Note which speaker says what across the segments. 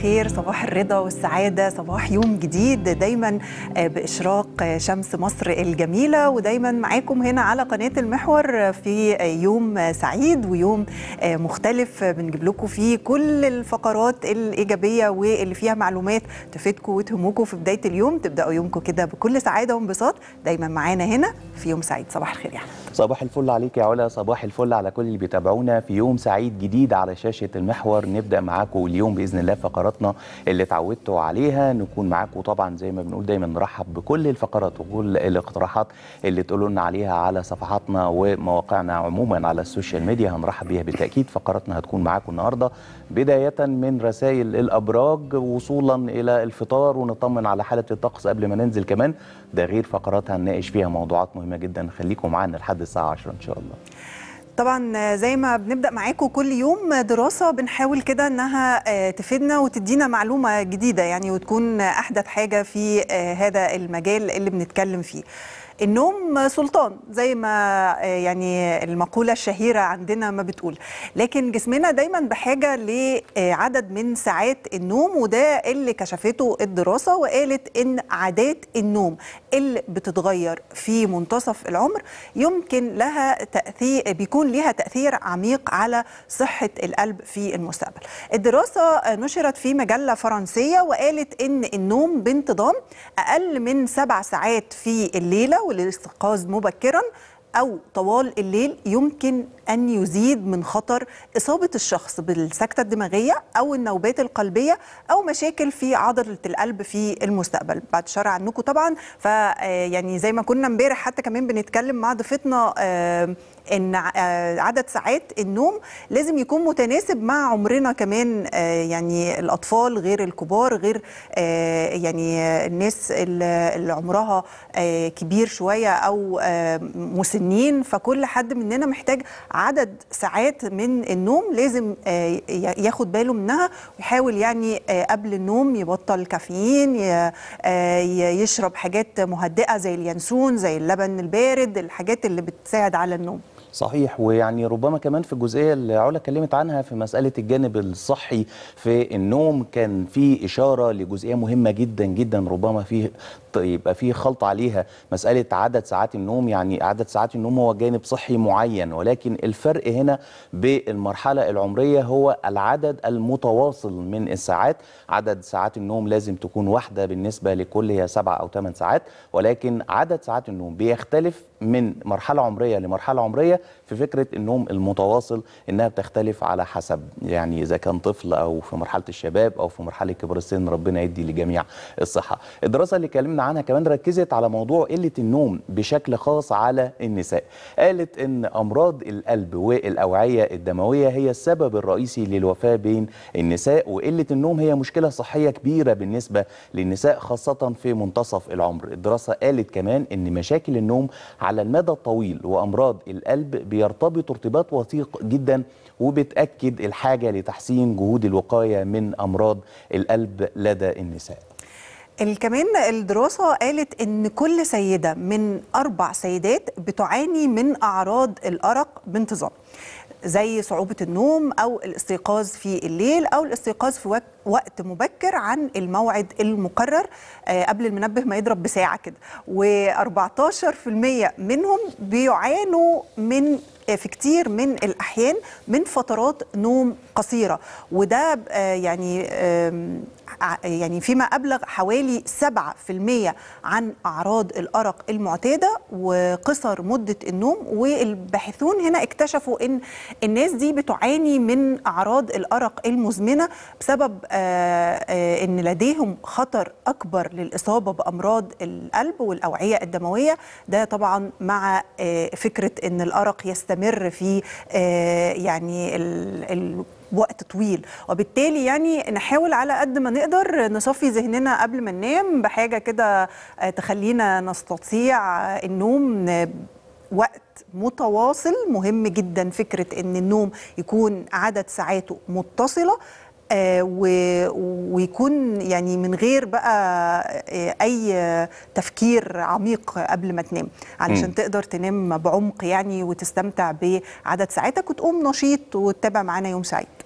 Speaker 1: الخير صباح الرضا والسعادة صباح يوم جديد دايما بإشراق شمس مصر الجميلة ودايما معاكم هنا على قناة المحور في يوم سعيد ويوم مختلف بنجيب لكم فيه كل الفقرات الإيجابية واللي فيها معلومات تفيدكم وتهمكم في بداية اليوم تبدأوا يومكم كده بكل سعادة وانبساط دايما معانا هنا في يوم سعيد صباح الخير يا أحمد
Speaker 2: صباح الفل عليك يا علا صباح الفل على كل اللي بيتابعونا في يوم سعيد جديد على شاشة المحور نبدأ معاكم اليوم بإذن الله فقراتنا اللي اتعودتوا عليها نكون معاكم طبعا زي ما بنقول دايما نرحب بكل الفقرات وكل الاقتراحات اللي تقولوا لنا عليها على صفحاتنا ومواقعنا عموما على السوشيال ميديا هنرحب بيها بالتأكيد فقراتنا هتكون معاكم النهارده بداية من رسائل الأبراج وصولا إلى الفطار ونطمن على حالة الطقس قبل ما ننزل كمان ده غير فقرات هنناقش فيها موضوعات مهمة جدا خليكم معانا لحد الساعة 10 إن شاء الله
Speaker 1: طبعا زي ما بنبدا معاكم كل يوم دراسه بنحاول كده انها تفيدنا وتدينا معلومه جديده يعني وتكون احدث حاجه في هذا المجال اللي بنتكلم فيه النوم سلطان زي ما يعني المقولة الشهيرة عندنا ما بتقول لكن جسمنا دايما بحاجة لعدد من ساعات النوم وده اللي كشفته الدراسة وقالت إن عادات النوم اللي بتتغير في منتصف العمر يمكن لها تأثير بيكون لها تأثير عميق على صحة القلب في المستقبل الدراسة نشرت في مجلة فرنسية وقالت إن النوم بانتظام أقل من سبع ساعات في الليلة والاستيقاظ مبكرا أو طوال الليل يمكن أن يزيد من خطر إصابة الشخص بالسكتة الدماغية أو النوبات القلبية أو مشاكل في عضلة القلب في المستقبل بعد شرع عنكم طبعا فيعني زي ما كنا امبارح حتى كمان بنتكلم مع ضيفتنا ان عدد ساعات النوم لازم يكون متناسب مع عمرنا كمان يعني الاطفال غير الكبار غير يعني الناس اللي عمرها كبير شويه او مسنين فكل حد مننا محتاج عدد ساعات من النوم لازم ياخد باله منها ويحاول يعني قبل النوم يبطل كافيين يشرب حاجات مهدئه زي اليانسون زي اللبن البارد الحاجات اللي بتساعد على النوم
Speaker 2: صحيح ويعني ربما كمان في الجزئيه اللي علا اتكلمت عنها في مساله الجانب الصحي في النوم كان في اشاره لجزئيه مهمه جدا جدا ربما في يبقى في خلط عليها مساله عدد ساعات النوم يعني عدد ساعات النوم هو جانب صحي معين ولكن الفرق هنا بالمرحله العمريه هو العدد المتواصل من الساعات عدد ساعات النوم لازم تكون واحده بالنسبه لكل هي سبع او ثمان ساعات ولكن عدد ساعات النوم بيختلف من مرحله عمريه لمرحله عمريه في فكره النوم المتواصل انها بتختلف على حسب يعني اذا كان طفل او في مرحله الشباب او في مرحله كبر السن ربنا يدي لجميع الصحه. الدراسه اللي اتكلمنا عنها كمان ركزت على موضوع قله النوم بشكل خاص على النساء. قالت ان امراض القلب والاوعيه الدمويه هي السبب الرئيسي للوفاه بين النساء وقله النوم هي مشكله صحيه كبيره بالنسبه للنساء خاصه في منتصف العمر. الدراسه قالت كمان ان مشاكل النوم على المدى الطويل وامراض القلب بيرتبط ارتباط وثيق جدا وبتاكد الحاجه لتحسين جهود الوقايه من امراض القلب لدى النساء.
Speaker 1: كمان الدراسة قالت إن كل سيدة من أربع سيدات بتعاني من أعراض الأرق بانتظام زي صعوبة النوم أو الاستيقاظ في الليل أو الاستيقاظ في وقت مبكر عن الموعد المقرر قبل المنبه ما يضرب بساعة كده و14% منهم بيعانوا من في كتير من الأحيان من فترات نوم قصيرة وده يعني يعني فيما أبلغ حوالي 7% عن أعراض الأرق المعتادة وقصر مدة النوم والباحثون هنا اكتشفوا أن الناس دي بتعاني من أعراض الأرق المزمنة بسبب أن لديهم خطر أكبر للإصابة بأمراض القلب والأوعية الدموية ده طبعا مع فكرة أن الأرق يستمر في يعني ال وقت طويل وبالتالي يعني نحاول على قد ما نقدر نصفي ذهننا قبل ما ننام بحاجه كده تخلينا نستطيع النوم وقت متواصل مهم جدا فكره ان النوم يكون عدد ساعاته متصله آه ويكون يعني من غير بقى آه اي تفكير عميق قبل ما تنام علشان م. تقدر تنام بعمق يعني وتستمتع بعدد ساعاتك وتقوم نشيط وتتابع معانا يوم سعيد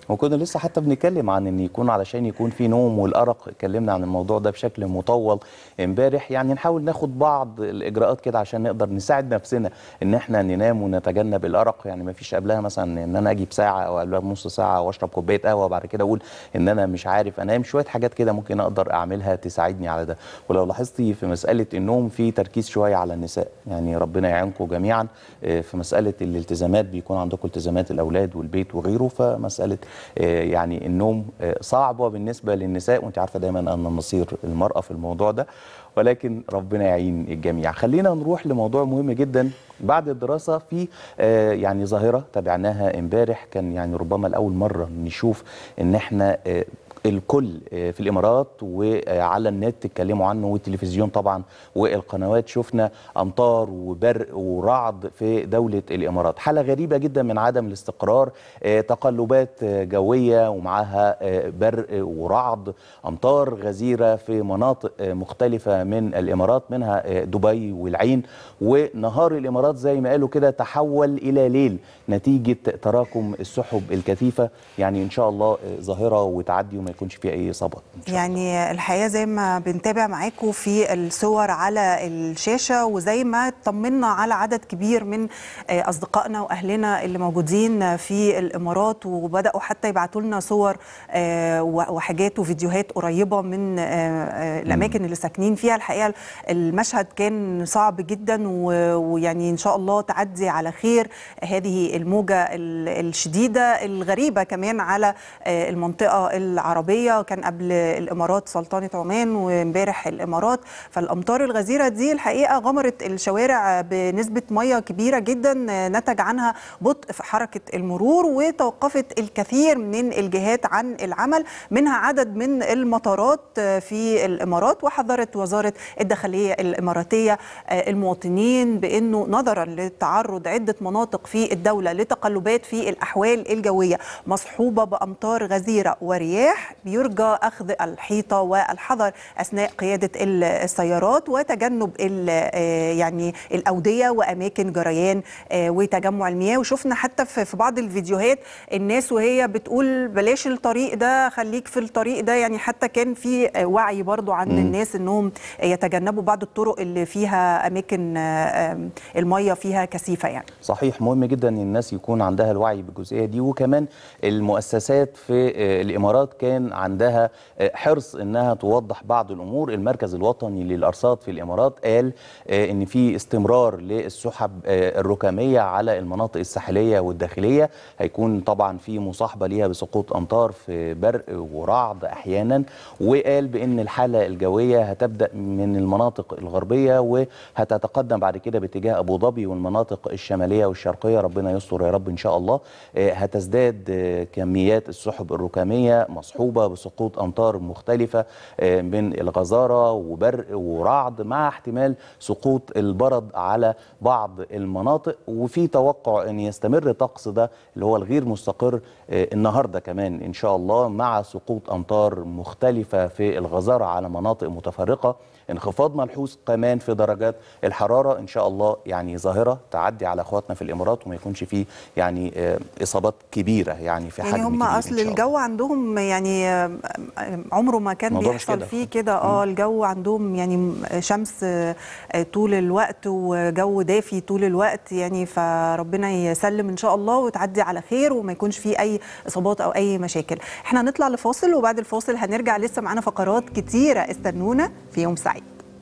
Speaker 2: وكنا لسه حتى بنتكلم عن ان يكون علشان يكون في نوم والارق اتكلمنا عن الموضوع ده بشكل مطول امبارح يعني نحاول ناخد بعض الاجراءات كده عشان نقدر نساعد نفسنا ان احنا ننام ونتجنب الارق يعني ما فيش قبلها مثلا ان انا اجي بساعه او قبلها بنص ساعه واشرب كوبايه قهوه وبعد كده اقول ان انا مش عارف انام شويه حاجات كده ممكن اقدر اعملها تساعدني على ده ولو لاحظتي في مساله النوم في تركيز شويه على النساء يعني ربنا يعينكم جميعا آه، في مساله الالتزامات بيكون عندكم التزامات الاولاد والبيت وغيره فمساله آه، يعني النوم آه، صعبه بالنسبه للنساء وانت عارفه دايما ان مصير المراه في الموضوع ده ولكن ربنا يعين الجميع خلينا نروح لموضوع مهم جدا بعد الدراسه في آه، يعني ظاهره تابعناها امبارح كان يعني ربما لاول مره نشوف ان احنا آه، الكل آه، في الامارات وعلى النت اتكلموا عنه والتلفزيون طبعا والقنوات شفنا امطار وبرق ورعد في دوله الامارات حاله غريبه جدا من عدم الاستقرار آه، تقلبات آه، جويه ومعاها آه، برق ورعد امطار غزيره في مناطق آه، مختلفه من الامارات منها آه، دبي والعين ونهار الامارات زي ما قالوا كده تحول الى ليل نتيجه تراكم السحب الكثيفه يعني ان شاء الله آه، ظاهره وتعدي وما يكونش فيها اي اصابات إن شاء الله.
Speaker 1: يعني الحقيقه زي ما بنتابع معاكم في الصور على الشاشه وزي ما طمنا على عدد كبير من آه، اصدقائنا واهلنا اللي موجودين في الامارات وبداوا حتى يبعتوا لنا صور آه، وحاجات وفيديوهات قريبه من آه، آه، الاماكن اللي ساكنين فيها الحقيقه المشهد كان صعب جدا و- ويعني ان شاء الله تعدي على خير هذه الموجه ال- الشديده الغريبه كمان على آه، المنطقه العربيه كان قبل الامارات سلطنه عمان وامبارح الامارات فالامطار الغزيره دي الحقيقه غمرت الشوارع بنسبه ميه كبيره جدا آه، نتج عنها بطء في حركه المرور وتوقفت الكثير من الجهات عن العمل منها عدد من المطارات آه، في الامارات وحذرت وزاره الداخليه الاماراتيه آه، المواطنين بانه نظرا لتعرض عده مناطق في الدوله لتقلبات في الاحوال الجويه مصحوبه بامطار غزيره ورياح بيرجى اخذ الحيطه والحذر اثناء قياده السيارات وتجنب ال- آه، يعني الاوديه واماكن جريان آه، وتجمع المياه وشفنا حتى في في بعض الفيديوهات الناس وهي بتقول بلاش الطريق ده خليك في الطريق ده يعني حتى كان في آه، وعي برضو عند الناس انهم يتجنبوا بعض الطرق اللي فيها اماكن آه، آم، الميه فيها كثيفه يعني
Speaker 2: صحيح مهم جدا ان الناس يكون عندها الوعي بالجزئيه دي وكمان المؤسسات في آه، الامارات كان عندها آه، حرص انها توضح بعض الامور المركز الوطني للارصاد في الامارات قال آه، ان في استمرار للسحب آه، الركاميه على المناطق الساحليه والداخليه هيكون طبعا في مصاحبه ليها بسقوط امطار في برق ورعد احيانا وقال بان الحاله الجويه هتبدا من المناطق الغربيه وهتتقدم بعد كده باتجاه ابو ظبي والمناطق الشماليه والشرقيه ربنا يستر يا رب ان شاء الله آه، هتزداد آه، كميات السحب الركاميه مصحوبه بسقوط امطار مختلفه آه، من الغزاره وبرق ورعد مع احتمال سقوط البرد على بعض المناطق وفي توقع ان يستمر الطقس ده اللي هو الغير مستقر آه، النهارده كمان ان شاء الله مع سقوط امطار مختلفه في الغزاره على مناطق متفرقه انخفاض ملحوظ كمان في درجات الحراره ان شاء الله يعني ظاهره تعدي على اخواتنا في الامارات وما يكونش فيه يعني آه، اصابات كبيره يعني في
Speaker 1: يعني
Speaker 2: حجم
Speaker 1: هم
Speaker 2: كبير إن
Speaker 1: اصل
Speaker 2: شاء الله.
Speaker 1: الجو عندهم يعني آم، آم، عمره ما كان
Speaker 2: الموضوع مش
Speaker 1: بيحصل
Speaker 2: كده.
Speaker 1: فيه كده اه الجو عندهم يعني شمس آه، آه، طول الوقت وجو دافي طول الوقت يعني فربنا يسلم ان شاء الله وتعدي على خير وما يكونش فيه اي اصابات او اي مشاكل احنا هنطلع لفاصل وبعد الفاصل هنرجع لسه معانا فقرات كتيره استنونا في يوم سعيد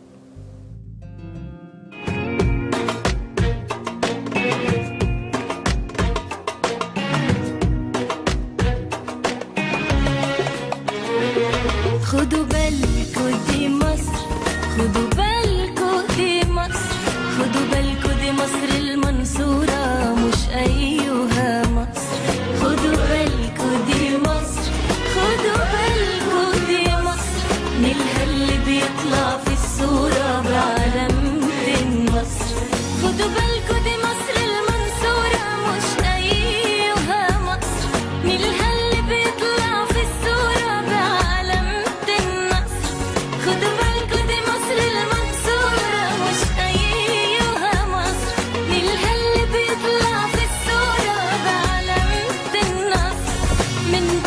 Speaker 3: خدوا بالكوا دي مصر خدوا بالكوا دي مصر خدوا بالكوا دي مصر المنصورة مش أيها مصر خدوا بالكوا دي مصر خدوا بالكوا دي مصر نيلها اللي بيطلع في الصورة بعلامة مصر خدوا بالكوا دي مصر المنصورة مش أيها مصر نيلها اللي بيطلع في الصورة بعلامة النصر خدوا بالكوا دي مصر المنصورة مش أيها مصر نيلها اللي بيطلع في الصورة بعلامة النصر من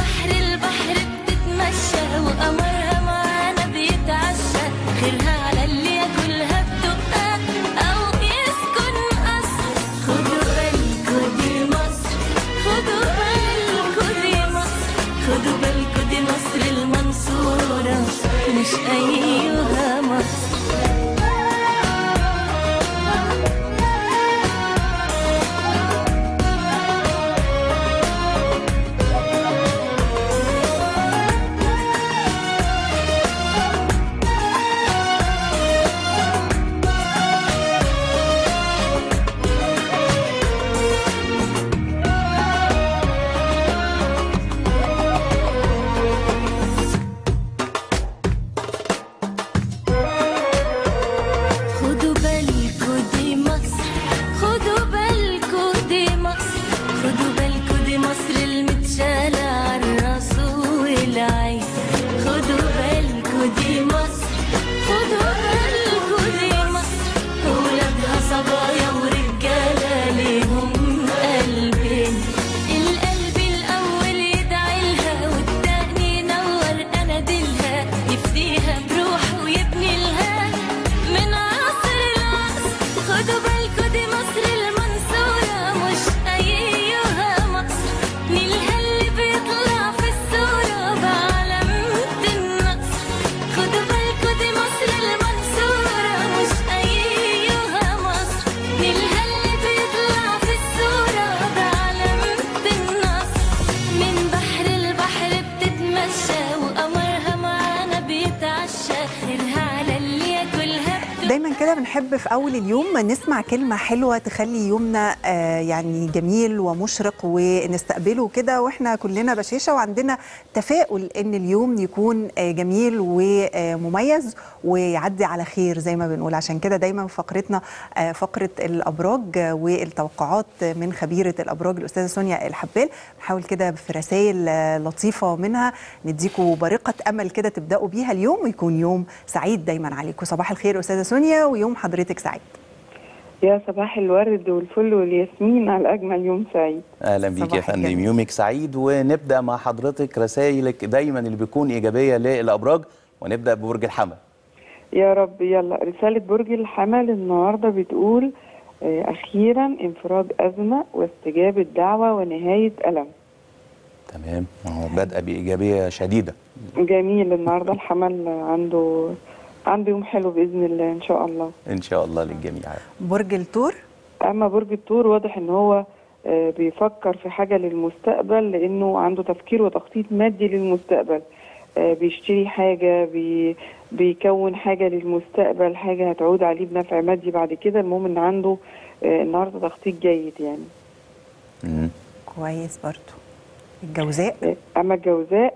Speaker 3: مش أيها مصر خدوا بالكو دي مصر خدوا بالكو دي مصر خدوا بالكو دي مصر المتشالة عالراس والعين خدوا بالكو دي مصر خدوا بالكو دي مصر ولادها صبايا ورجالة ليهم قلبين القلب الأول يدعي لها والتاني ينور أناديلها يفديها بروحه ويبني لها من عصر العصر خدوا بالكوا دي مصر المنصورة مش أيها مصر نيلها اللي بيطلع في الصورة بعلامة النصر خدوا بالكوا دي مصر المنصورة مش أيها مصر نيلها اللي بيطلع في الصورة بعلامة النصر من بحر البحر بتتمشى وقمرها معانا بيتعشى خيرها على اللي ياكلها
Speaker 1: دايما كده بنحب في اول اليوم نسمع كلمه حلوه تخلي يومنا آه، يعني جميل ومشرق ونستقبله كده واحنا كلنا بشاشه وعندنا تفاؤل ان اليوم يكون آه، جميل ومميز ويعدي على خير زي ما بنقول عشان كده دايما فقرتنا آه، فقره الابراج آه، والتوقعات من خبيره الابراج الاستاذه سونيا الحبال نحاول كده في رسائل آه، لطيفه منها نديكوا بارقه امل كده تبداوا بيها اليوم ويكون يوم سعيد دايما عليكم صباح الخير استاذه سونيا ويوم حضرتك سعيد
Speaker 4: يا صباح الورد والفل والياسمين على أجمل يوم سعيد
Speaker 2: اهلا بيك يا
Speaker 1: صباح
Speaker 2: فندم
Speaker 1: الجميل.
Speaker 2: يومك سعيد ونبدا مع حضرتك رسائلك دايما اللي بيكون ايجابيه للابراج ونبدا ببرج الحمل
Speaker 4: يا رب يلا رسالة برج الحمل النهاردة بتقول آه، أخيرا انفراج أزمة واستجابة دعوة ونهاية ألم
Speaker 2: تمام هو بادئه بايجابيه شديده
Speaker 4: جميل النهاردة الحمل عنده عنده يوم حلو بإذن الله إن شاء الله
Speaker 2: ان شاء الله للجميع
Speaker 1: برج الثور
Speaker 4: أما برج الثور واضح إن هو آه، بيفكر في حاجة للمستقبل لأنه عنده تفكير وتخطيط مادي للمستقبل آه، بيشتري حاجة بي بيكون حاجة للمستقبل حاجة هتعود عليه بنفع مادي بعد كده المهم إن عنده آه، النهاردة تخطيط جيد يعني
Speaker 2: مم.
Speaker 1: كويس برضو الجوزاء
Speaker 4: آه، أما الجوزاء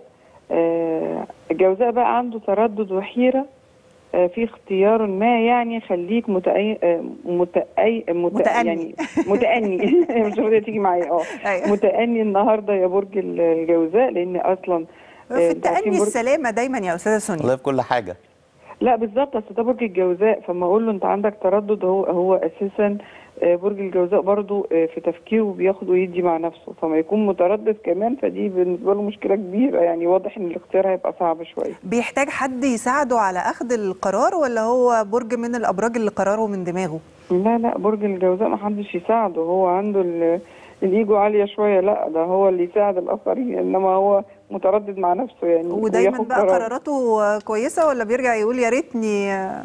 Speaker 4: آه، الجوزاء بقى عنده تردد وحيرة آه، في اختيار ما يعني خليك متأي... آه، متأي... مت...
Speaker 1: متأني.
Speaker 4: يعني متأني مش راضية تيجي معايا اه
Speaker 1: أيوة.
Speaker 4: متأني النهارده يا برج الجوزاء لأن أصلا آه،
Speaker 1: في
Speaker 4: أنتوا عارفين
Speaker 1: التأني
Speaker 4: برج-
Speaker 1: السلامة دايما يا أستاذة سونيا
Speaker 2: والله في كل حاجه
Speaker 4: لا بالظبط اصل ده برج الجوزاء فما اقول له انت عندك تردد هو هو اساسا آه، برج الجوزاء برضو آه، في تفكيره بياخد ويدي مع نفسه فما يكون متردد كمان فدي بالنسبه له مشكله كبيره يعني واضح ان الاختيار هيبقى صعب شويه
Speaker 1: بيحتاج حد يساعده على أخذ القرار ولا هو برج من الأبراج اللي قراره من دماغه
Speaker 4: لا لا برج الجوزاء ما حدش يساعده هو عنده ال- الايجو عاليه شويه لا ده هو اللي يساعد الاخرين انما هو متردد مع نفسه يعني
Speaker 1: ودايما
Speaker 4: وياخد
Speaker 1: بقى
Speaker 4: قرار.
Speaker 1: قراراته كويسة ولا بيرجع يقول يا ريتني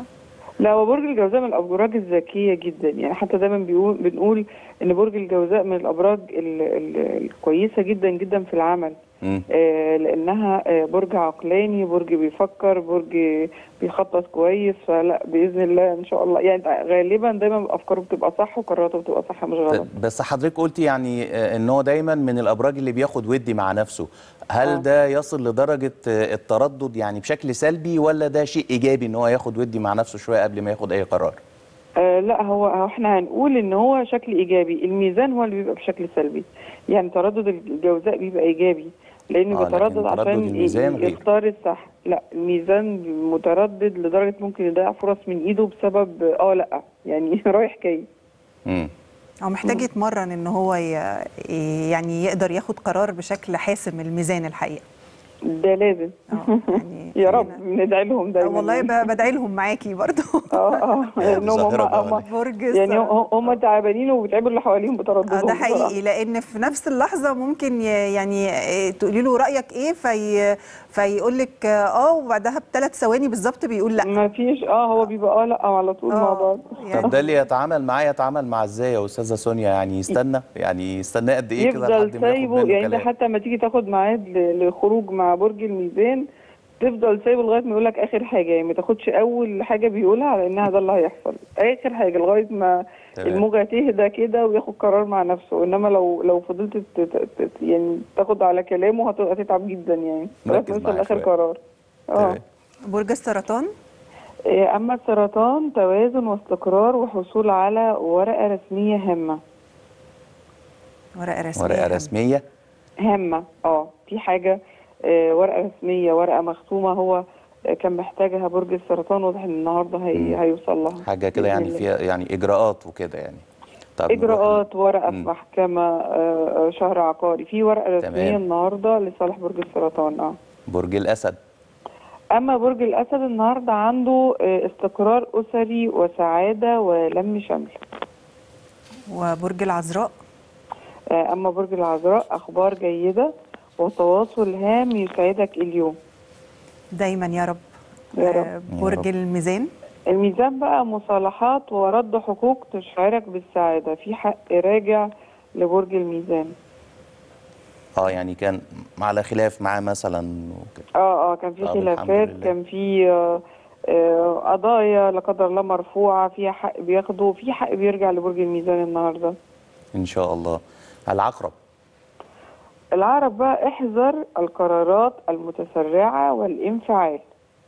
Speaker 4: لا هو برج الجوزاء من الابراج الذكيه جدا يعني حتى دايما بيقول بنقول ان برج الجوزاء من الابراج ال- ال- الكويسه جدا جدا في العمل
Speaker 2: مم.
Speaker 4: آه لانها آه برج عقلاني برج بيفكر برج بيخطط كويس فلا باذن الله ان شاء الله يعني غالبا دايما افكاره بتبقى صح وقراراته بتبقى صح مش غلط
Speaker 2: بس حضرتك قلتي يعني آه، ان هو دايما من الابراج اللي بياخد ودي مع نفسه هل
Speaker 4: آه.
Speaker 2: ده يصل لدرجه آه، التردد يعني بشكل سلبي ولا ده شيء ايجابي ان هو ياخد ودي مع نفسه شويه قبل ما ياخد اي قرار
Speaker 4: آه لا هو هو احنا هنقول ان هو شكل ايجابي الميزان هو اللي بيبقى بشكل سلبي يعني تردد الجوزاء بيبقى ايجابي لانه
Speaker 2: آه، لكن
Speaker 4: بيتردد
Speaker 2: تردد
Speaker 4: عشان
Speaker 2: الميزان
Speaker 4: ي-
Speaker 2: غير.
Speaker 4: يختار الصح لا الميزان متردد لدرجه ممكن يضيع فرص من ايده بسبب اه لا يعني رايح جاي
Speaker 2: مم.
Speaker 1: هو محتاج يتمرن ان هو ي... يعني يقدر ياخد قرار بشكل حاسم الميزان الحقيقة
Speaker 4: ده لازم
Speaker 1: آه، يعني
Speaker 4: يا رب
Speaker 1: خلينا-
Speaker 4: ندعي لهم دايما
Speaker 1: والله
Speaker 4: يعني.
Speaker 1: ب- بدعي لهم معاكي برضو
Speaker 4: اه اه لانهم هم
Speaker 2: ظاهرة بقى
Speaker 4: هم
Speaker 2: ولا
Speaker 1: برج
Speaker 4: يعني
Speaker 1: الثور.
Speaker 4: هم هم تعبانين وبيتعبوا اللي حواليهم بترددهم
Speaker 1: آه، ده
Speaker 4: بصراحة.
Speaker 1: حقيقي لان في نفس اللحظه ممكن ي- يعني آه، تقولي له رايك ايه في فيقول لك اه وبعدها بثلاث ثواني بالظبط بيقول لا
Speaker 4: ما فيش اه هو بيبقى اه لا على طول مع
Speaker 1: آه،
Speaker 4: بعض
Speaker 1: يعني
Speaker 2: طب ده اللي يتعامل معاه يتعامل مع ازاي يا استاذه سونيا يعني يستنى يعني يستنى قد ايه كده
Speaker 4: يفضل
Speaker 2: لحد ما ياخد
Speaker 4: سايبه
Speaker 2: منه
Speaker 4: يعني انت
Speaker 2: كلام
Speaker 4: حتى لما تيجي تاخد ميعاد ل- لخروج مع برج الميزان تفضل سايبه لغايه ما يقول لك اخر حاجه يعني ما تاخدش اول حاجه بيقولها على انها ده اللي هيحصل اخر حاجه لغايه ما
Speaker 2: تمام.
Speaker 4: الموجه تهدى كده وياخد قرار مع نفسه انما لو لو فضلت ت- ت- ت- يعني تاخد على كلامه هت- هتتعب جدا يعني لغايه
Speaker 2: مركز
Speaker 4: ما يوصل
Speaker 2: معاه
Speaker 4: لاخر
Speaker 2: شوية.
Speaker 4: قرار اه
Speaker 2: تمام.
Speaker 1: برج السرطان
Speaker 4: إيه، اما السرطان توازن واستقرار وحصول على ورقه رسميه هامه
Speaker 1: ورقه رسميه
Speaker 2: ورقه رسميه
Speaker 4: هامة اه في حاجة آه، ورقة رسمية ورقة مختومة هو آه، كان محتاجها برج السرطان واضح ان النهارده هي
Speaker 2: مم.
Speaker 4: هيوصل لها
Speaker 2: حاجه كده
Speaker 4: بإذن
Speaker 2: يعني
Speaker 4: الله.
Speaker 2: فيها يعني اجراءات وكده يعني طب نروح ل-
Speaker 4: اجراءات ورقة في
Speaker 2: مم.
Speaker 4: محكمة آه، آه، شهر عقاري في ورقة
Speaker 2: تمام.
Speaker 4: رسمية النهارده لصالح برج السرطان اه
Speaker 2: برج الاسد
Speaker 4: اما برج الاسد النهارده عنده آه، استقرار اسري وسعادة ولم شمل
Speaker 1: وبرج العذراء
Speaker 4: آه، اما برج العذراء اخبار جيدة وتواصل هام يسعدك اليوم
Speaker 1: دايما يا رب
Speaker 4: يا رب.
Speaker 1: آه، برج
Speaker 2: رب.
Speaker 1: الميزان
Speaker 4: الميزان بقى مصالحات ورد حقوق تشعرك بالسعادة في حق راجع لبرج الميزان
Speaker 2: اه يعني كان على خلاف معاه مثلا وكده
Speaker 4: اه اه كان في
Speaker 2: طب الحمد
Speaker 4: خلافات
Speaker 2: لله.
Speaker 4: كان في آه، آه، قضايا لا قدر الله مرفوعة فيها حق بياخده في حق بيرجع لبرج الميزان النهاردة
Speaker 2: ان شاء الله العقرب
Speaker 4: العرب بقى احذر القرارات المتسرعة والانفعال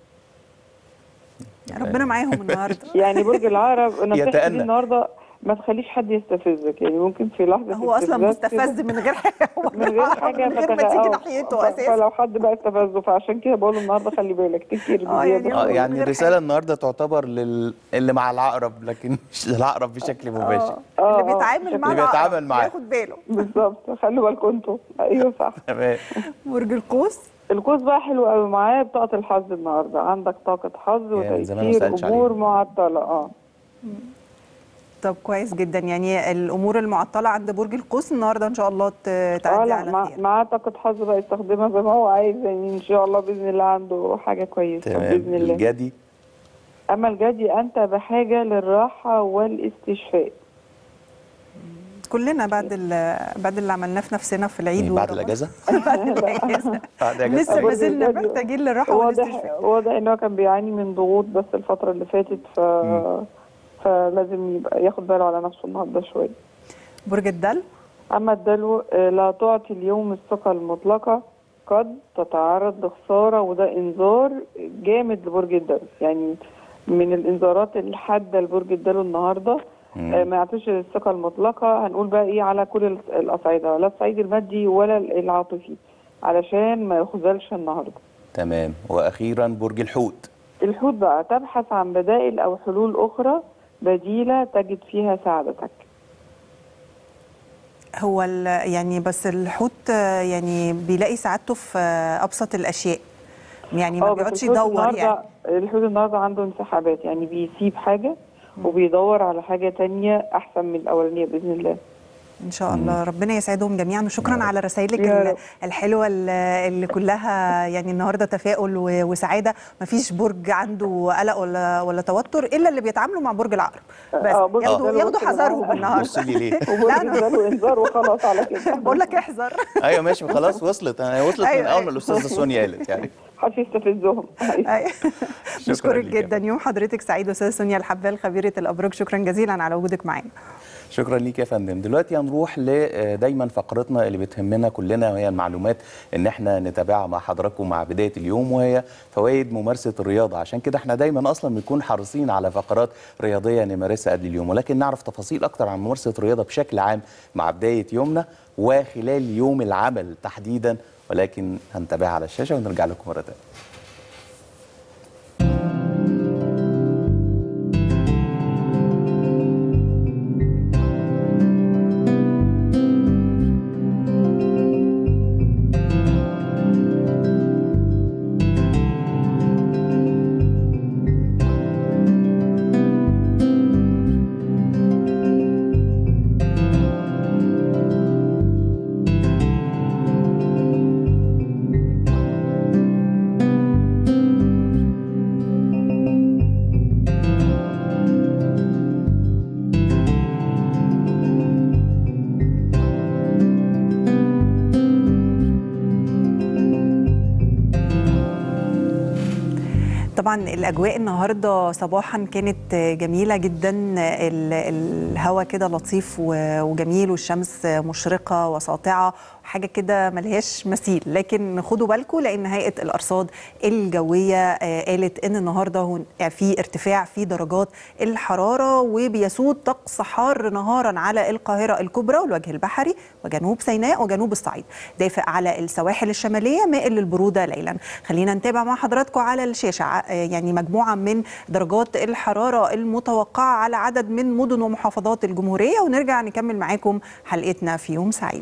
Speaker 1: ربنا معاهم النهارده
Speaker 4: يعني برج العرب نصيحتي
Speaker 2: يتأنى.
Speaker 4: ليه النهارده ما تخليش حد يستفزك يعني ممكن في لحظة
Speaker 1: هو اصلا
Speaker 4: استفزاز كده
Speaker 1: مستفز من غير حاجه
Speaker 4: من غير حاجه
Speaker 1: من غير ما
Speaker 4: فتغ-
Speaker 1: تيجي
Speaker 4: آه،
Speaker 1: ناحيته
Speaker 4: ف-
Speaker 1: اساسا
Speaker 4: فلو حد بقى استفزه فعشان كده بقول النهارده خلي بالك تكتير
Speaker 1: آه، يعني
Speaker 4: بزياده
Speaker 1: هو
Speaker 2: اه
Speaker 1: من
Speaker 2: يعني
Speaker 1: غير
Speaker 2: الرساله
Speaker 1: حاجة.
Speaker 2: النهارده تعتبر لل اللي مع العقرب لكن مش للعقرب بشكل مباشر
Speaker 1: آه،
Speaker 4: آه،
Speaker 1: اللي
Speaker 4: آه،
Speaker 1: بيتعامل مع
Speaker 2: اللي
Speaker 1: العقرب
Speaker 2: بيتعامل معاه.
Speaker 1: ياخد باله
Speaker 4: بالظبط خلوا بالكم انتوا ايوه صح
Speaker 2: تمام
Speaker 1: برج القوس
Speaker 4: القوس بقى حلو قوي معاه بطاقه الحظ النهارده عندك طاقه حظ
Speaker 2: يا من زمان ما
Speaker 4: وتيسير
Speaker 2: سألتش
Speaker 4: امور
Speaker 2: عليه.
Speaker 4: معطله اه
Speaker 1: طب كويس جدا يعني الامور المعطله عند برج القوس النهارده ان شاء الله ت-
Speaker 4: اه
Speaker 1: تعدي
Speaker 4: لا
Speaker 1: على
Speaker 4: مع-
Speaker 1: خير
Speaker 4: معاه طاقه حظ بقى يستخدمها زي ما هو عايز يعني ان شاء الله باذن الله عنده حاجه كويسه
Speaker 2: تمام
Speaker 4: باذن الله
Speaker 2: الجدي
Speaker 4: اما الجدي انت بحاجه للراحه والاستشفاء
Speaker 1: كلنا بعد ال- بعد اللي عملناه في نفسنا في العيد
Speaker 2: يعني بعد
Speaker 1: ورمضان.
Speaker 2: الاجازه
Speaker 1: بعد الاجازه
Speaker 2: بعد الاجازه
Speaker 1: لسه ما
Speaker 4: برج
Speaker 1: زلنا
Speaker 4: الجدي.
Speaker 1: محتاجين للراحه
Speaker 4: واضح
Speaker 1: والاستشفاء
Speaker 4: واضح ان هو كان بيعاني من ضغوط بس الفتره اللي فاتت ف فلازم يبقى ياخد باله على نفسه النهارده شويه
Speaker 1: برج الدلو
Speaker 4: اما الدلو آه، لا تعطي اليوم الثقه المطلقه قد تتعرض لخساره وده انذار جامد لبرج الدلو يعني من الانذارات الحاده لبرج الدلو النهارده
Speaker 2: مم.
Speaker 4: آه، ما يعطيش الثقه المطلقه هنقول بقى ايه على كل الأص- الاصعده لا الصعيد المادي ولا العاطفي علشان ما يخذلش النهارده
Speaker 2: تمام واخيرا برج الحوت
Speaker 4: الحوت بقى تبحث عن بدائل أو حلول أخرى بديلة تجد فيها سعادتك
Speaker 1: هو ال- يعني بس الحوت آه، يعني بيلاقي سعادته في آه، ابسط الاشياء يعني ما
Speaker 4: آه، بس
Speaker 1: بيقعدش
Speaker 4: الحوت
Speaker 1: يدور
Speaker 4: النهاردة-
Speaker 1: يعني
Speaker 4: الحوت النهارده عنده انسحابات يعني بيسيب حاجة وبيدور على حاجة تانية أحسن من الأولانية بإذن الله
Speaker 1: ان شاء الله ربنا يسعدهم جميعا وشكرا على رسائلك
Speaker 4: يا
Speaker 1: ال-
Speaker 4: رب.
Speaker 1: الحلوه ال- اللي كلها يعني النهارده تفاؤل و- وسعاده ما فيش برج عنده قلق ولا ولا توتر الا اللي بيتعاملوا مع برج العقرب بس
Speaker 4: آه، برج
Speaker 1: ياخدوا
Speaker 4: الدلو
Speaker 1: ياخدوا
Speaker 4: بص
Speaker 1: حذرهم
Speaker 4: معاه.
Speaker 1: النهارده
Speaker 2: بص لي ليه
Speaker 1: لا،
Speaker 4: وبرج
Speaker 1: أنا-
Speaker 4: له إنذار وخلاص على كده
Speaker 1: بقول لك احذر
Speaker 2: ايوه ماشي خلاص وصلت انا وصلت من
Speaker 1: أيوة،
Speaker 2: اول ما
Speaker 1: أيوة.
Speaker 2: الاستاذه سونيا قالت يعني
Speaker 4: محدش يستفزهم
Speaker 1: أيوة. بشكرك
Speaker 2: ليك يا
Speaker 1: جدا يوم حضرتك سعيد استاذه سونيا الحبال خبيره الابراج شكرا جزيلا على وجودك معانا
Speaker 2: شكرا ليك يا فندم دلوقتي هنروح لدايما فقرتنا اللي بتهمنا كلنا وهي المعلومات ان احنا نتابعها مع حضراتكم مع بدايه اليوم وهي فوائد ممارسه الرياضه عشان كده احنا دايما اصلا بنكون حريصين على فقرات رياضيه نمارسها قبل اليوم ولكن نعرف تفاصيل اكتر عن ممارسه الرياضه بشكل عام مع بدايه يومنا وخلال يوم العمل تحديدا ولكن هنتابعها على الشاشه ونرجع لكم مره ثانيه
Speaker 1: طبعا الاجواء النهارده صباحا كانت جميله جدا ال- الهواء كده لطيف و- وجميل والشمس مشرقه وساطعه حاجه كده ملهاش مثيل لكن خدوا بالكم لان هيئه الارصاد الجويه آه، قالت ان النهارده هن- في ارتفاع في درجات الحراره وبيسود طقس حار نهارا على القاهره الكبرى والوجه البحري وجنوب سيناء وجنوب الصعيد دافئ على السواحل الشماليه مائل للبروده ليلا خلينا نتابع مع حضراتكم على الشاشه ع- آه، يعني مجموعه من درجات الحراره المتوقعه على عدد من مدن ومحافظات الجمهوريه ونرجع نكمل معاكم حلقتنا في يوم سعيد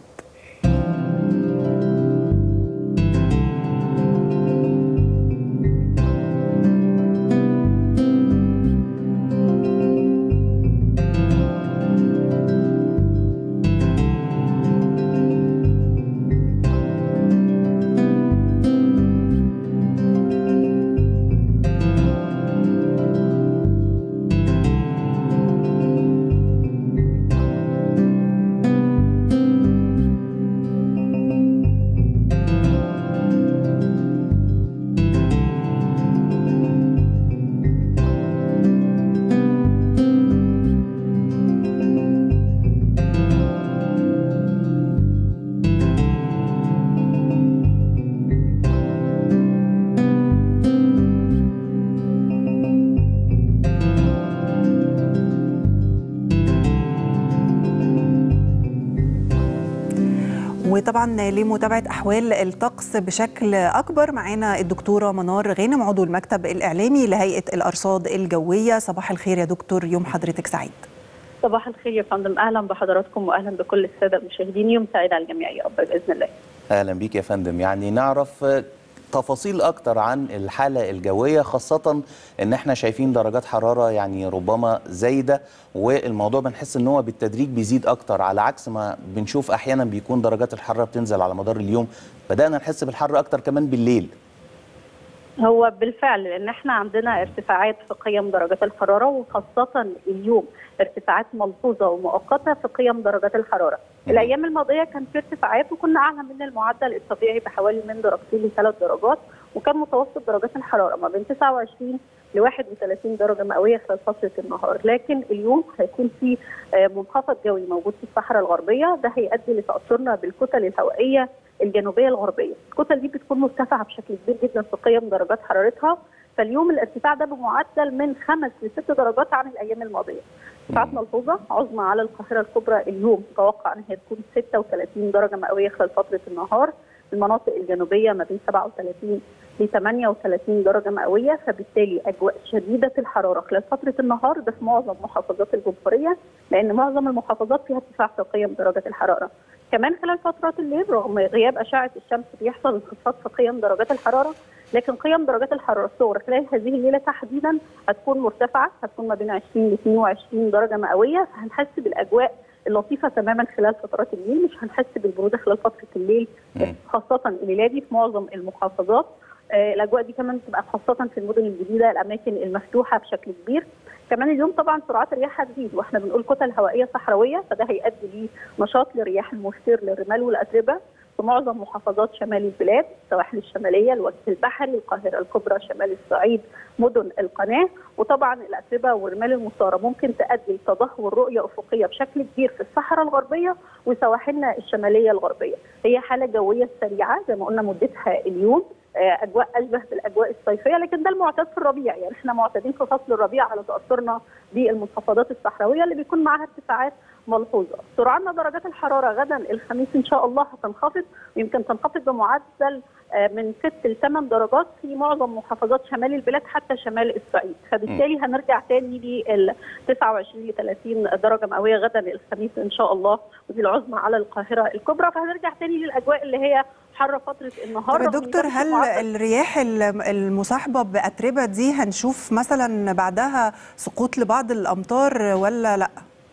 Speaker 1: وطبعا لمتابعه احوال الطقس بشكل اكبر معانا الدكتوره منار غانم عضو المكتب الاعلامي لهيئه الارصاد الجويه صباح الخير يا دكتور يوم حضرتك سعيد
Speaker 5: صباح الخير يا فندم اهلا بحضراتكم واهلا بكل الساده المشاهدين يوم سعيد على الجميع يا رب باذن الله
Speaker 2: اهلا بيك يا فندم يعني نعرف آه، تفاصيل اكتر عن الحاله الجويه خاصه ان احنا شايفين درجات حراره يعني ربما زايده والموضوع بنحس ان هو بالتدريج بيزيد اكتر على عكس ما بنشوف احيانا بيكون درجات الحراره بتنزل على مدار اليوم بدانا نحس بالحر اكتر كمان بالليل
Speaker 5: هو بالفعل لان احنا عندنا ارتفاعات في قيم درجات الحراره وخاصه اليوم ارتفاعات ملحوظه ومؤقته في قيم درجات الحراره. الايام الماضيه كان في ارتفاعات وكنا اعلى من المعدل الطبيعي بحوالي من درجتين لثلاث درجات وكان متوسط درجات الحراره ما بين 29 ل 31 درجه مئويه خلال فتره النهار، لكن اليوم هيكون في آه، منخفض جوي موجود في الصحراء الغربيه ده هيؤدي لتاثرنا بالكتل الهوائيه الجنوبيه الغربيه، الكتل دي بتكون مرتفعه بشكل كبير جدا في قيم درجات حرارتها فاليوم الارتفاع ده بمعدل من خمس لست درجات عن الايام الماضيه. ارتفاعات ملحوظه عظمى على القاهره الكبرى اليوم متوقع ان هي تكون 36 درجه مئويه خلال فتره النهار، المناطق الجنوبيه ما بين 37 ل 38 درجه مئويه فبالتالي اجواء شديده الحراره خلال فتره النهار ده في معظم محافظات الجمهوريه لان معظم المحافظات فيها ارتفاع في قيم درجه الحراره. كمان خلال فترات الليل رغم غياب اشعه الشمس بيحصل انخفاض في قيم درجات الحراره لكن قيم درجات الحراره الصغرى خلال هذه الليله تحديدا هتكون مرتفعه هتكون ما بين 20 ل 22 درجه مئويه فهنحس بالاجواء اللطيفه تماما خلال فترات الليل مش هنحس بالبروده خلال فتره الليل
Speaker 2: مم.
Speaker 5: خاصه الليله دي في معظم المحافظات آه، الاجواء دي كمان بتبقى خاصه في المدن الجديده الاماكن المفتوحه بشكل كبير كمان اليوم طبعا سرعات الرياح هتزيد واحنا بنقول كتل هوائيه صحراويه فده هيؤدي لنشاط للرياح المثير للرمال والاتربه في معظم محافظات شمال البلاد السواحل الشماليه الوجه البحري القاهره الكبرى شمال الصعيد مدن القناه وطبعا الاتربه والرمال المثاره ممكن تؤدي لتدهور رؤيه افقيه بشكل كبير في الصحراء الغربيه وسواحلنا الشماليه الغربيه هي حاله جويه سريعه زي ما قلنا مدتها اليوم آه، اجواء اشبه بالاجواء الصيفيه لكن ده المعتاد في الربيع يعني احنا معتادين في فصل الربيع على تاثرنا بالمنخفضات الصحراويه اللي بيكون معاها ارتفاعات ملحوظه. سرعان درجات الحراره غدا الخميس ان شاء الله هتنخفض ويمكن تنخفض بمعدل آه، من 6 ل 8 درجات في معظم محافظات شمال البلاد حتى شمال الصعيد، فبالتالي هنرجع تاني لل 29 ل 30 درجه مئويه غدا الخميس ان شاء الله ودي العظمى على القاهره الكبرى فهنرجع تاني للاجواء اللي هي حر فتره النهار
Speaker 1: طب يا
Speaker 5: رغم إن
Speaker 1: دكتور
Speaker 5: درجة
Speaker 1: هل
Speaker 5: المعدل
Speaker 1: الرياح الم- المصاحبه باتربه دي هنشوف مثلا بعدها سقوط لبعض الامطار ولا لا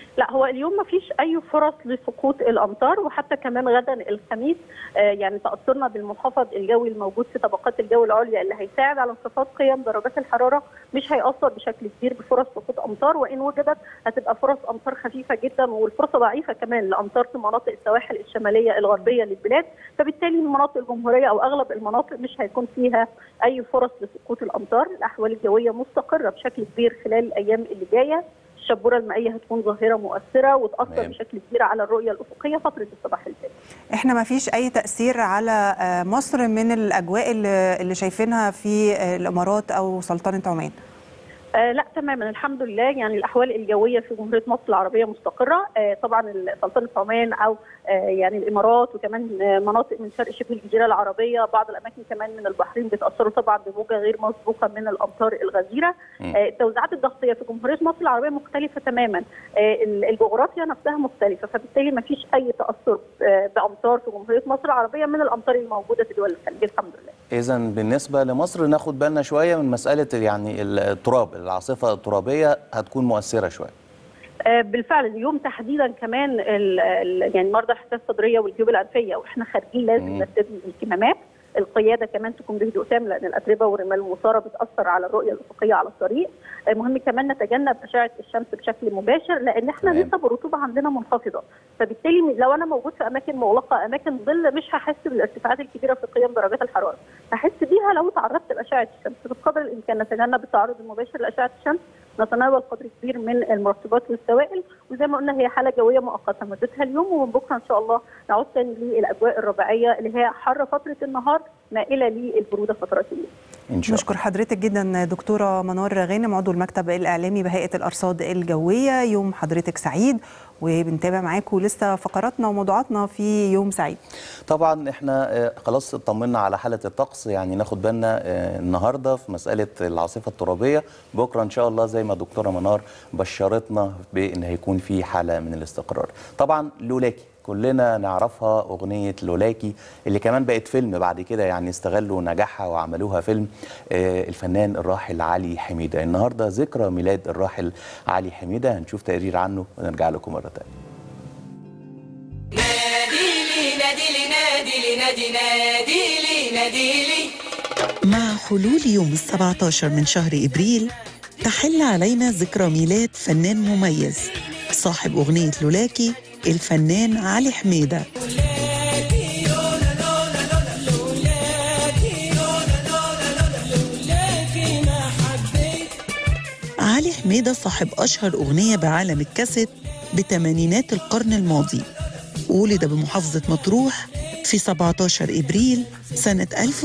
Speaker 5: لا هو اليوم ما فيش اي فرص لسقوط الامطار وحتى كمان غدا الخميس آه، يعني تاثرنا بالمنخفض الجوي الموجود في طبقات الجو العليا اللي هيساعد على انخفاض قيم درجات الحراره مش هياثر بشكل كبير بفرص سقوط امطار وان وجدت هتبقى فرص امطار خفيفه جدا والفرصه ضعيفه كمان لامطار في مناطق السواحل الشماليه الغربيه للبلاد فبالتالي مناطق الجمهوريه او اغلب المناطق مش هيكون فيها اي فرص لسقوط الامطار الاحوال الجويه مستقره بشكل كبير خلال الايام اللي جايه الشبوره المائيه هتكون ظاهره مؤثره وتاثر
Speaker 2: تمام.
Speaker 5: بشكل كبير على الرؤيه الافقيه فتره الصباح الباكر
Speaker 1: احنا ما فيش اي تاثير على آه، مصر من الاجواء اللي اللي شايفينها في آه، الامارات او سلطنه عمان
Speaker 5: آه لا تماما الحمد لله يعني الاحوال الجويه في جمهوريه مصر العربيه مستقره آه طبعا سلطنه عمان او آه يعني الامارات وكمان آه مناطق من شرق شبه الجزيره العربيه بعض الاماكن كمان من البحرين بيتاثروا طبعا بموجه غير مسبوقه من الامطار الغزيره
Speaker 2: مم.
Speaker 5: آه التوزيعات الضغطيه في جمهوريه مصر العربيه مختلفه تماما آه ال- الجغرافيا نفسها مختلفه فبالتالي ما فيش اي تاثر آه بامطار في جمهوريه مصر العربيه من الامطار الموجوده في دول الخليج الحمد لله
Speaker 2: اذا بالنسبه لمصر ناخد بالنا شويه من مساله يعني التراب العاصفه الترابيه هتكون مؤثره شويه
Speaker 5: آه، بالفعل اليوم تحديدا كمان ال- ال- يعني مرضى الحساسيه الصدريه والجيوب الانفيه واحنا خارجين لازم
Speaker 2: مم.
Speaker 5: نرتدي الكمامات القياده كمان تكون بهدوء تام لان الاتربه والرمال المثاره بتاثر على الرؤيه الافقيه على الطريق آه، مهم كمان نتجنب اشعه الشمس بشكل مباشر لان احنا
Speaker 2: تمام.
Speaker 5: نسب الرطوبه عندنا منخفضه فبالتالي لو انا موجود في اماكن مغلقه اماكن ظل مش هحس بالارتفاعات الكبيره في قيم درجات الحراره هحس بيها لو تعرضت لاشعه الشمس بقدر الامكان نتجنب التعرض المباشر لاشعه الشمس نتناول قدر كبير من المرطبات والسوائل وزي ما قلنا هي حاله جويه مؤقته مدتها اليوم ومن بكره ان شاء الله نعود تاني للاجواء الربيعيه اللي هي حر فتره النهار مائله للبروده فترات الليل.
Speaker 2: ان شاء الله
Speaker 1: نشكر حضرتك جدا دكتوره منار غانم عضو المكتب الاعلامي بهيئه الارصاد الجويه يوم حضرتك سعيد وبنتابع معاكم لسه فقراتنا وموضوعاتنا في يوم سعيد
Speaker 2: طبعا احنا آه، خلاص اطمنا على حاله الطقس يعني ناخد بالنا آه، النهارده في مساله العاصفه الترابيه بكره ان شاء الله زي ما دكتوره منار بشرتنا بان هيكون في حاله من الاستقرار طبعا لولاكي كلنا نعرفها اغنيه لولاكي اللي كمان بقت فيلم بعد كده يعني استغلوا نجاحها وعملوها فيلم آه، الفنان الراحل علي حميده النهارده ذكرى ميلاد الراحل علي حميده هنشوف تقرير عنه ونرجع لكم مره ثانيه
Speaker 6: ناديلي ناديلي ناديلي نادي ناديلي ناديلي
Speaker 7: مع حلول يوم السبعة عشر من شهر إبريل تحل علينا ذكرى ميلاد فنان مميز صاحب أغنية لولاكي الفنان علي حميدة علي حميدة صاحب أشهر أغنية بعالم الكاسيت بثمانينات القرن الماضي ولد بمحافظة مطروح في 17 إبريل سنة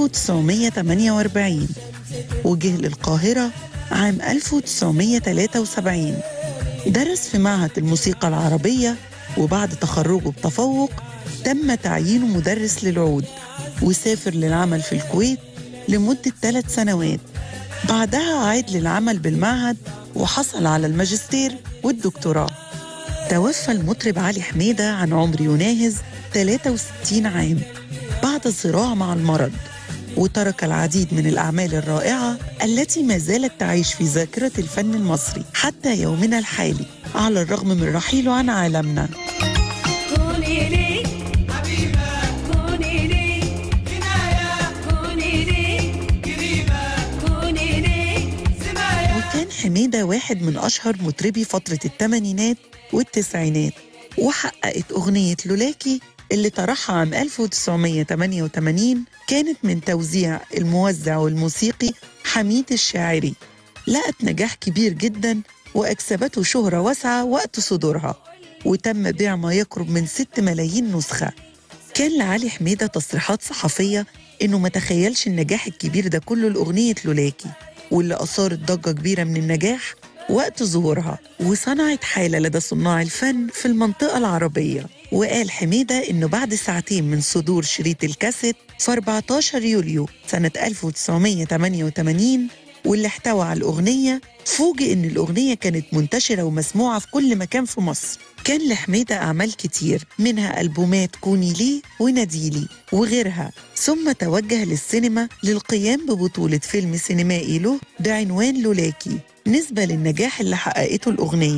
Speaker 7: 1948 وجه للقاهرة عام 1973 درس في معهد الموسيقى العربية وبعد تخرجه بتفوق تم تعيينه مدرس للعود وسافر للعمل في الكويت لمدة ثلاث سنوات بعدها عاد للعمل بالمعهد وحصل على الماجستير والدكتوراه توفى المطرب علي حميدة عن عمر يناهز 63 عام بعد صراع مع المرض وترك العديد من الأعمال الرائعة التي ما زالت تعيش في ذاكرة الفن المصري حتى يومنا الحالي على الرغم من رحيله عن عالمنا
Speaker 3: كوني لي حبيبة كوني لي عناية كوني لي قريبة كوني لي سماية
Speaker 7: وكان حميدة واحد من أشهر مطربي فترة الثمانينات والتسعينات وحققت أغنية لولاكي اللي طرحها عام 1988 كانت من توزيع الموزع والموسيقي حميد الشاعري لقت نجاح كبير جدا وأكسبته شهرة واسعة وقت صدورها وتم بيع ما يقرب من 6 ملايين نسخة كان لعلي حميدة تصريحات صحفية إنه ما تخيلش النجاح الكبير ده كله لأغنية لولاكي واللي أثارت ضجة كبيرة من النجاح وقت ظهورها وصنعت حالة لدى صناع الفن في المنطقة العربية وقال حميدة إنه بعد ساعتين من صدور شريط الكاسيت في 14 يوليو سنة 1988 واللي احتوى على الأغنية فوجئ إن الأغنية كانت منتشرة ومسموعة في كل مكان في مصر كان لحميدة أعمال كتير منها ألبومات كوني لي وناديلي وغيرها ثم توجه للسينما للقيام ببطولة فيلم سينمائي له بعنوان لولاكي نسبة للنجاح اللي حققته الأغنية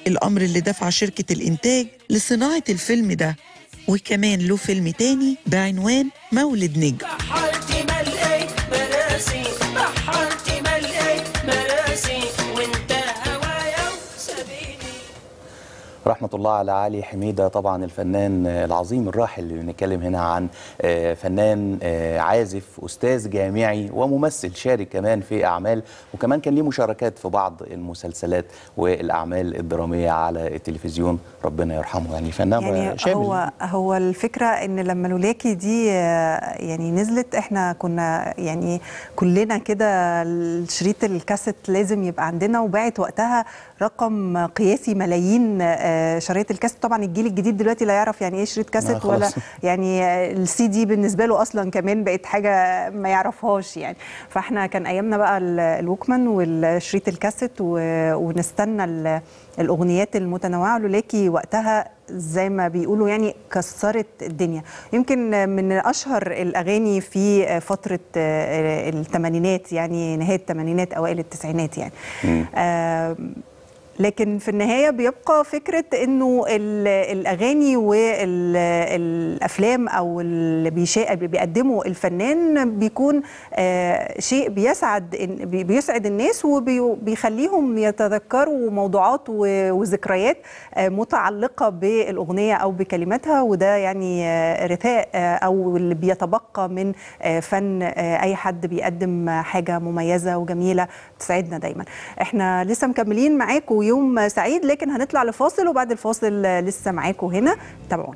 Speaker 7: الأمر اللي دفع شركة الإنتاج لصناعة الفيلم ده وكمان له فيلم تاني بعنوان مولد نجم
Speaker 3: بحرتي ملقيت مراسي بحرتي ملقيت مراسي وانت هوايا وسبيلي
Speaker 2: رحمة الله على علي حميدة طبعا الفنان العظيم الراحل اللي بنتكلم هنا عن آه، فنان آه، عازف أستاذ جامعي وممثل شارك كمان في أعمال وكمان كان ليه مشاركات في بعض المسلسلات والأعمال الدرامية على التلفزيون ربنا يرحمه يعني فنان
Speaker 1: يعني
Speaker 2: شامل
Speaker 1: هو هو الفكره ان لما لولاكي دي آه، يعني نزلت احنا كنا يعني كلنا كده الشريط الكاسيت لازم يبقى عندنا وباعت وقتها رقم قياسي ملايين آه، شرايط الكاسيت طبعا الجيل الجديد دلوقتي لا يعرف يعني ايه شريط كاسيت
Speaker 2: خلاص.
Speaker 1: ولا يعني السي دي بالنسبه له اصلا كمان بقت حاجه ما يعرفهاش يعني فاحنا كان ايامنا بقى ال- الوكمان والشريط الكاسيت و- ونستنى ال- الاغنيات المتنوعه لولاكي وقتها زي ما بيقولوا يعني كسرت الدنيا يمكن من اشهر الاغاني في فتره الثمانينات يعني نهايه الثمانينات اوائل التسعينات يعني آم، لكن في النهاية بيبقى فكرة انه ال- الاغاني والافلام او اللي بيشا- بيقدمه الفنان بيكون آه، شيء بيسعد إن- بي- بيسعد الناس وبيخليهم يتذكروا موضوعات و- وذكريات آه، متعلقة بالاغنية او بكلماتها وده يعني آه، رثاء آه، او اللي بيتبقى من آه، فن آه، اي حد بيقدم حاجة مميزة وجميلة تسعدنا دايما احنا لسه مكملين معاكم يوم سعيد لكن هنطلع لفاصل وبعد الفاصل آه، لسه معاكم هنا تابعونا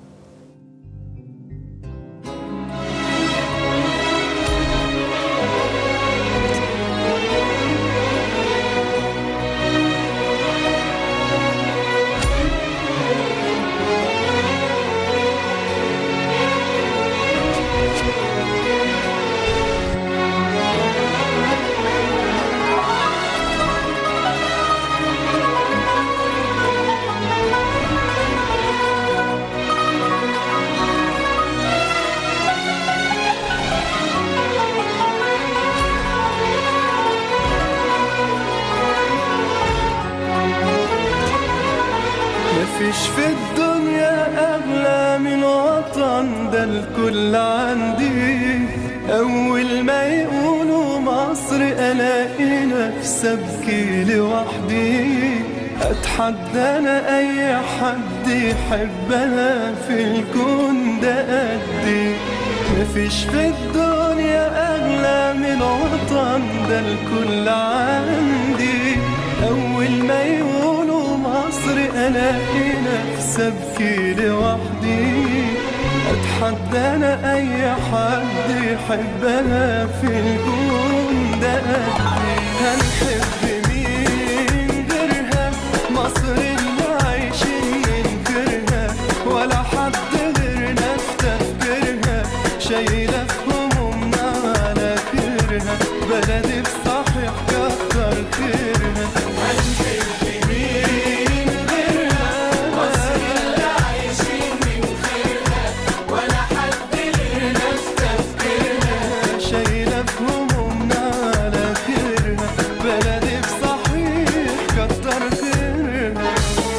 Speaker 8: مفيش في الدنيا أغلى من وطن ده الكل عندي أول ما يقولوا مصر ألاقي نفسي أبكي لوحدي أتحدى أنا أي حد يحبها في الكون ده قدي مفيش في الدنيا أغلى من وطن ده الكل عندي أول ما يقولوا مصر ألاقي نفسي أبكي لوحدي أتحدى أنا أي حد يحبها في الكون ده قدي هنحب مين غيرها مصر اللي عايشين ننكرها ولا حد غيرنا في تفكيرها شايلة في همومنا على كرها بلدي بصحيح كتر خيرها هنحب مين غيرها مصر اللي عايشين ننكرها ولا حد غيرنا في تفكيرها شايلة في همومنا على كرها بلدي بصحيح كتر خيرها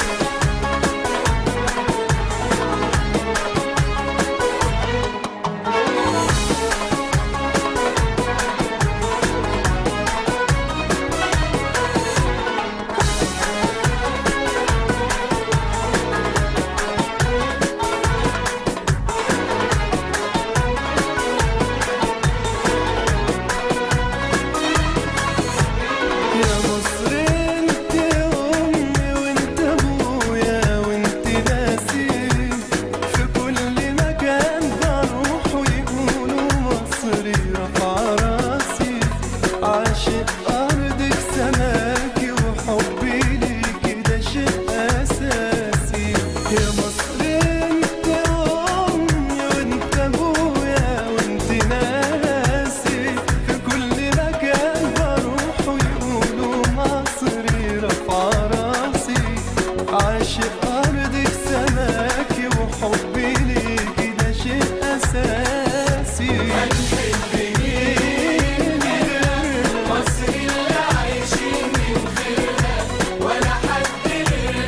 Speaker 8: يا مصر انت امي وانت ابويا وانت ناسي في كل مكان بروح ويقولوا مصري رفع راسي عاشق ارضك سماكي وحبي ليكي ده شيء اساسي يا مصر انت امي وانت ابويا وانت ناسي في كل مكان بروح ويقولوا مصري رفع راسي عاشق ارضك سماكي وحبي ليكي ده شيء اساسي هنحب مين غير مصر اللي عايشين من غيرها ولا حد غيرنا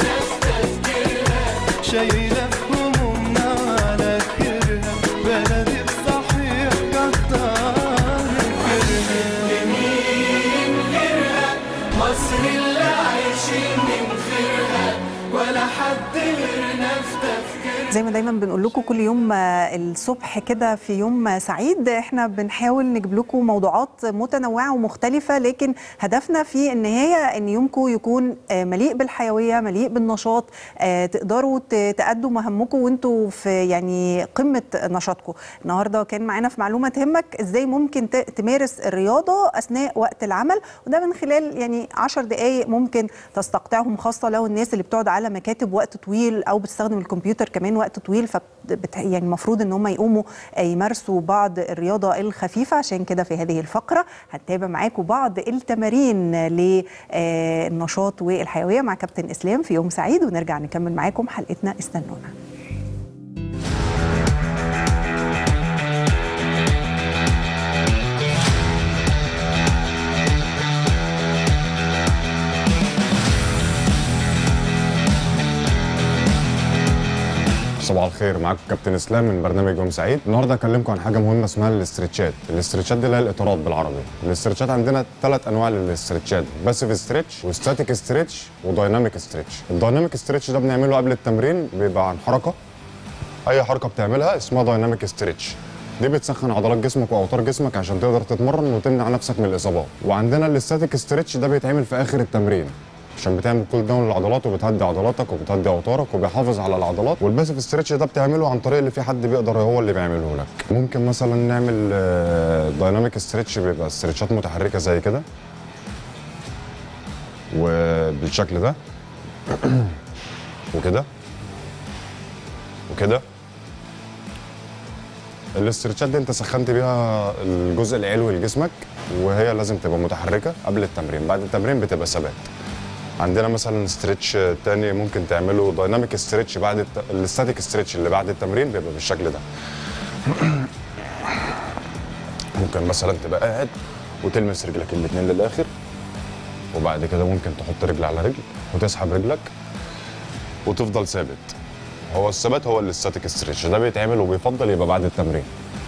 Speaker 8: مصر اللي عايشين من خيرها ولا حد غيرنا في تفكيرها
Speaker 1: زي ما دايما بنقول لكم كل يوم آه، الصبح كده في يوم آه، سعيد احنا بنحاول نجيب لكم موضوعات متنوعه ومختلفه لكن هدفنا في النهايه ان يومكم يكون آه، مليء بالحيويه مليء بالنشاط آه، تقدروا ت- تأدوا مهمكم وانتوا في يعني قمه نشاطكم النهارده كان معانا في معلومه تهمك ازاي ممكن ت- تمارس الرياضه اثناء وقت العمل وده من خلال يعني 10 دقائق ممكن تستقطعهم خاصه لو الناس اللي بتقعد على مكاتب وقت طويل او بتستخدم الكمبيوتر كمان وقت طويل ف يعني المفروض ان هم يقوموا آه، يمارسوا بعض الرياضه الخفيفه عشان كده في هذه الفقره هنتابع معاكم بعض التمارين للنشاط والحيويه مع كابتن اسلام في يوم سعيد ونرجع نكمل معاكم حلقتنا استنونا
Speaker 9: صباح الخير معاكم كابتن اسلام من برنامج يوم سعيد النهارده هكلمكم عن حاجه مهمه اسمها الاسترتشات الاسترتشات دي اللي هي الاطارات بالعربي الاسترتشات عندنا ثلاث انواع للاسترتشات باسيف ستريتش وستاتيك ستريتش ودايناميك ستريتش الدايناميك ستريتش ده بنعمله قبل التمرين بيبقى عن حركه اي حركه بتعملها اسمها دايناميك ستريتش دي بتسخن عضلات جسمك واوتار جسمك عشان تقدر تتمرن وتمنع نفسك من الاصابات وعندنا الاستاتيك ستريتش ده بيتعمل في اخر التمرين عشان بتعمل كول داون للعضلات وبتهدي عضلاتك وبتهدي اوتارك وبيحافظ على العضلات والباسيف ستريتش ده بتعمله عن طريق اللي في حد بيقدر هو اللي بيعمله لك ممكن مثلا نعمل دايناميك ستريتش بيبقى استرتشات متحركه زي كده وبالشكل ده وكده وكده الاسترتشات دي انت سخنت بيها الجزء العلوي لجسمك وهي لازم تبقى متحركه قبل التمرين بعد التمرين بتبقى ثبات عندنا مثلا استرتش تاني ممكن تعمله دايناميك استرتش بعد الت... الاستاتيك استرتش اللي بعد التمرين بيبقى بالشكل ده ممكن مثلا تبقى قاعد وتلمس رجلك الاثنين للاخر وبعد كده ممكن تحط رجل على رجل وتسحب رجلك وتفضل ثابت هو الثبات هو الاستاتيك استرتش ده بيتعمل وبيفضل يبقى بعد التمرين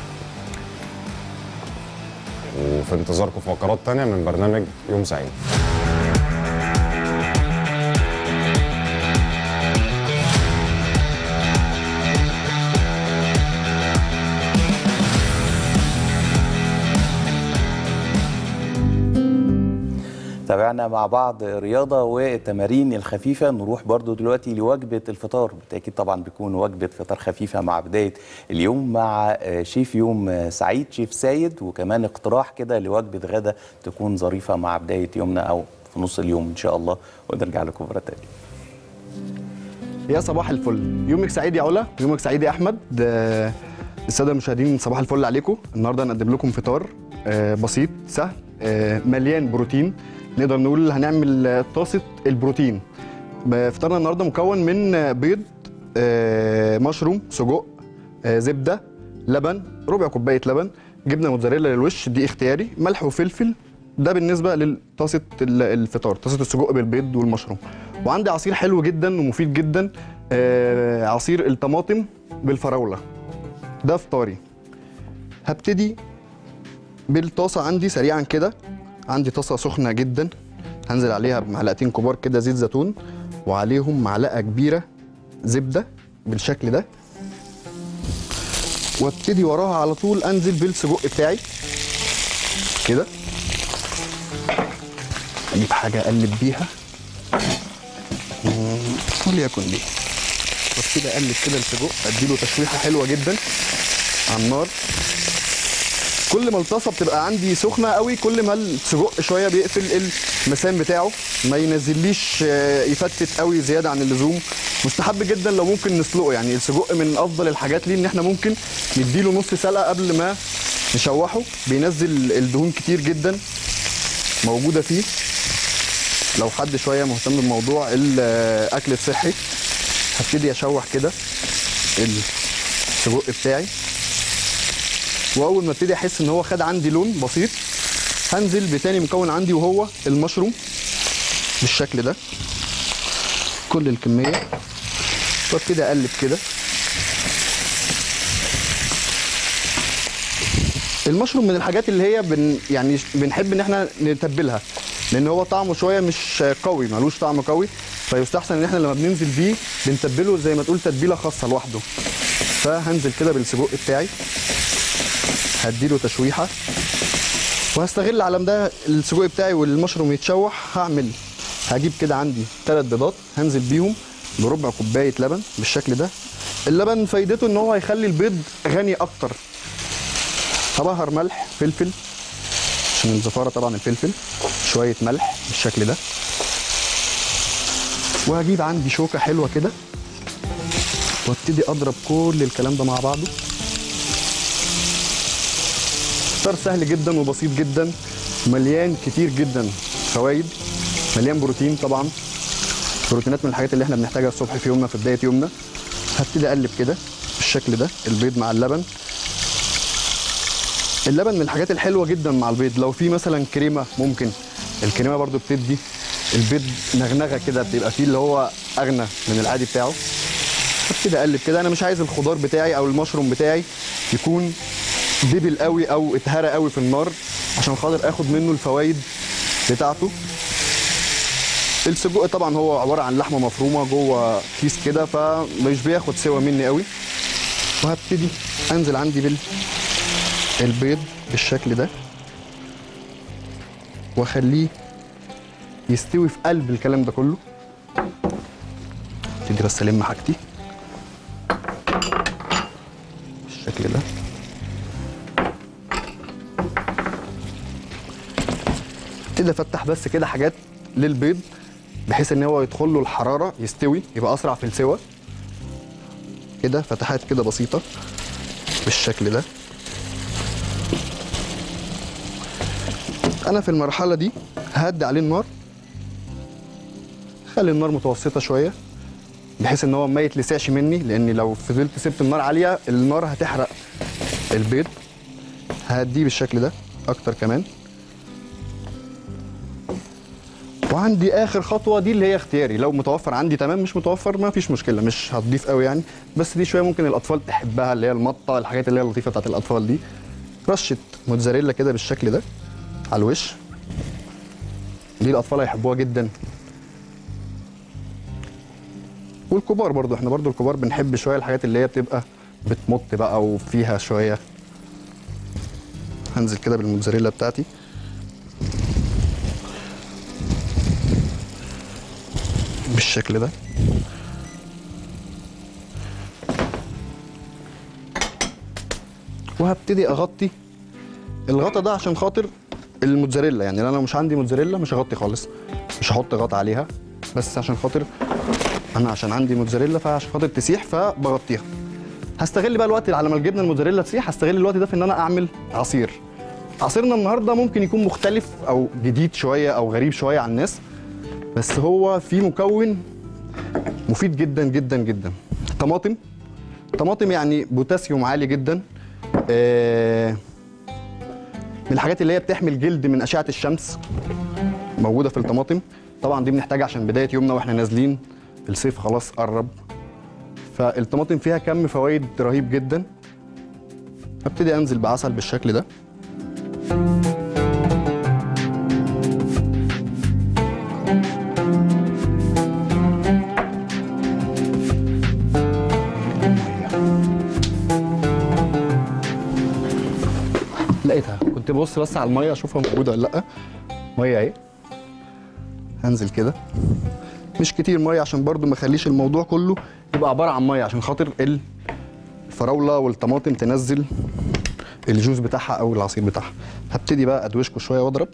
Speaker 9: وفي انتظاركم في فقرات تانية من برنامج يوم سعيد
Speaker 2: تابعنا مع بعض رياضة والتمارين الخفيفة نروح برضو دلوقتي لوجبة الفطار بالتأكيد طبعا بيكون وجبة فطار خفيفة مع بداية اليوم مع آه، شيف يوم آه، سعيد شيف سايد وكمان اقتراح كده لوجبة غدا تكون ظريفة مع بداية يومنا أو في نص اليوم إن شاء الله ونرجع لكم مرة تانية
Speaker 10: يا صباح الفل يومك سعيد يا علا يومك سعيد يا احمد ده الساده المشاهدين صباح الفل عليكم النهارده هنقدم لكم فطار آه، بسيط سهل آه، مليان بروتين نقدر نقول هنعمل آه، طاسه البروتين ب- فطارنا النهارده مكون من آه، بيض آه، مشروم سجق آه، زبده لبن ربع كوبايه لبن جبنه موتزاريلا للوش دي اختياري ملح وفلفل ده بالنسبه لطاسه ال- الفطار طاسه السجق بالبيض والمشروم وعندي عصير حلو جدا ومفيد جدا آه، عصير الطماطم بالفراوله ده فطاري هبتدي بالطاسه عندي سريعا كده عندي طاسه سخنه جدا هنزل عليها بمعلقتين كبار كده زيت زيتون وعليهم معلقه كبيره زبده بالشكل ده وابتدي وراها على طول انزل بالسجق بتاعي كده اجيب حاجه اقلب بيها مم، وليكن دي وابتدي اقلب كده السجق اديله تشويحه حلوه جدا على النار كل ما الطاسه بتبقى عندي سخنه قوي كل ما السجق شويه بيقفل المسام بتاعه ما ينزليش آه، يفتت قوي زياده عن اللزوم مستحب جدا لو ممكن نسلقه يعني السجق من افضل الحاجات ليه ان احنا ممكن نديله نص سلقه قبل ما نشوحه بينزل الدهون كتير جدا موجوده فيه لو حد شويه مهتم بموضوع الاكل الصحي هبتدي اشوح كده السجق بتاعي واول ما ابتدي احس ان هو خد عندي لون بسيط هنزل بتاني مكون عندي وهو المشروم بالشكل ده كل الكميه وابتدي اقلب كده المشروم من الحاجات اللي هي بن يعني بنحب ان احنا نتبلها لان هو طعمه شويه مش قوي ملوش طعم قوي فيستحسن ان احنا لما بننزل بيه بنتبله زي ما تقول تتبيله خاصه لوحده فهنزل كده بالسجق بتاعي هديله تشويحه وهستغل على ما ده السجق بتاعي والمشروم يتشوح هعمل هجيب كده عندي ثلاث بيضات هنزل بيهم بربع كوبايه لبن بالشكل ده اللبن فايدته ان هو هيخلي البيض غني اكتر هبهر ملح فلفل عشان الزفاره طبعا الفلفل شويه ملح بالشكل ده وهجيب عندي شوكه حلوه كده وابتدي اضرب كل الكلام ده مع بعضه فطار سهل جدا وبسيط جدا مليان كتير جدا فوائد مليان بروتين طبعا بروتينات من الحاجات اللي احنا بنحتاجها الصبح في يومنا في بدايه يومنا هبتدي اقلب كده بالشكل ده البيض مع اللبن اللبن من الحاجات الحلوه جدا مع البيض لو في مثلا كريمه ممكن الكريمه برضو بتدي البيض نغنغه كده بتبقى فيه اللي هو اغنى من العادي بتاعه هبتدي اقلب كده انا مش عايز الخضار بتاعي او المشروم بتاعي يكون دبل قوي او اتهرى قوي في النار عشان خاطر اخد منه الفوائد بتاعته السجق طبعا هو عباره عن لحمه مفرومه جوه كيس كده فمش بياخد سوا مني قوي وهبتدي انزل عندي بال البيض بالشكل ده واخليه يستوي في قلب الكلام ده كله ابتدي بس الم حاجتي بالشكل ده ابتدي افتح بس كده حاجات للبيض بحيث ان هو يدخل له الحراره يستوي يبقى اسرع في السوى كده فتحات كده بسيطه بالشكل ده انا في المرحله دي ههدي عليه النار خلي النار متوسطه شويه بحيث ان هو ما يتلسعش مني لان لو فضلت سبت النار عاليه النار هتحرق البيض ههديه بالشكل ده اكتر كمان وعندي اخر خطوه دي اللي هي اختياري لو متوفر عندي تمام مش متوفر ما فيش مشكله مش هتضيف قوي يعني بس دي شويه ممكن الاطفال تحبها اللي هي المطه الحاجات اللي هي اللطيفه بتاعت الاطفال دي رشه موتزاريلا كده بالشكل ده على الوش دي الاطفال هيحبوها جدا والكبار برضو احنا برضو الكبار بنحب شويه الحاجات اللي هي بتبقى بتمط بقى وفيها شويه هنزل كده بالموتزاريلا بتاعتي بالشكل ده وهبتدي اغطي الغطا ده عشان خاطر الموتزاريلا يعني انا مش عندي موتزاريلا مش هغطي خالص مش هحط غطا عليها بس عشان خاطر انا عشان عندي موتزاريلا فعشان خاطر تسيح فبغطيها هستغل بقى الوقت على ما الجبنه الموتزاريلا تسيح هستغل الوقت ده في ان انا اعمل عصير عصيرنا النهارده ممكن يكون مختلف او جديد شويه او غريب شويه عن الناس بس هو في مكون مفيد جدا جدا جدا طماطم طماطم يعني بوتاسيوم عالي جدا آه، من الحاجات اللي هي بتحمي الجلد من اشعه الشمس موجوده في الطماطم طبعا دي بنحتاجها عشان بدايه يومنا واحنا نازلين الصيف خلاص قرب فالطماطم فيها كم فوائد رهيب جدا ابتدي انزل بعسل بالشكل ده لقيتها كنت ببص بس على الميه اشوفها موجوده ولا لا ميه اهي هنزل كده مش كتير ميه عشان برضو ما اخليش الموضوع كله يبقى عباره عن ميه عشان خاطر الفراوله والطماطم تنزل الجوز بتاعها او العصير بتاعها هبتدي بقى ادوشكوا شويه واضرب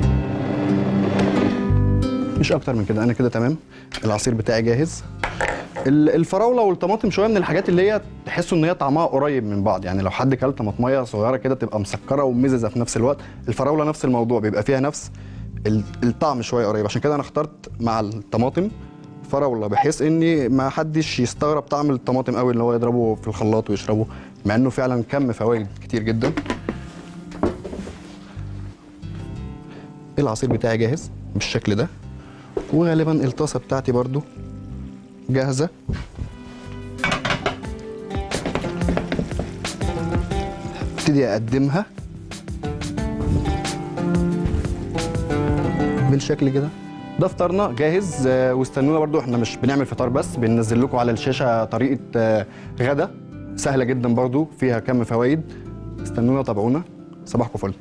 Speaker 10: مش اكتر من كده انا كده تمام العصير بتاعي جاهز ال- الفراوله والطماطم شويه من الحاجات اللي هي تحسوا ان هي طعمها قريب من بعض يعني لو حد كل طماطميه صغيره كده تبقى مسكره ومززه في نفس الوقت الفراوله نفس الموضوع بيبقى فيها نفس ال- الطعم شويه قريب عشان كده انا اخترت مع الطماطم فراوله بحيث ان ما حدش يستغرب طعم الطماطم قوي اللي هو يضربه في الخلاط ويشربه مع انه فعلا كم فوائد كتير جدا العصير بتاعي جاهز بالشكل ده وغالبا الطاسه بتاعتي برضو جاهزه ابتدي اقدمها بالشكل كده ده فطارنا جاهز آه، واستنونا برضو احنا مش بنعمل فطار بس بننزل لكم على الشاشه طريقه آه، غدا سهله جدا برضو فيها كم فوائد استنونا تابعونا صباحكم فل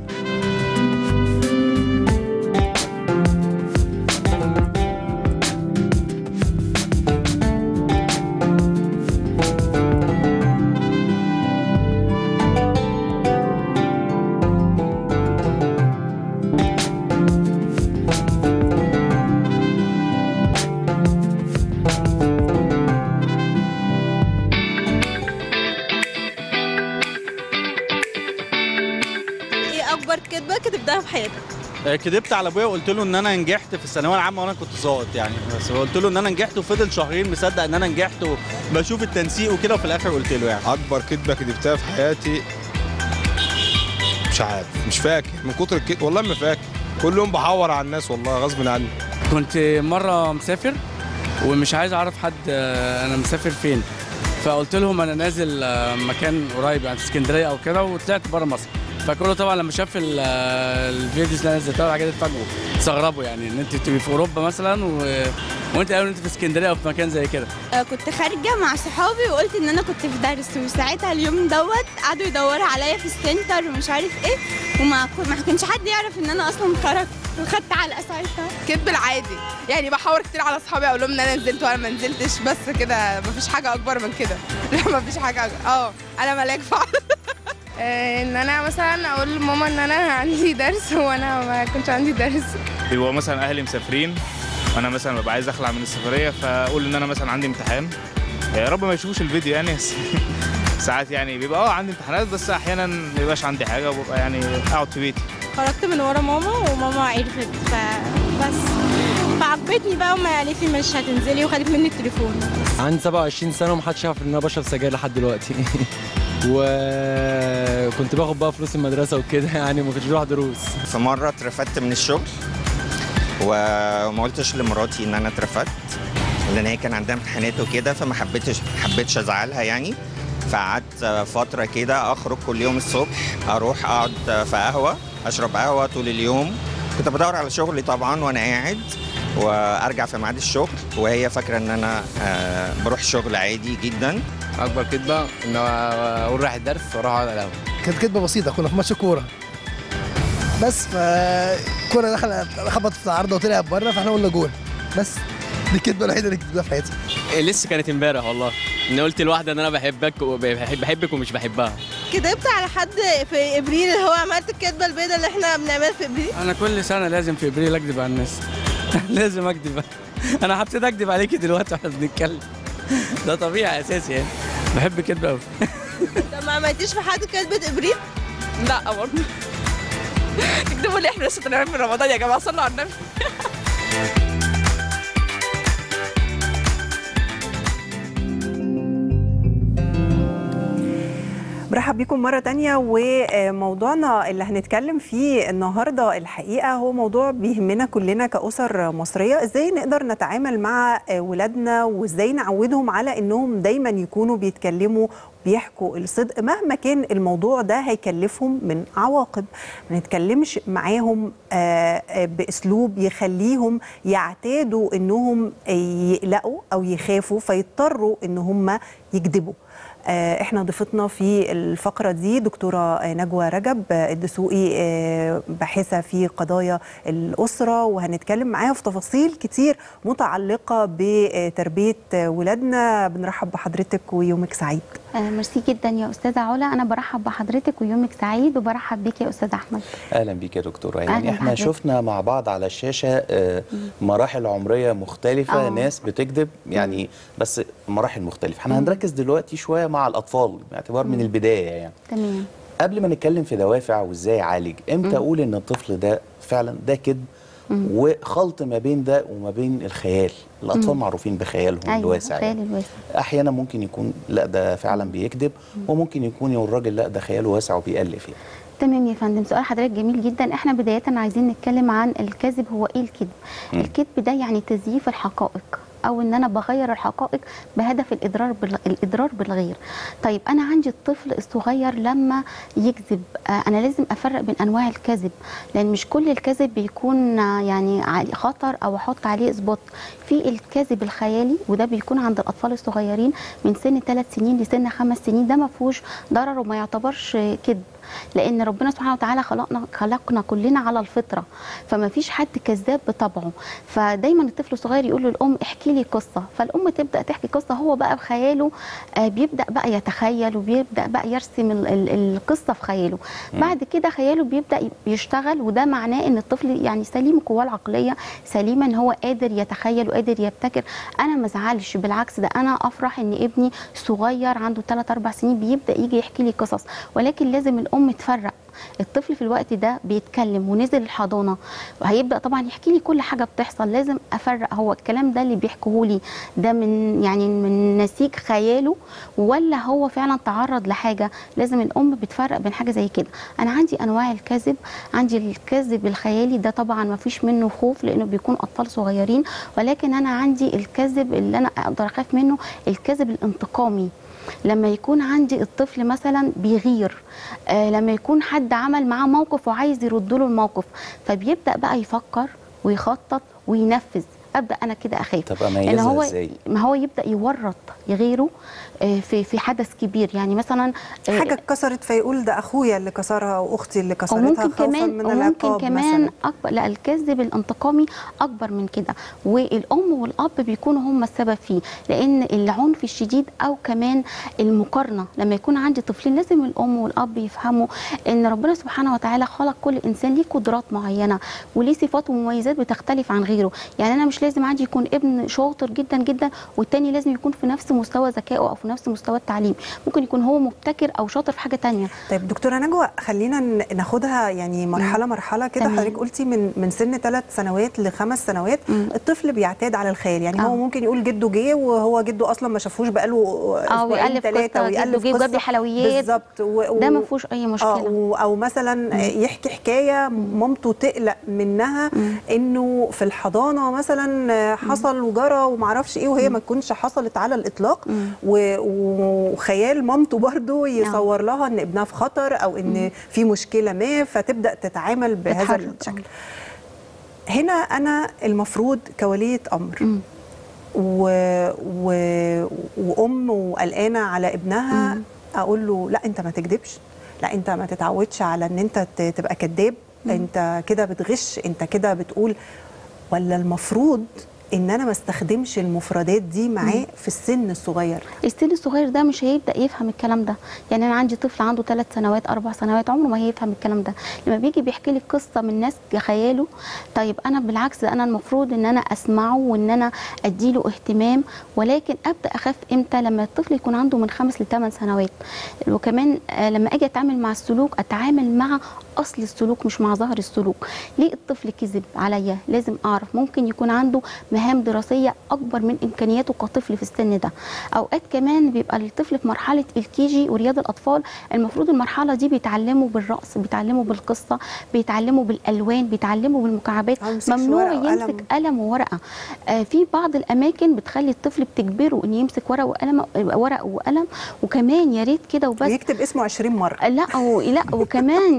Speaker 11: ايه اكبر كدبه كتبتها في حياتك
Speaker 12: آه، كدبت على ابويا وقلت له ان انا نجحت في الثانويه العامه وانا كنت ظابط يعني بس قلت له ان انا نجحت وفضل شهرين مصدق ان انا نجحت وبشوف التنسيق وكده وفي الاخر قلت له يعني
Speaker 13: اكبر كدبه كدبتها في حياتي مش عارف مش فاكر من كتر الكذب والله ما فاكر كل يوم بحور على الناس والله غصب عني
Speaker 14: كنت مرة مسافر ومش عايز أعرف حد آه، أنا مسافر فين فقلت لهم أنا نازل آه، مكان قريب يعني في اسكندرية أو كده وطلعت بره مصر فكله طبعا لما شاف ال- آه، الفيديوز اللي انا نزلتها والحاجات دي اتفاجئوا استغربوا يعني ان انت تبقي في اوروبا مثلا و... وانت قالوا ان انت في اسكندريه او في مكان زي كده
Speaker 11: آه، كنت خارجه مع صحابي وقلت ان انا كنت في درس وساعتها اليوم دوت قعدوا يدوروا عليا في السنتر ومش عارف ايه وما كو- ما كانش حد يعرف ان انا اصلا خرجت وخدت علقه ساعتها
Speaker 15: كدب العادي يعني بحاور كتير على اصحابي اقول لهم ان انا نزلت وانا ما نزلتش بس كده مفيش حاجه اكبر من كده لا مفيش حاجه أكبر. اه انا ملاك فعلا ان انا مثلا اقول لماما ان انا عندي درس وانا ما كنتش عندي درس
Speaker 16: بيبقوا مثلا اهلي مسافرين وانا مثلا ببقى عايز اخلع من السفريه فاقول ان انا مثلا عندي امتحان يا رب ما يشوفوش الفيديو يعني بس ساعات يعني بيبقى اه عندي امتحانات بس احيانا ما بيبقاش عندي حاجه وببقى يعني اقعد في بيتي
Speaker 11: خرجت من ورا ماما وماما عرفت فبس فعاقبتني بقى وما قالت لي مش هتنزلي وخدت مني التليفون
Speaker 17: عندي 27 سنة ومحدش يعرف ان انا بشرب سجاير لحد دلوقتي وكنت باخد بقى فلوس المدرسة وكده يعني ما كنتش بروح دروس
Speaker 18: في مرة اترفدت من الشغل وما قلتش لمراتي ان انا اترفدت لان هي كان عندها امتحانات وكده فما حبيتش حبيتش ازعلها يعني فقعدت فترة كده اخرج كل يوم الصبح اروح اقعد في قهوة اشرب قهوة طول اليوم كنت بدور على شغلي طبعا وانا قاعد وارجع في ميعاد الشغل وهي فاكرة ان انا آه، بروح الشغل عادي جدا
Speaker 17: اكبر كدبة ان اقول رايح الدرس واروح اقعد على القهوة
Speaker 19: كانت كدبه بسيطه كنا في ماتش كوره بس فالكوره دخلت خبطت في العارضه وطلعت بره فاحنا قلنا جول بس دي الكدبه الوحيده اللي كدبتها في حياتي
Speaker 17: لسه كانت امبارح والله ان قلت لواحدة ان انا بحبك وبحب بحبك ومش بحبها
Speaker 11: كدبت على حد في ابريل اللي هو عملت الكدبه البيضاء اللي احنا بنعملها في ابريل
Speaker 14: انا كل سنه لازم في ابريل اكذب على الناس لازم اكذب انا هبتدي اكذب عليكي دلوقتي واحنا بنتكلم ده طبيعي اساسي يعني بحب كدب قوي
Speaker 11: طب ما عملتيش في حد كدبه ابريل
Speaker 15: لا برضه تكتبوا لي احنا لسه طالعين من رمضان يا جماعه صلوا على النبي
Speaker 1: برحب بيكم مرة تانية وموضوعنا اللي هنتكلم فيه النهاردة الحقيقة هو موضوع بيهمنا كلنا كأسر مصرية ازاي نقدر نتعامل مع ولادنا وازاي نعودهم على انهم دايما يكونوا بيتكلموا بيحكوا الصدق مهما كان الموضوع ده هيكلفهم من عواقب ما نتكلمش معاهم آه، آه، باسلوب يخليهم يعتادوا انهم يقلقوا او يخافوا فيضطروا ان هم يكذبوا آه، احنا ضيفتنا في الفقره دي دكتوره آه، نجوى رجب آه، الدسوقي آه، باحثه في قضايا الاسره وهنتكلم معاها في تفاصيل كتير متعلقه بتربيه آه، ولادنا بنرحب بحضرتك ويومك سعيد
Speaker 20: آه، ميرسي جدا يا استاذه علا انا برحب بحضرتك ويومك سعيد وبرحب بيك يا استاذ احمد
Speaker 2: اهلا بيك يا دكتوره
Speaker 20: أهلاً
Speaker 2: يعني احنا
Speaker 20: بحضرتك.
Speaker 2: شفنا مع بعض على الشاشه آه، مراحل عمريه مختلفه
Speaker 20: آه.
Speaker 2: ناس بتكذب يعني بس مراحل مختلفه احنا هنركز دلوقتي شويه مع الاطفال باعتبار من
Speaker 20: مم.
Speaker 2: البدايه يعني
Speaker 20: تمام
Speaker 2: قبل ما نتكلم في دوافع وازاي اعالج امتى
Speaker 20: مم.
Speaker 2: اقول ان الطفل ده فعلا ده كذب
Speaker 20: مم.
Speaker 2: وخلط ما بين ده وما بين الخيال الاطفال
Speaker 20: مم.
Speaker 2: معروفين بخيالهم
Speaker 20: ايوه
Speaker 2: الواسع
Speaker 20: خيال
Speaker 2: يعني.
Speaker 20: الواسع
Speaker 2: احيانا ممكن يكون لا ده فعلا بيكذب وممكن يكون الراجل لا ده خياله واسع وبيألف يعني
Speaker 20: تمام يا فندم سؤال حضرتك جميل جدا احنا بدايه عايزين نتكلم عن الكذب هو ايه الكذب
Speaker 2: مم.
Speaker 20: الكذب ده يعني تزييف الحقائق او ان انا بغير الحقائق بهدف الاضرار بال... الاضرار بالغير طيب انا عندي الطفل الصغير لما يكذب آه انا لازم افرق بين انواع الكذب لان مش كل الكذب بيكون آه، يعني عالي- خطر او احط عليه سبوت في الكذب الخيالي وده بيكون عند الاطفال الصغيرين من سن 3 سنين لسن 5 سنين ده ما فيهوش ضرر وما يعتبرش آه، كذب لان ربنا سبحانه وتعالى خلقنا خلقنا كلنا على الفطره فما فيش حد كذاب بطبعه فدايما الطفل الصغير يقول للام احكي لي قصه فالام تبدا تحكي قصه هو بقى بخياله آه، بيبدا بقى يتخيل وبيبدا بقى يرسم ال- ال- القصه في خياله
Speaker 21: مم.
Speaker 20: بعد كده خياله بيبدا يشتغل وده معناه ان الطفل يعني سليم قواه العقليه سليمه ان هو قادر يتخيل وقادر يبتكر انا ما ازعلش بالعكس ده انا افرح ان ابني صغير عنده 3 4 سنين بيبدا يجي يحكي لي قصص ولكن لازم الام تفرق الطفل في الوقت ده بيتكلم ونزل الحضانه وهيبدا طبعا يحكي لي كل حاجه بتحصل لازم افرق هو الكلام ده اللي بيحكيه لي ده من يعني من نسيج خياله ولا هو فعلا تعرض لحاجه لازم الام بتفرق بين حاجه زي كده انا عندي انواع الكذب عندي الكذب الخيالي ده طبعا ما فيش منه خوف لانه بيكون اطفال صغيرين ولكن انا عندي الكذب اللي انا اقدر اخاف منه الكذب الانتقامي لما يكون عندي الطفل مثلا بيغير آه لما يكون حد عمل معاه موقف وعايز يرد له الموقف فبيبدا بقى يفكر ويخطط وينفذ ابدا انا كده اخاف
Speaker 2: طب
Speaker 20: ان
Speaker 2: اميزها
Speaker 20: هو
Speaker 2: ازاي
Speaker 20: ما هو يبدا يورط غيره آه، في في حدث كبير يعني مثلا آه،
Speaker 1: حاجه اتكسرت فيقول ده اخويا اللي كسرها واختي اللي كسرتها
Speaker 20: وممكن
Speaker 1: خوفا
Speaker 20: كمان
Speaker 1: من
Speaker 20: وممكن
Speaker 1: العقاب
Speaker 20: كمان
Speaker 1: مثلا
Speaker 20: اكبر لا الكذب الانتقامي اكبر من كده والام والاب بيكونوا هم السبب فيه لان العنف الشديد او كمان المقارنه لما يكون عندي طفلين لازم الام والاب يفهموا ان ربنا سبحانه وتعالى خلق كل انسان ليه قدرات معينه وليه صفات ومميزات بتختلف عن غيره يعني انا مش لازم عندي يكون ابن شاطر جدا جدا والتاني لازم يكون في نفس مستوى ذكائه او في نفس مستوى التعليم ممكن يكون هو مبتكر او شاطر في حاجه تانية
Speaker 1: طيب دكتوره نجوى خلينا ن- ناخدها يعني مرحله مرحله كده
Speaker 20: تمام.
Speaker 1: حضرتك قلتي من من سن ثلاث سنوات لخمس سنوات الطفل بيعتاد على الخيال يعني هو
Speaker 20: آه.
Speaker 1: ممكن يقول جده جه وهو جده اصلا ما شافوش بقاله
Speaker 20: اه
Speaker 1: اسبوعين
Speaker 20: ويألف
Speaker 1: ثلاثه
Speaker 20: قصه جده جه وجاب لي حلويات
Speaker 1: بالظبط و-
Speaker 20: ده
Speaker 1: و-
Speaker 20: ما فيهوش اي مشكله
Speaker 1: آه و- او مثلا يحكي حكايه مامته تقلق منها انه في الحضانه مثلا حصل وجرى ومعرفش ايه وهي ما تكونش حصلت على الاطلاق و- وخيال مامته برضو يصور لها ان ابنها في خطر او ان في مشكله ما فتبدا تتعامل بهذا
Speaker 20: تتحرك.
Speaker 1: الشكل هنا انا المفروض كوليه امر و... و... وام وقلقانه على ابنها اقول له لا انت ما تكذبش لا انت ما تتعودش على ان انت ت- تبقى كذاب انت كده بتغش انت كده بتقول ولا المفروض ان انا ما استخدمش المفردات دي معاه في السن الصغير
Speaker 20: السن الصغير ده مش هيبدا يفهم الكلام ده يعني انا عندي طفل عنده ثلاث سنوات اربع سنوات عمره ما هيفهم الكلام ده لما بيجي بيحكي لي قصه من ناس خياله طيب انا بالعكس ده انا المفروض ان انا اسمعه وان انا اديله اهتمام ولكن ابدا اخاف امتى لما الطفل يكون عنده من خمس لثمان سنوات وكمان آه، لما اجي اتعامل مع السلوك اتعامل مع اصل السلوك مش مع ظهر السلوك ليه الطفل كذب عليا لازم اعرف ممكن يكون عنده مهام دراسيه اكبر من امكانياته كطفل في السن ده اوقات كمان بيبقى الطفل في مرحله الكيجي ورياض الاطفال المفروض المرحله دي بيتعلموا بالرقص بيتعلموا بالقصه بيتعلموا بالالوان بيتعلموا بالمكعبات
Speaker 1: يمسكش
Speaker 20: ممنوع
Speaker 1: ورقة وقلم.
Speaker 20: يمسك قلم وورقه آه في بعض الاماكن بتخلي الطفل بتجبره ان يمسك ورقه وقلم ورق وقلم وكمان يا ريت كده وبس
Speaker 1: ويكتب اسمه 20 مره
Speaker 20: لا و... لا وكمان اكتر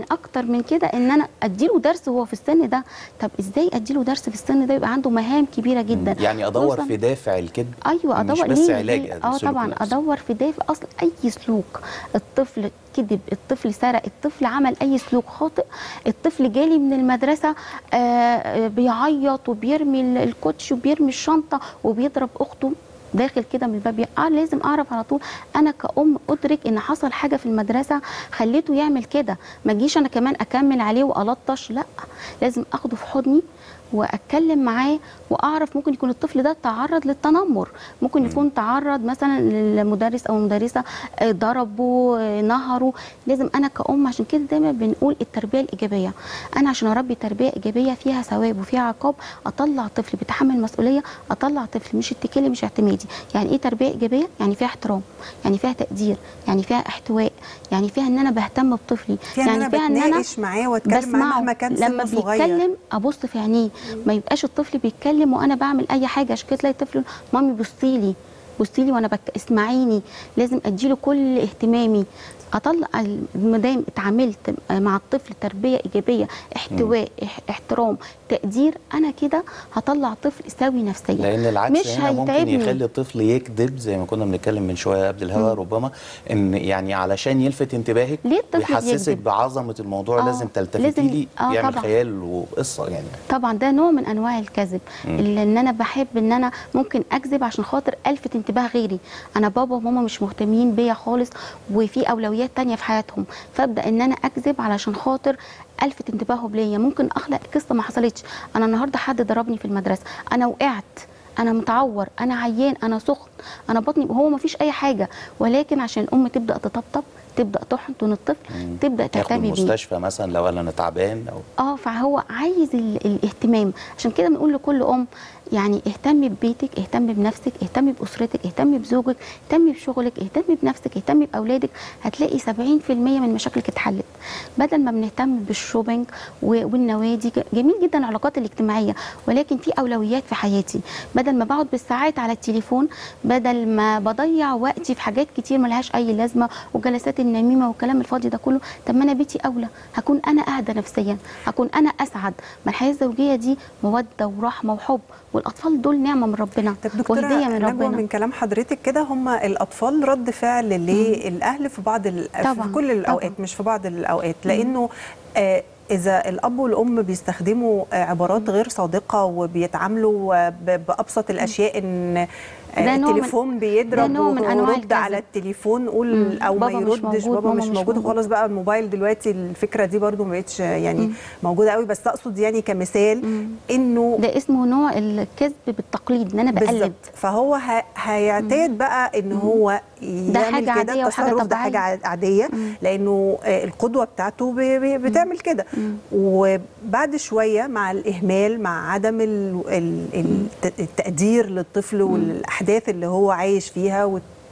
Speaker 20: من كده ان انا اديله درس وهو في السن ده طب ازاي اديله درس في السن ده يبقى عنده مهام كبيره جدا
Speaker 2: يعني ادور
Speaker 20: خصوصاً-
Speaker 2: في دافع الكذب
Speaker 20: ايوه
Speaker 2: مش
Speaker 20: ادور
Speaker 2: بس
Speaker 20: ليه
Speaker 2: علاج
Speaker 20: ليه؟ اه
Speaker 2: السلوك
Speaker 20: طبعا
Speaker 2: نفسه.
Speaker 20: ادور في دافع اصل اي سلوك الطفل كذب الطفل سرق الطفل عمل اي سلوك خاطئ الطفل جالي من المدرسه آه، آه بيعيط وبيرمي ال- الكوتش وبيرمي الشنطه وبيضرب اخته داخل كده من الباب آه لازم اعرف على طول انا كأم ادرك ان حصل حاجه في المدرسه خليته يعمل كده ما اجيش انا كمان اكمل عليه والطش لا لازم اخده في حضني واتكلم معاه واعرف ممكن يكون الطفل ده تعرض للتنمر ممكن يكون تعرض مثلا للمدرس او المدرسه آه، ضربه آه، نهره لازم انا كأم عشان كده دايما بنقول التربيه الايجابيه انا عشان اربي تربيه ايجابيه فيها ثواب وفيها عقاب اطلع طفل بيتحمل مسؤوليه اطلع طفل مش اتكالي مش اعتمادي يعني ايه تربيه ايجابيه يعني فيها احترام يعني فيها تقدير يعني فيها احتواء يعني فيها ان انا بهتم بطفلي
Speaker 1: فيها إن
Speaker 20: يعني
Speaker 1: أنا
Speaker 20: فيها ان انا
Speaker 1: بتناقش معاه وأتكلم معاه
Speaker 20: بسمعه.
Speaker 1: مهما كان
Speaker 20: لما
Speaker 1: سنه صغير.
Speaker 20: بيتكلم ابص في عينيه ما يبقاش الطفل بيتكلم وانا بعمل اي حاجه عشان كده تلاقي الطفل مامي بصي لي بصي لي وانا بك... اسمعيني لازم اديله كل اهتمامي اطلع ما دام اتعاملت مع الطفل تربيه ايجابيه احتواء اح... احترام تقدير انا كده هطلع طفل سوي نفسيا
Speaker 2: لان العكس
Speaker 20: مش
Speaker 2: هنا ممكن
Speaker 20: هيتعبني.
Speaker 2: يخلي الطفل يكذب زي ما كنا بنتكلم من شويه قبل الهوا ربما ان يعني علشان يلفت انتباهك
Speaker 20: ليه الطفل
Speaker 2: ويحسسك
Speaker 20: بيكذب؟
Speaker 2: بعظمه الموضوع
Speaker 20: آه،
Speaker 2: لازم تلتفتي
Speaker 20: لازم-
Speaker 2: لي
Speaker 20: آه،
Speaker 2: يعمل
Speaker 20: طبعاً.
Speaker 2: خيال وقصه يعني
Speaker 20: طبعا ده نوع من انواع الكذب
Speaker 2: مم.
Speaker 20: اللي ان انا بحب ان انا ممكن اكذب عشان خاطر الفت انتباه غيري انا بابا وماما مش مهتمين بيا خالص وفي اولويات تانية في حياتهم فابدا ان انا اكذب علشان خاطر الفت انتباههم ليا ممكن اخلق قصه ما حصلتش انا النهارده حد ضربني في المدرسه انا وقعت انا متعور انا عيان انا سخن انا بطني وهو ما فيش اي حاجه ولكن عشان الام تبدا تطبطب تبدا تحضن الطفل تبدا
Speaker 2: ياخده
Speaker 20: تهتم بيه
Speaker 2: المستشفى مثلا لو قال انا تعبان او
Speaker 20: اه فهو عايز ال- الاهتمام عشان كده بنقول لكل ام يعني اهتمي ببيتك اهتمي بنفسك اهتمي باسرتك اهتمي بزوجك اهتمي بشغلك اهتمي بنفسك اهتمي باولادك هتلاقي 70% من مشاكلك اتحلت بدل ما بنهتم بالشوبينج و- والنوادي ج- جميل جدا العلاقات الاجتماعيه ولكن في اولويات في حياتي بدل ما بقعد بالساعات على التليفون بدل ما بضيع وقتي في حاجات كتير ملهاش اي لازمه وجلسات النميمه والكلام الفاضي ده كله طب ما انا بيتي اولى هكون انا اهدى نفسيا هكون انا اسعد ما الحياه الزوجيه دي موده ورحمه وحب والاطفال دول نعمه من ربنا
Speaker 1: دكتورة
Speaker 20: وهديه من
Speaker 1: نجوى
Speaker 20: ربنا
Speaker 1: من كلام حضرتك كده هم الأطفال رد فعل للأهل في بعض ال... في
Speaker 20: طبعاً،
Speaker 1: كل الأوقات مش في بعض الأوقات لأنه آه إذا الأب والأم بيستخدموا آه، عبارات غير صادقة وبيتعاملوا آه، ب- بأبسط الأشياء إن آه،
Speaker 20: ده نوع من-
Speaker 1: التليفون
Speaker 20: ده
Speaker 1: بيضرب
Speaker 20: نوع من أنواع
Speaker 1: ورد
Speaker 20: الكذب.
Speaker 1: على التليفون قول
Speaker 20: مم.
Speaker 1: أو ما
Speaker 20: بابا مش
Speaker 1: يردش
Speaker 20: موجود،
Speaker 1: بابا
Speaker 20: ماما
Speaker 1: مش
Speaker 20: مش
Speaker 1: موجود
Speaker 20: موجود.
Speaker 1: خالص بقى الموبايل دلوقتي الفكرة دي برضو ما بقتش يعني موجودة قوي بس أقصد يعني كمثال إنه
Speaker 20: ده اسمه نوع الكذب بالتقليد ان انا بقلد
Speaker 1: بالظبط. فهو ه- هيعتاد بقى ان هو
Speaker 20: ده
Speaker 1: يعمل
Speaker 20: حاجة
Speaker 1: كده
Speaker 20: عادية وحاجة
Speaker 1: التصرف ده
Speaker 20: طبيعية.
Speaker 1: حاجه ع- عاديه لانه آه، القدوه بتاعته ب- ب- بتعمل كده وبعد شويه مع الاهمال مع عدم ال- ال- الت- التقدير للطفل والاحداث اللي هو عايش فيها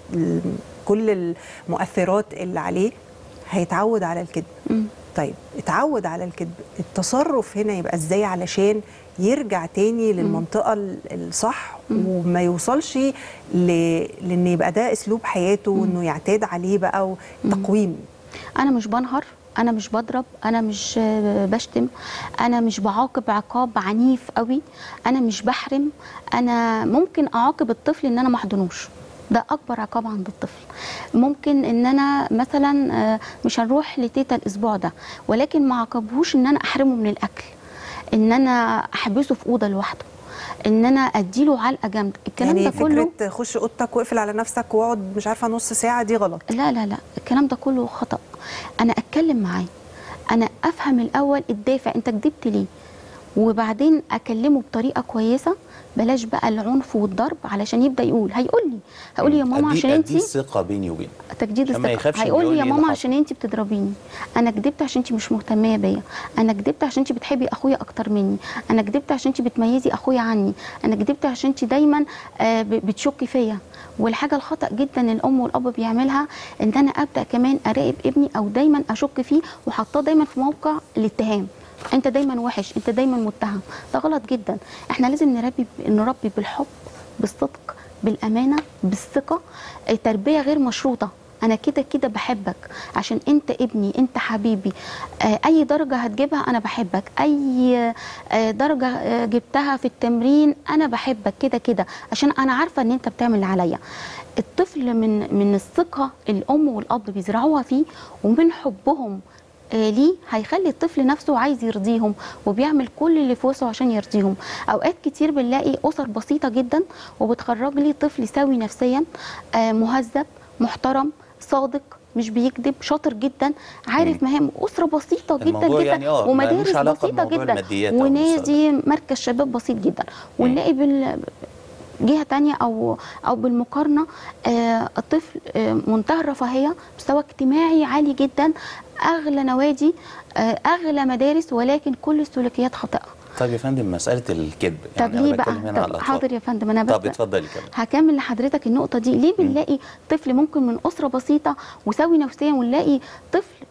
Speaker 1: وكل المؤثرات اللي عليه هيتعود على الكذب طيب اتعود على الكذب التصرف هنا يبقى ازاي علشان يرجع تاني للمنطقة ال- الصح وما يوصلش ل... لان يبقى ده اسلوب حياته وانه يعتاد عليه بقى وتقويم
Speaker 20: انا مش بنهر انا مش بضرب انا مش آه، بشتم انا مش بعاقب عقاب عنيف قوي انا مش بحرم انا ممكن اعاقب الطفل ان انا ما احضنوش ده اكبر عقاب عند الطفل ممكن ان انا مثلا آه، مش هنروح لتيتا الاسبوع ده ولكن ما عاقبهوش ان انا احرمه من الاكل ان انا احبسه في اوضه لوحده ان انا اديله علقه جامده الكلام
Speaker 1: يعني
Speaker 20: ده كله
Speaker 1: فكرة خش اوضتك واقفل على نفسك واقعد مش عارفة نص ساعة دي غلط
Speaker 20: لا لا لا الكلام ده كله خطأ أنا أتكلم معاه أنا أفهم الأول الدافع أنت كدبت ليه وبعدين أكلمه بطريقة كويسة بلاش بقى العنف والضرب علشان يبدأ يقول هيقول لي هيقول لي يا ماما
Speaker 2: أدي-
Speaker 20: عشان
Speaker 2: أدي
Speaker 20: انت
Speaker 2: الثقه بيني وبينك
Speaker 20: تجديد
Speaker 2: عشان ما
Speaker 20: الثقه
Speaker 2: يخافش
Speaker 20: هيقول
Speaker 2: يقول
Speaker 20: لي يا
Speaker 2: لي اللي
Speaker 20: ماما
Speaker 2: حصل.
Speaker 20: عشان انت بتضربيني انا كدبت عشان انت مش مهتميه بيا انا كدبت عشان انت بتحبي اخويا اكتر مني انا كدبت عشان انت بتميزي اخويا عني انا كدبت عشان انت دايما آه، ب- بتشكي فيا والحاجه الخطا جدا الام والاب بيعملها ان انا ابدا كمان اراقب ابني او دايما اشك فيه وحطاه دايما في موقع الاتهام انت دايما وحش انت دايما متهم ده غلط جدا احنا لازم نربي نربي بالحب بالصدق بالامانه بالثقه آه، تربيه غير مشروطه انا كده كده بحبك عشان انت ابني انت حبيبي آه، اي درجه هتجيبها انا بحبك اي آه، درجه آه، جبتها في التمرين انا بحبك كده كده عشان انا عارفه ان انت بتعمل اللي عليا الطفل من من الثقه الام والاب بيزرعوها فيه ومن حبهم آه، ليه هيخلي الطفل نفسه عايز يرضيهم وبيعمل كل اللي في وسعه عشان يرضيهم اوقات كتير بنلاقي اسر بسيطه جدا وبتخرج لي طفل سوي نفسيا آه، مهذب محترم صادق مش بيكذب شاطر جدا عارف مهام اسره بسيطه جدا
Speaker 2: الموضوع
Speaker 20: جدا
Speaker 2: يعني آه،
Speaker 20: ومدارس
Speaker 2: ملوش علاقة
Speaker 20: بسيطه
Speaker 2: بموضوع
Speaker 20: جدا
Speaker 2: الماديات أو
Speaker 20: ونادي مركز شباب بسيط جدا ونلاقي بال جهه تانية او او بالمقارنه آه الطفل آه منتهى الرفاهيه مستوى اجتماعي عالي جدا اغلى نوادي آه اغلى مدارس ولكن كل السلوكيات خاطئه
Speaker 2: طب يا فندم مساله الكذب
Speaker 20: طب
Speaker 2: يعني
Speaker 20: ليه
Speaker 2: أنا
Speaker 20: بقى
Speaker 2: بتكلم هنا على
Speaker 20: طب
Speaker 2: الأطفال.
Speaker 20: حاضر يا فندم انا
Speaker 2: طب
Speaker 20: بس
Speaker 2: اتفضلي كمان
Speaker 20: هكمل لحضرتك النقطه دي ليه بنلاقي طفل ممكن من اسره بسيطه وسوي نفسيا ونلاقي طفل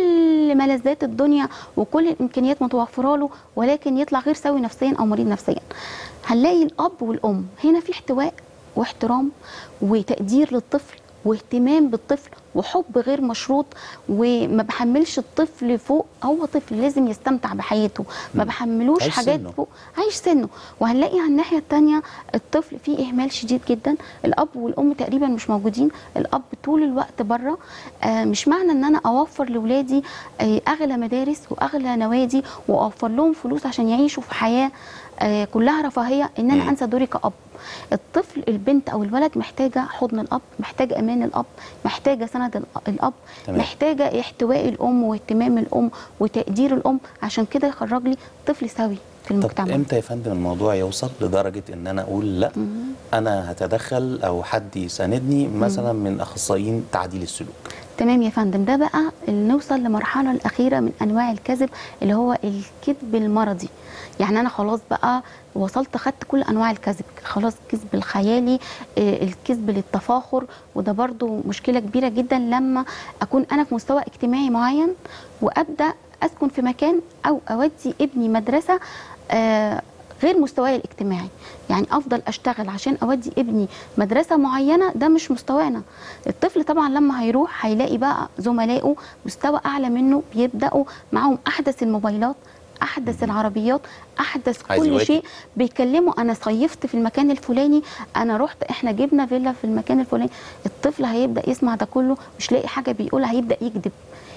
Speaker 20: كل ملذات الدنيا وكل الامكانيات متوفره له ولكن يطلع غير سوي نفسيا او مريض نفسيا هنلاقي الاب والام هنا في احتواء واحترام وتقدير للطفل واهتمام بالطفل وحب غير مشروط وما بحملش الطفل فوق هو طفل لازم يستمتع بحياته ما بحملوش
Speaker 2: عايش
Speaker 20: حاجات
Speaker 2: سنه.
Speaker 20: فوق عايش سنه وهنلاقي على الناحيه الثانيه الطفل فيه اهمال شديد جدا الاب والام تقريبا مش موجودين الاب طول الوقت بره آه مش معنى ان انا اوفر لاولادي آه اغلى مدارس واغلى نوادي واوفر لهم فلوس عشان يعيشوا في حياه آه كلها رفاهيه ان انا انسى دوري كاب الطفل البنت او الولد محتاجه حضن الاب محتاجه امان الاب محتاجه سند الأ- الاب
Speaker 2: تمام.
Speaker 20: محتاجه احتواء الام واهتمام الام وتقدير الام عشان كده يخرج لي طفل سوي في
Speaker 2: طب
Speaker 20: المجتمع
Speaker 2: امتى يا فندم الموضوع يوصل لدرجه ان انا اقول لا انا هتدخل او حد يساندني مثلا من اخصائيين تعديل السلوك
Speaker 20: تمام يا فندم ده بقى اللي نوصل لمرحله الاخيره من انواع الكذب اللي هو الكذب المرضي يعني انا خلاص بقى وصلت خدت كل انواع الكذب خلاص الكذب الخيالي آه، الكذب للتفاخر وده برضو مشكله كبيره جدا لما اكون انا في مستوى اجتماعي معين وابدا اسكن في مكان او اودي ابني مدرسه آه، غير مستواي الاجتماعي يعني افضل اشتغل عشان اودي ابني مدرسه معينه ده مش مستوانا الطفل طبعا لما هيروح هيلاقي بقى زملائه مستوى اعلى منه بيبداوا معاهم احدث الموبايلات احدث العربيات احدث
Speaker 2: عايز
Speaker 20: كل
Speaker 2: يواكب.
Speaker 20: شيء بيتكلموا انا صيفت في المكان الفلاني انا رحت احنا جبنا فيلا في المكان الفلاني الطفل هيبدا يسمع ده كله مش لاقي حاجه بيقولها هيبدا يكذب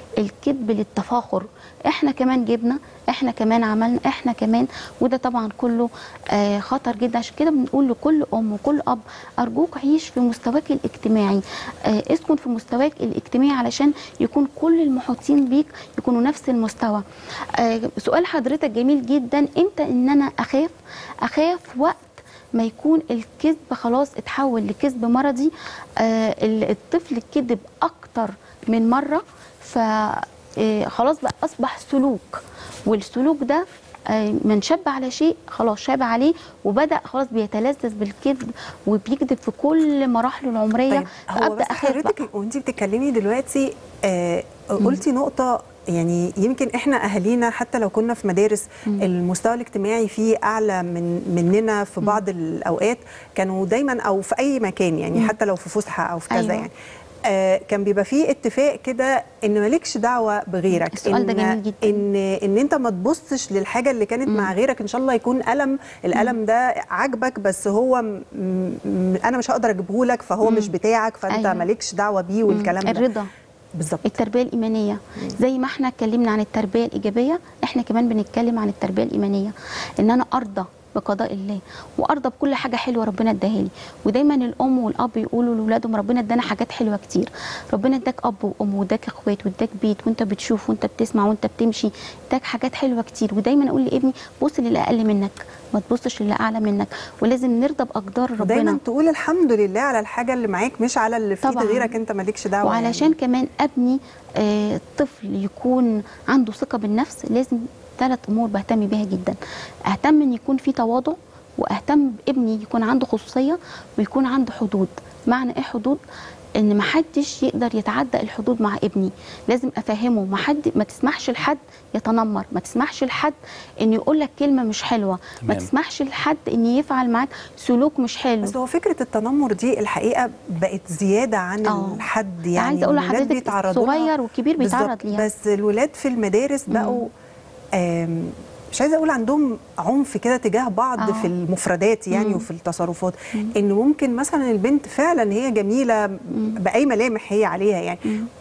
Speaker 20: الكذب للتفاخر احنا كمان جبنا احنا كمان عملنا احنا كمان وده طبعا كله آه خطر جدا عشان كده بنقول لكل ام وكل اب ارجوك عيش في مستواك الاجتماعي آه اسكن في مستواك الاجتماعي علشان يكون كل المحيطين بيك يكونوا نفس المستوى آه سؤال حضرتك جميل جدا امتى ان انا اخاف اخاف وقت ما يكون الكذب خلاص اتحول لكذب مرضي آه ال- الطفل كذب اكتر من مره ف آه، خلاص بقى اصبح سلوك والسلوك ده آه، من شاب على شيء خلاص شاب عليه وبدا خلاص بيتلذذ بالكذب وبيكذب في كل مراحله العمريه
Speaker 1: طيب هو بس حضرتك وانت بتتكلمي دلوقتي آه قلتي نقطة يعني يمكن احنا اهالينا حتى لو كنا في مدارس المستوى الاجتماعي فيه اعلى من مننا في بعض الاوقات كانوا دايما او في اي مكان يعني
Speaker 20: مم.
Speaker 1: حتى لو في فسحه او في كذا
Speaker 20: أيوة.
Speaker 1: يعني آه كان بيبقى فيه اتفاق كده ان مالكش دعوه بغيرك
Speaker 20: السؤال ده
Speaker 1: إن
Speaker 20: جميل جدا.
Speaker 1: ان ان انت ما تبصش للحاجه اللي كانت مع غيرك ان شاء الله يكون الم الالم ده عاجبك بس هو م م انا مش هقدر اجيبه لك فهو
Speaker 20: مم.
Speaker 1: مش بتاعك فانت
Speaker 20: أيوة.
Speaker 1: مالكش دعوه بيه والكلام ده
Speaker 20: الرضا
Speaker 1: بالظبط
Speaker 20: التربيه الايمانيه زي ما احنا اتكلمنا عن التربيه الايجابيه احنا كمان بنتكلم عن التربيه الايمانيه ان انا ارضى بقضاء الله وارضى بكل حاجه حلوه ربنا اداها لي ودايما الام والاب يقولوا لاولادهم ربنا ادانا حاجات حلوه كتير ربنا اداك اب وام واداك اخوات واداك بيت وانت بتشوف وانت بتسمع وانت بتمشي اداك حاجات حلوه كتير ودايما اقول لابني بص للي اقل منك ما تبصش للي اعلى منك ولازم نرضى باقدار ربنا
Speaker 1: ودايما تقول الحمد لله على الحاجه اللي معاك مش على اللي في ايد
Speaker 20: طبعاً.
Speaker 1: غيرك انت مالكش دعوه
Speaker 20: وعلشان
Speaker 1: يعني.
Speaker 20: كمان ابني آه، طفل يكون عنده ثقه بالنفس لازم ثلاث امور بهتم بيها جدا اهتم ان يكون في تواضع واهتم بابني يكون عنده خصوصيه ويكون عنده حدود معنى ايه حدود ان ما حدش يقدر يتعدى الحدود مع ابني لازم افهمه ما حد ما تسمحش لحد يتنمر ما تسمحش لحد ان يقول لك كلمه مش حلوه ما
Speaker 1: تمام.
Speaker 20: تسمحش لحد ان يفعل معاك سلوك مش حلو
Speaker 1: بس هو فكره التنمر دي الحقيقه بقت زياده عن
Speaker 20: آه.
Speaker 1: الحد يعني
Speaker 20: عايزة أقول
Speaker 1: الولاد
Speaker 20: لحضرتك
Speaker 1: بيتعرضوا لها.
Speaker 20: الصغير والكبير بيتعرض
Speaker 1: بالظبط.
Speaker 20: ليها.
Speaker 1: بس الولاد في المدارس بقوا آم، مش عايزه اقول عندهم عنف كده تجاه بعض
Speaker 20: آه.
Speaker 1: في المفردات يعني
Speaker 20: مم.
Speaker 1: وفي التصرفات ان ممكن مثلا البنت فعلا هي جميله باي ملامح هي عليها يعني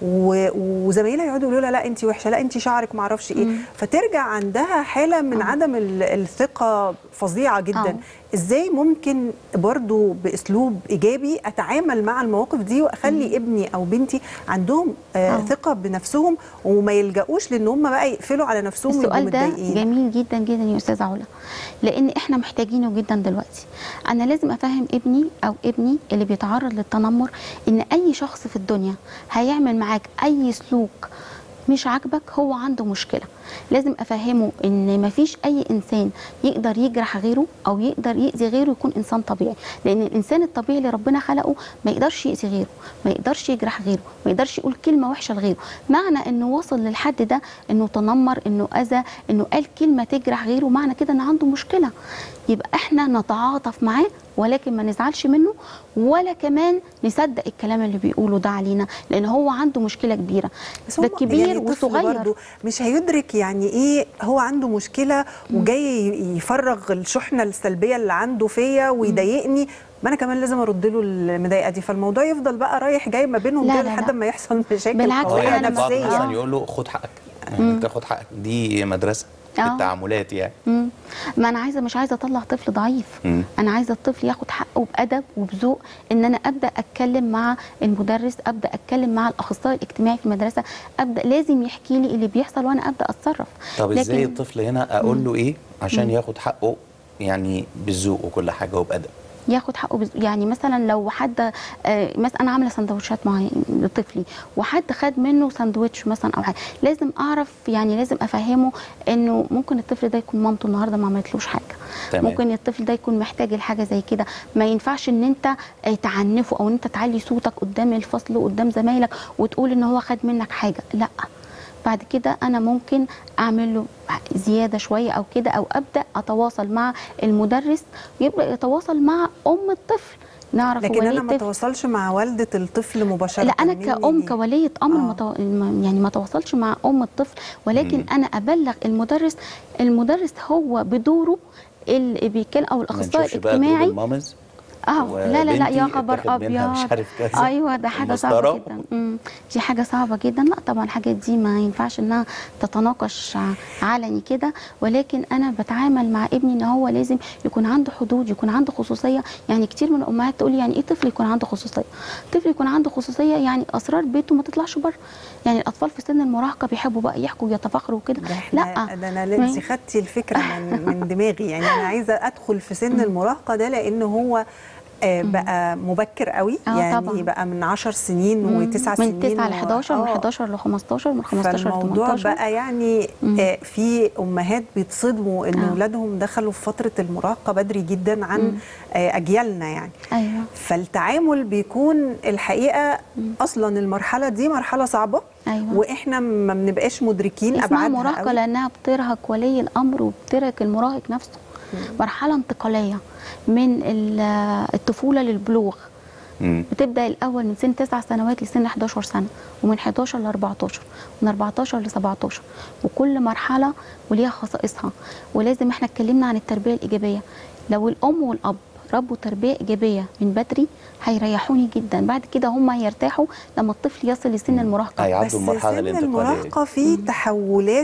Speaker 1: و- وزمايلها يقعدوا يقولوا لها لا انت وحشه لا انت شعرك ما اعرفش ايه
Speaker 20: مم.
Speaker 1: فترجع عندها حاله من عدم ال- الثقه فظيعه جدا
Speaker 20: آه.
Speaker 1: ازاي ممكن برضو باسلوب ايجابي اتعامل مع المواقف دي واخلي ابني او بنتي عندهم آه
Speaker 20: آه.
Speaker 1: ثقه بنفسهم وما يلجأوش لان هم بقى يقفلوا على نفسهم ويبقوا
Speaker 20: السؤال ده
Speaker 1: متضايقين.
Speaker 20: جميل جدا جدا يا استاذه علا لان احنا محتاجينه جدا دلوقتي انا لازم افهم ابني او ابني اللي بيتعرض للتنمر ان اي شخص في الدنيا هيعمل معاك اي سلوك مش عاجبك هو عنده مشكله لازم افهمه ان مفيش اي انسان يقدر يجرح غيره او يقدر يأذي غيره يكون انسان طبيعي لان الانسان الطبيعي اللي ربنا خلقه ما يقدرش يأذي غيره ما يقدرش يجرح غيره ما يقدرش يقول كلمه وحشه لغيره معنى انه وصل للحد ده انه تنمر انه اذى انه قال كلمه تجرح غيره معنى كده ان عنده مشكله يبقى احنا نتعاطف معاه ولكن ما نزعلش منه ولا كمان نصدق الكلام اللي بيقوله ده علينا لان هو عنده مشكله كبيره
Speaker 1: بس
Speaker 20: ده
Speaker 1: هو
Speaker 20: كبير
Speaker 1: يعني طفل
Speaker 20: وصغير
Speaker 1: برضو مش هيدرك يعني ايه هو عنده مشكله وجاي يفرغ الشحنه السلبيه اللي عنده فيا ويضايقني ما انا كمان لازم ارد له المضايقه دي فالموضوع يفضل بقى رايح جاي ما بينهم
Speaker 20: لا،
Speaker 1: كده
Speaker 20: لا،
Speaker 1: لحد
Speaker 20: لا.
Speaker 1: ما يحصل مشاكل
Speaker 20: بالعكس،
Speaker 1: قويه
Speaker 20: أنا
Speaker 2: بعض
Speaker 1: نفسيه
Speaker 2: مثلا يقول له خد حقك يعني
Speaker 20: مم.
Speaker 2: انت خد حقك دي مدرسه
Speaker 20: آه.
Speaker 2: التعاملات يعني
Speaker 20: مم. ما انا عايزه مش عايزه اطلع طفل ضعيف
Speaker 2: مم.
Speaker 20: انا عايزه الطفل ياخد حقه بادب وبذوق ان انا ابدا اتكلم مع المدرس ابدا اتكلم مع الاخصائي الاجتماعي في المدرسه ابدا لازم يحكي لي اللي بيحصل وانا ابدا اتصرف
Speaker 2: طب ازاي
Speaker 20: لكن-
Speaker 2: الطفل هنا اقول له ايه عشان
Speaker 20: مم.
Speaker 2: ياخد حقه يعني بالذوق وكل حاجه وبادب
Speaker 20: ياخد حقه بز... يعني مثلا لو حد آه مثلا انا عامله سندوتشات معين لطفلي وحد خد منه سندوتش مثلا او حاجه لازم اعرف يعني لازم افهمه انه ممكن الطفل ده يكون مامته النهارده ما عملتلوش حاجه
Speaker 2: تمام.
Speaker 20: ممكن الطفل ده يكون محتاج لحاجه زي كده ما ينفعش ان انت آه، تعنفه او ان انت تعلي صوتك قدام الفصل وقدام زمايلك وتقول ان هو خد منك حاجه لا بعد كده انا ممكن اعمل له زياده شويه او كده او ابدا اتواصل مع المدرس يبدا يتواصل مع ام الطفل نعرف
Speaker 1: لكن
Speaker 20: ولي
Speaker 1: انا ما
Speaker 20: الطفل.
Speaker 1: اتواصلش مع والده الطفل مباشره
Speaker 20: لا انا
Speaker 1: مني
Speaker 20: كأم
Speaker 1: ليه؟
Speaker 20: كولية امر
Speaker 1: آه.
Speaker 20: ما تو- ما- يعني ما تواصلش مع ام الطفل ولكن
Speaker 2: مم.
Speaker 20: انا ابلغ المدرس المدرس هو بدوره اللي بيتكلم او
Speaker 2: ما
Speaker 20: الاخصائي
Speaker 2: نشوفش بقى جروب
Speaker 20: الاجتماعي
Speaker 2: المامز
Speaker 20: اه لا لا لا يا
Speaker 2: وبنتي
Speaker 20: خبر
Speaker 2: اتاخد منها
Speaker 20: ابيض
Speaker 2: مش عارف كذا
Speaker 20: ايوه ده حاجه صعبه
Speaker 2: المسطرة.
Speaker 20: جدا مم. دي حاجه صعبه جدا لا طبعا الحاجات دي ما ينفعش انها تتناقش ع- علني كده ولكن انا بتعامل مع ابني ان هو لازم يكون عنده حدود يكون عنده خصوصيه يعني كتير من الامهات تقول يعني ايه طفل يكون عنده خصوصيه طفل يكون عنده خصوصيه يعني اسرار بيته ما تطلعش بره يعني الاطفال في سن المراهقه بيحبوا بقى يحكوا ويتفاخروا وكده
Speaker 1: لا
Speaker 20: لا
Speaker 1: ده انا
Speaker 20: ما-
Speaker 1: انت خدتي الفكره من, من دماغي يعني انا عايزه ادخل في سن المراهقه ده لان هو آه بقى مبكر قوي
Speaker 20: آه
Speaker 1: يعني
Speaker 20: طبعاً.
Speaker 1: بقى من 10 سنين وتسع سنين
Speaker 20: من 9 ل 11 من
Speaker 1: آه.
Speaker 20: 11 ل 15 من 15 ل
Speaker 1: فالموضوع
Speaker 20: 18
Speaker 1: بقى يعني آه في امهات بيتصدموا ان
Speaker 20: آه.
Speaker 1: اولادهم دخلوا في فتره المراهقه بدري جدا عن
Speaker 20: مم.
Speaker 1: آه اجيالنا يعني
Speaker 20: ايوه
Speaker 1: فالتعامل بيكون الحقيقه اصلا المرحله دي مرحله صعبه
Speaker 20: أيوة.
Speaker 1: واحنا ما بنبقاش مدركين
Speaker 20: اسمها
Speaker 1: ابعادها
Speaker 20: مراهقه
Speaker 1: قوي.
Speaker 20: لانها بترهق ولي الامر وبترهق المراهق نفسه مرحله انتقاليه من ال- الطفوله للبلوغ
Speaker 2: مم.
Speaker 20: بتبدا الاول من سن 9 سنوات لسن 11 سنه ومن 11 ل 14 ومن 14 ل 17 وكل مرحله وليها خصائصها ولازم احنا اتكلمنا عن التربيه الايجابيه لو الام والاب ربوا تربيه ايجابيه من بدري هيريحوني جدا بعد كده هم هيرتاحوا لما الطفل يصل لسن المراهقه
Speaker 2: هيعدوا
Speaker 1: بس
Speaker 2: المرحلة
Speaker 1: سن
Speaker 2: الانتقالية.
Speaker 1: المراهقه فيه تحولات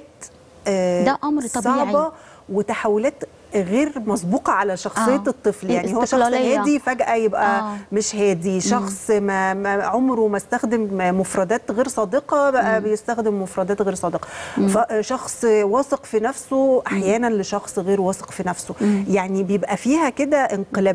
Speaker 1: آه
Speaker 20: ده أمر طبيعي.
Speaker 1: صعبه وتحولات غير مسبوقه على شخصيه
Speaker 20: آه.
Speaker 1: الطفل يعني هو شخص
Speaker 20: الاستقلالية.
Speaker 1: هادي فجاه يبقى
Speaker 20: آه.
Speaker 1: مش هادي شخص ما, ما عمره ما استخدم مفردات غير صادقه بقى بيستخدم مفردات غير صادقه فشخص واثق في نفسه احيانا لشخص غير واثق في نفسه يعني بيبقى فيها كده انقلابات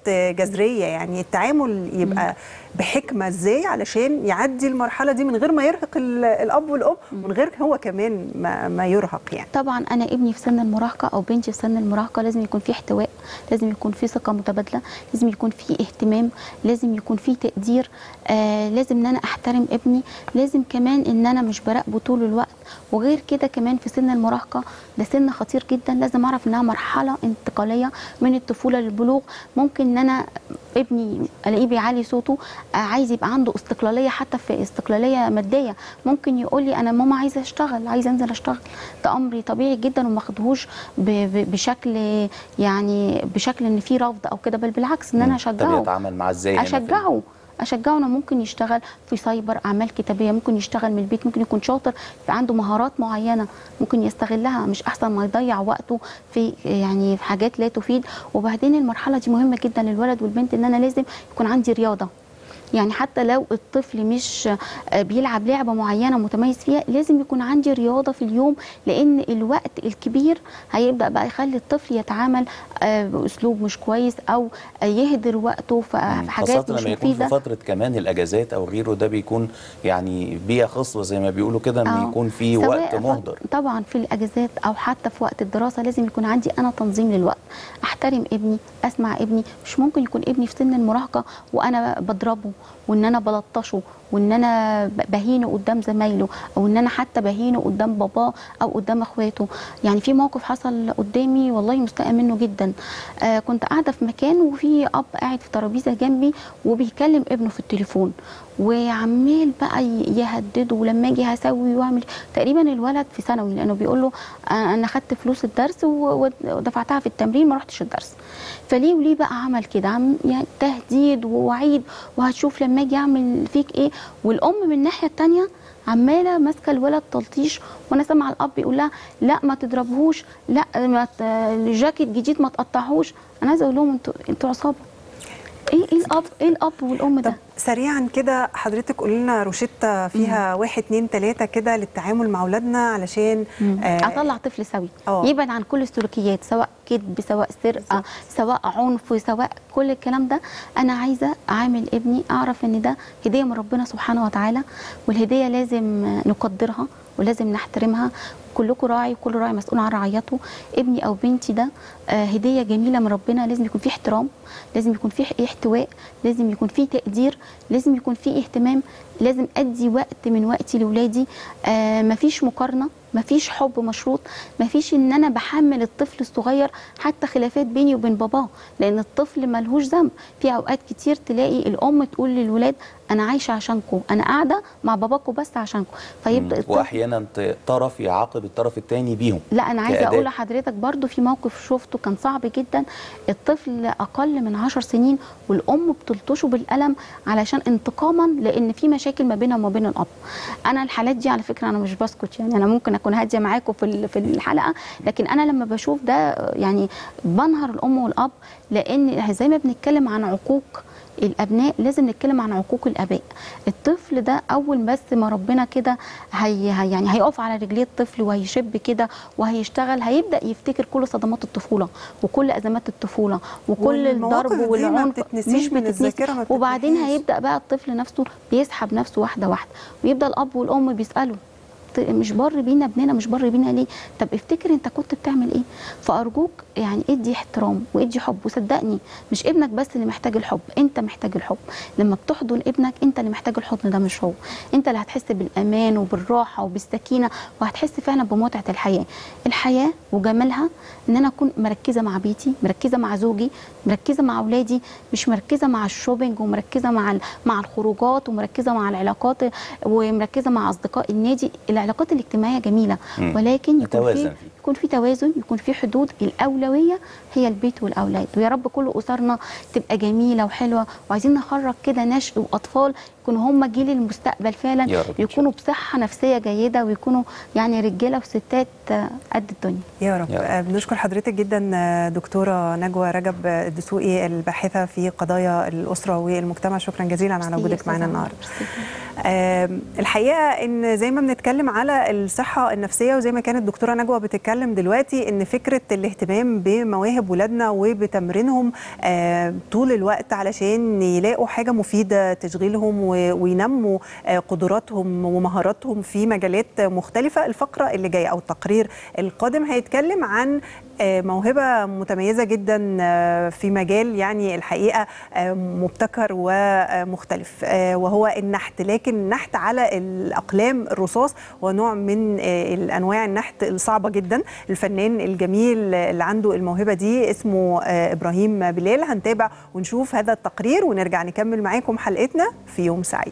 Speaker 1: آه، جذريه يعني التعامل يبقى بحكمه ازاي علشان يعدي المرحله دي من غير ما يرهق ال- الاب والام ومن غير هو كمان ما, ما يرهق يعني
Speaker 20: طبعا انا ابني في سن المراهقه او بنتي في سن المراهقه لازم يكون في احتواء لازم يكون في ثقه متبادله لازم يكون في اهتمام لازم يكون في تقدير آه لازم ان انا احترم ابني لازم كمان ان انا مش براقبه طول الوقت وغير كده كمان في سن المراهقه ده سن خطير جدا لازم اعرف انها مرحله انتقاليه من الطفوله للبلوغ ممكن ان انا ابني الاقيه بيعلي صوته آه، عايز يبقى عنده استقلاليه حتى في استقلاليه ماديه ممكن يقول لي انا ماما عايزه اشتغل عايزه انزل اشتغل ده امر طبيعي جدا وما اخدهوش ب- ب- بشكل يعني بشكل ان في رفض او كده بل بالعكس ان انا
Speaker 2: طب
Speaker 20: اشجعه
Speaker 2: يتعامل معاه ازاي هنا في
Speaker 20: اشجعه اشجعه انه ممكن يشتغل في سايبر اعمال كتابيه ممكن يشتغل من البيت ممكن يكون شاطر في عنده مهارات معينه ممكن يستغلها مش احسن ما يضيع وقته في يعني في حاجات لا تفيد وبعدين المرحله دي مهمه جدا للولد والبنت ان انا لازم يكون عندي رياضه يعني حتى لو الطفل مش آه، بيلعب لعبه معينه متميز فيها لازم يكون عندي رياضه في اليوم لان الوقت الكبير هيبدا بقى يخلي الطفل يتعامل آه، باسلوب مش كويس او آه، يهدر وقته في في حاجات
Speaker 2: خاصة
Speaker 20: مش
Speaker 2: لما يكون في
Speaker 20: مفيده
Speaker 2: فترة كمان الأجازات أو غيره ده بيكون يعني بيئة خصبة زي ما بيقولوا كده إن
Speaker 20: آه.
Speaker 2: يكون في
Speaker 20: سواء
Speaker 2: وقت
Speaker 20: ف-
Speaker 2: مهدر
Speaker 20: طبعا في الاجازات او حتى في وقت الدراسه لازم يكون عندي انا تنظيم للوقت احترم ابني اسمع ابني مش ممكن يكون ابني في سن المراهقه وانا بضربه وان انا بلطشه وان انا ب- بهينه قدام زمايله او ان انا حتى بهينه قدام باباه او قدام اخواته يعني في موقف حصل قدامي والله مستاء منه جدا آه كنت قاعده في مكان وفي اب قاعد في ترابيزه جنبي وبيكلم ابنه في التليفون وعمال بقى ي- يهدده ولما اجي هسوي واعمل تقريبا الولد في ثانوي لانه بيقول له آه، انا خدت فلوس الدرس و- ودفعتها في التمرين ما رحتش الدرس فليه وليه بقى عمل كده عم يعني تهديد ووعيد وهتشوف لما اجي اعمل فيك ايه والام من الناحيه الثانيه عماله ماسكه الولد تلطيش وانا سامعه الاب بيقول لها لا ما تضربهوش لا ما ت- الجاكيت جديد ما تقطعهوش انا عايزه اقول لهم انتوا انتوا عصابه ايه ايه الاب ايه الاب والام ده
Speaker 1: سريعا كده حضرتك قولي لنا روشته فيها واحد اتنين تلاته كده للتعامل مع اولادنا علشان آه
Speaker 20: اطلع طفل سوي يبعد عن كل السلوكيات سواء كذب سواء سرقه سواء عنف سواء كل الكلام ده انا عايزه اعامل ابني اعرف ان ده هديه من ربنا سبحانه وتعالى والهديه لازم نقدرها ولازم نحترمها كلكم راعي وكل راعي مسؤول عن رعيته ابني او بنتي ده آه، هديه جميله من ربنا لازم يكون فيه احترام لازم يكون فيه احتواء لازم يكون فيه تقدير لازم يكون فيه اهتمام لازم ادي وقت من وقتي لاولادي آه مفيش مقارنه مفيش حب مشروط مفيش ان انا بحمل الطفل الصغير حتى خلافات بيني وبين باباه لان الطفل ملهوش ذنب في اوقات كتير تلاقي الام تقول للولاد انا عايشه عشانكم انا قاعده مع باباكم بس عشانكم فيبدا الطفل
Speaker 2: وأحيانا ت- طرف يعاقب الطرف الثاني بيهم
Speaker 20: لا انا عايزه
Speaker 2: كأداة.
Speaker 20: اقول لحضرتك برضو في موقف شفته كان صعب جدا الطفل اقل من عشر سنين والام بتلطشه بالقلم علشان انتقاما لان في مشاكل ما بينها وما بين الاب انا الحالات دي على فكره انا مش بسكت يعني انا ممكن اكون هاديه معاكم في ال- في الحلقه لكن انا لما بشوف ده يعني بنهر الام والاب لان زي ما بنتكلم عن عقوق الابناء لازم نتكلم عن عقوق الاباء الطفل ده اول بس ما ربنا كده هي هي- يعني هيقف على رجليه الطفل وهيشب كده وهيشتغل هيبدا يفتكر كل صدمات الطفوله وكل ازمات الطفوله وكل
Speaker 1: والمواقف
Speaker 20: الضرب
Speaker 1: دي ما
Speaker 20: والعنف
Speaker 1: بتتنسيش من
Speaker 20: بتتنسي.
Speaker 1: الذاكرة، ما
Speaker 20: وبعدين
Speaker 1: بتتنسيش.
Speaker 20: هيبدا بقى الطفل نفسه بيسحب نفسه واحده واحده ويبدا الاب والام بيسالوا ت- مش بر بينا ابننا مش بر بينا ليه طب افتكر انت كنت بتعمل ايه فارجوك يعني ادي احترام وادي حب وصدقني مش ابنك بس اللي محتاج الحب انت محتاج الحب لما بتحضن ابنك انت اللي محتاج الحضن ده مش هو انت اللي هتحس بالامان وبالراحه وبالسكينه وهتحس فعلا بمتعه الحياه الحياه وجمالها ان انا اكون مركزه مع بيتي مركزه مع زوجي مركزه مع اولادي مش مركزه مع الشوبينج ومركزه مع ال- مع الخروجات ومركزه مع العلاقات ومركزه مع اصدقاء النادي العلاقات الاجتماعيه جميله
Speaker 2: مم.
Speaker 20: ولكن يكون
Speaker 2: نتوازن
Speaker 20: في يكون في توازن يكون في حدود الاولويه هي البيت والاولاد ويا رب كل اسرنا تبقى جميله وحلوه وعايزين نخرج كده نشء واطفال يكونوا هم جيل المستقبل فعلا
Speaker 1: يا رب إن
Speaker 20: يكونوا بصحه نفسيه جيده ويكونوا يعني رجاله وستات آه، قد الدنيا
Speaker 1: يا رب آه، بنشكر حضرتك جدا آه، دكتوره نجوى رجب الدسوقي الباحثه في قضايا الاسره والمجتمع شكرا جزيلا على وجودك معنا النهارده آم، الحقيقه ان زي ما بنتكلم على الصحه النفسيه وزي ما كانت الدكتوره نجوى بتتكلم بنتكلم دلوقتي ان فكره الاهتمام بمواهب ولادنا وبتمرينهم آه، طول الوقت علشان يلاقوا حاجه مفيده تشغيلهم و- وينموا آه، قدراتهم ومهاراتهم في مجالات مختلفه الفقره اللي جايه او التقرير القادم هيتكلم عن آه، موهبه متميزه جدا آه، في مجال يعني الحقيقه آه، مبتكر ومختلف آه، وهو النحت لكن النحت على الاقلام الرصاص ونوع من آه، الانواع النحت الصعبه جدا الفنان الجميل اللي عنده الموهبه دي اسمه آه، ابراهيم بلال هنتابع ونشوف هذا التقرير ونرجع نكمل معاكم حلقتنا في يوم سعيد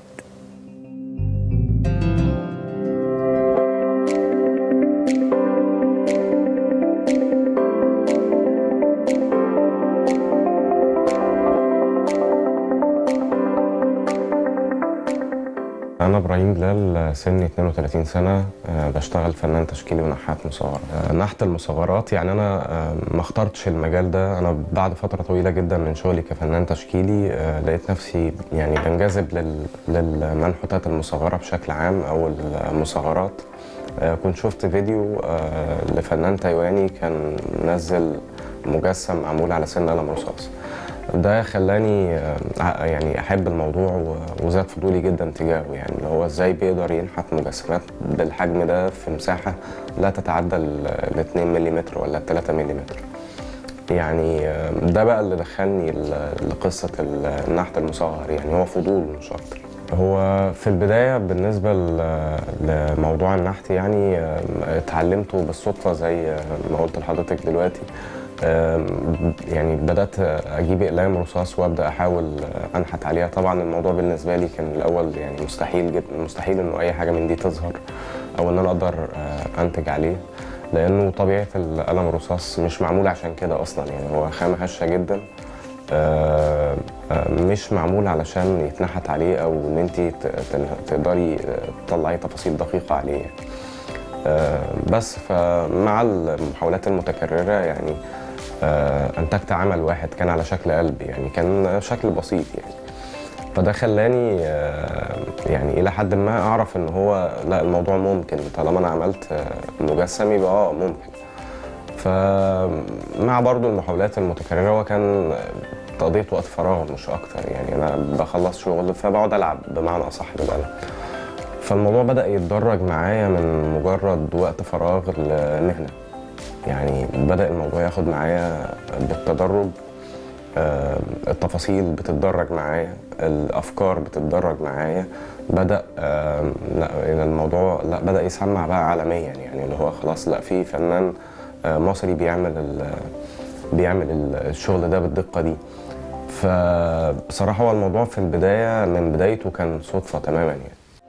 Speaker 9: أنا إبراهيم بلال سني 32 سنة آه، بشتغل فنان تشكيلي ونحات مصور آه، نحت المصغرات يعني أنا آه، ما اخترتش المجال ده أنا بعد فترة طويلة جدا من شغلي كفنان تشكيلي آه، لقيت نفسي يعني بنجذب لل- للمنحوتات المصغرة بشكل عام أو المصغرات آه، كنت شفت فيديو آه، لفنان تايواني كان منزل مجسم معمول على سن قلم رصاص ده خلاني آه، ع- يعني احب الموضوع و- وزاد فضولي جدا تجاهه يعني اللي هو ازاي بيقدر ينحت مجسمات بالحجم ده في مساحه لا تتعدى ال 2 ملم ولا 3 ملم يعني آه، ده بقى اللي دخلني ل- لقصه ال- النحت المصغر يعني هو فضول مش اكتر هو في البداية بالنسبة ل- لموضوع النحت يعني آه، اتعلمته بالصدفة زي آه، ما قلت لحضرتك دلوقتي آم، يعني بدأت أجيب أقلام رصاص وأبدأ أحاول أنحت عليها طبعا الموضوع بالنسبة لي كان الأول يعني مستحيل جدا مستحيل إنه أي حاجة من دي تظهر أو إن أنا أقدر آه، أنتج عليه لأنه طبيعة القلم الرصاص مش معمول عشان كده أصلا يعني هو خامة هشة جدا آه، آه، مش معمول علشان يتنحت عليه او ان انت ت- تن- تقدري آه، تطلعي تفاصيل دقيقه عليه يعني. آه، بس فمع المحاولات المتكرره يعني آه، انتجت عمل واحد كان على شكل قلب يعني كان شكل بسيط يعني فده خلاني آه، يعني الى حد ما اعرف ان هو لا الموضوع ممكن طالما انا عملت آه، مجسم يبقى اه ممكن فمع برضو المحاولات المتكررة هو كان تقضية وقت فراغ مش أكتر يعني أنا بخلص شغل فبقعد ألعب بمعنى أصح بالقلم فالموضوع بدأ يتدرج معايا من مجرد وقت فراغ لمهنة يعني بدأ الموضوع ياخد معايا بالتدرج آه، التفاصيل بتتدرج معايا الافكار بتتدرج معايا بدا آه، لا الموضوع لا بدا يسمع بقى عالميا يعني اللي هو خلاص لا في فنان آه، مصري بيعمل ال- بيعمل ال- الشغل ده بالدقه دي فبصراحه هو الموضوع في البدايه من بدايته كان صدفه تماما يعني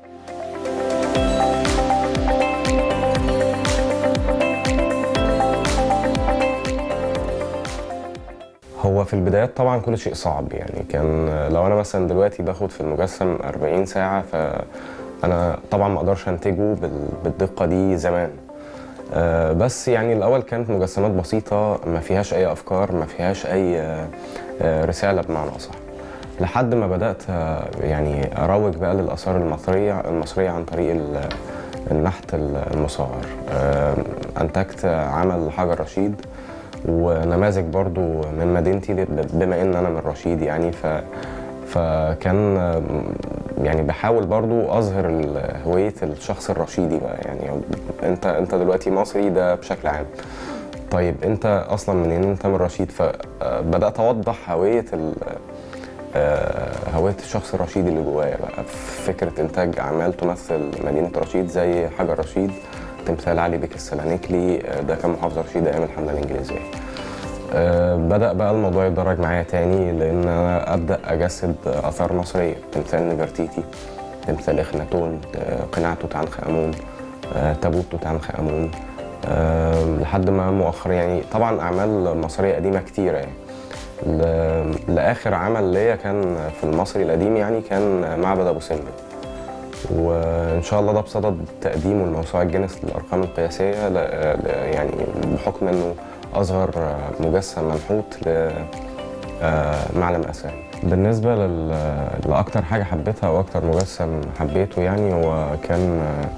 Speaker 9: هو في البدايات طبعا كل شيء صعب يعني كان لو انا مثلا دلوقتي باخد في المجسم 40 ساعه فانا طبعا ما اقدرش انتجه بال- بالدقه دي زمان آه، بس يعني الاول كانت مجسمات بسيطه ما فيهاش اي افكار ما فيهاش اي آه، آه، رساله بمعنى اصح لحد ما بدات آه، يعني اروج بقى للاثار المصريه المصريه عن طريق ال- النحت المصغر آه، انتجت عمل حجر رشيد ونماذج برضو من مدينتي بما ان انا من رشيد يعني ف فكان آم، يعني بحاول برضو اظهر ال- هويه الشخص الرشيدي بقى يعني انت انت دلوقتي مصري ده بشكل عام طيب انت اصلا منين انت من رشيد فبدات اوضح هويه ال- آه، هويه الشخص الرشيدي اللي جوايا بقى فكره انتاج اعمال تمثل مدينه رشيد زي حجر رشيد تمثال علي بك السلانيكلي آه، ده كان محافظ رشيد ايام الحمله الانجليزيه آه، بدأ بقى الموضوع يتدرج معايا تاني لأن أنا أبدأ أجسد آثار مصرية تمثال نفرتيتي تمثال إخناتون آه، قناع توت عنخ آمون آه، تابوت توت عنخ آمون آه، لحد ما مؤخرا يعني طبعا أعمال مصرية قديمة كتيرة يعني ل- لآخر عمل ليا كان في المصري القديم يعني كان معبد أبو سمبل وإن شاء الله ده بصدد تقديمه لموسوعة جينيس للأرقام القياسية ل- ل- يعني بحكم إنه أصغر مجسم منحوت لمعلم أثري بالنسبة لل- لأكتر حاجة حبيتها أو أكتر مجسم حبيته يعني هو كان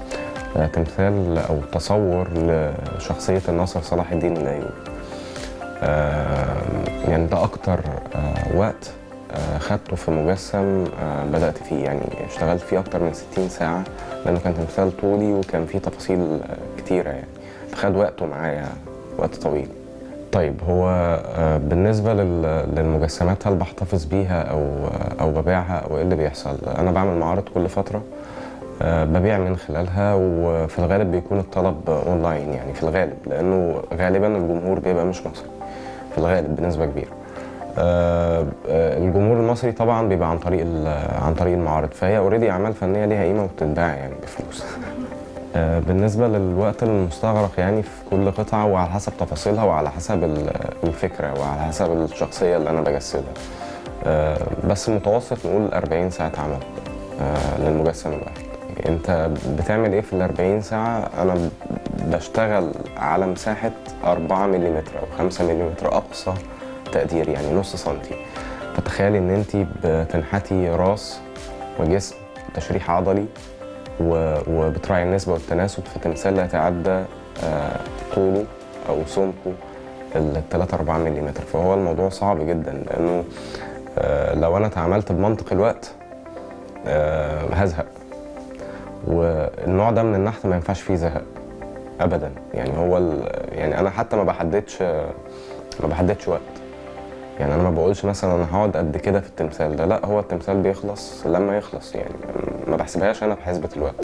Speaker 9: آه، تمثال او تصور لشخصيه الناصر صلاح الدين الايوبي آه، يعني ده اكتر آه، وقت آه، خدته في مجسم آه، بدات فيه يعني اشتغلت فيه اكتر من 60 ساعه لانه كان تمثال طولي وكان فيه تفاصيل آه، كتيره يعني فخد وقته معايا وقت طويل طيب هو آه، بالنسبة لل- للمجسمات هل بحتفظ بيها أو أو ببيعها أو إيه اللي بيحصل؟ أنا بعمل معارض كل فترة آه، ببيع من خلالها وفي الغالب بيكون الطلب أونلاين يعني في الغالب لأنه غالبا الجمهور بيبقى مش مصري في الغالب بنسبة كبيرة. آه، آه، الجمهور المصري طبعا بيبقى عن طريق ال- عن طريق المعارض فهي اوريدي اعمال فنيه ليها قيمه وبتتباع يعني بفلوس آه، بالنسبه للوقت المستغرق يعني في كل قطعه وعلى حسب تفاصيلها وعلى حسب ال- الفكره وعلى حسب الشخصيه اللي انا بجسدها آه، بس متوسط نقول 40 ساعه عمل آه، للمجسم الواحد انت بتعمل ايه في ال 40 ساعه انا ب- بشتغل على مساحه 4 ملم او 5 ملم اقصى تقدير يعني نص سنتي فتخيلي ان انت بتنحتي راس وجسم تشريح عضلي و- وبتراعي النسبه والتناسب في تمثال لا يتعدى آه، طوله او سمكه ال 3 4 ملم فهو الموضوع صعب جدا لانه آه، لو انا تعاملت بمنطق الوقت آه، هزهق والنوع ده من النحت ما ينفعش فيه زهق ابدا يعني هو ال- يعني انا حتى ما بحددش ما بحددش وقت يعني انا ما بقولش مثلا انا هقعد قد كده في التمثال ده لا هو التمثال بيخلص لما يخلص يعني ما بحسبهاش انا بحسبة الوقت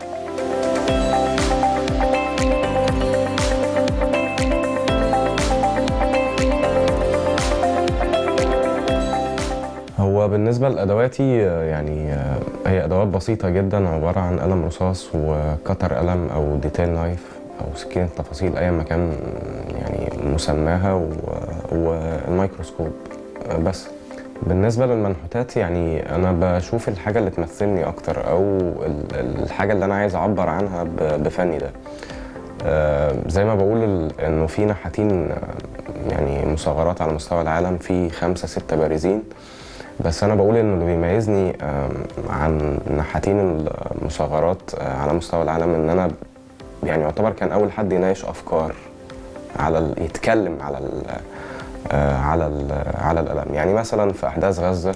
Speaker 9: هو بالنسبة لأدواتي آه، يعني آه، هي أدوات بسيطة جدا عبارة عن قلم رصاص وكتر قلم أو ديتيل نايف أو سكينة تفاصيل أيا ما كان يعني مسماها و- والميكروسكوب آه، بس بالنسبة للمنحوتات يعني أنا بشوف الحاجة اللي تمثلني أكتر أو ال- الحاجة اللي أنا عايز أعبر عنها ب- بفني ده آه، زي ما بقول ال- إنه في نحاتين آه، يعني مصغرات على مستوى العالم في خمسة ستة بارزين بس انا بقول انه اللي بيميزني آم، عن نحاتين المصغرات آه، على مستوى العالم ان انا يعني يعتبر كان اول حد يناقش افكار على ال- يتكلم على ال آه، على ال على القلم يعني مثلا في احداث غزه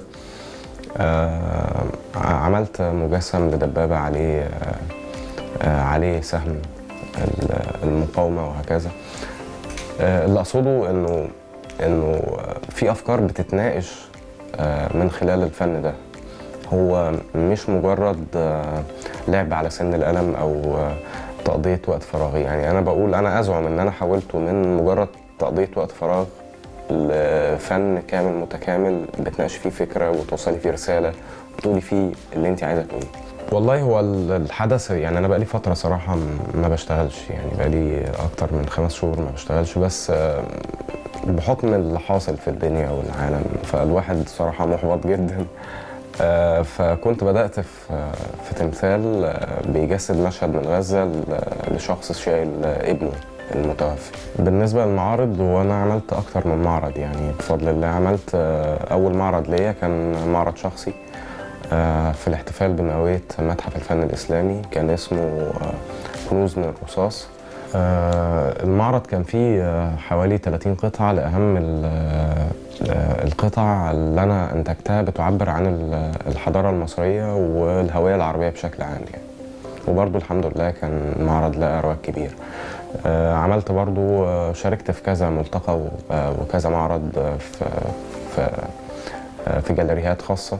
Speaker 9: آه، عملت مجسم لدبابه عليه آه، آه، عليه سهم ال- المقاومه وهكذا آه، اللي اقصده انه انه في افكار بتتناقش آه، من خلال الفن ده هو مش مجرد آه، لعب على سن القلم او آه، تقضيه وقت فراغي يعني انا بقول انا ازعم ان انا حولته من مجرد تقضيه وقت فراغ لفن كامل متكامل بتناقش فيه فكره وتوصلي فيه رساله وتقولي فيه اللي انت عايزه تقوليه والله هو ال- الحدث يعني انا بقالي فتره صراحه م- ما بشتغلش يعني بقالي اكتر من خمس شهور ما بشتغلش بس آه، بحكم اللي حاصل في الدنيا والعالم فالواحد صراحه محبط جدا آه، فكنت بدات في في تمثال آه، بيجسد مشهد من غزه ل- لشخص شايل ابنه المتوفي بالنسبه للمعارض وانا عملت اكتر من معرض يعني بفضل الله عملت آه، اول معرض ليا كان معرض شخصي آه، في الاحتفال بمئوية متحف الفن الإسلامي كان اسمه آه، كنوز من الرصاص آه، المعرض كان فيه آه، حوالي 30 قطعة لأهم ال- آه، القطع اللي أنا أنتجتها بتعبر عن ال- الحضارة المصرية والهوية العربية بشكل عام يعني وبرضو الحمد لله كان معرض لقى رواج كبير آه، عملت برضو آه، شاركت في كذا ملتقى و- آه، وكذا معرض آه، في في آه، في جاليريات خاصة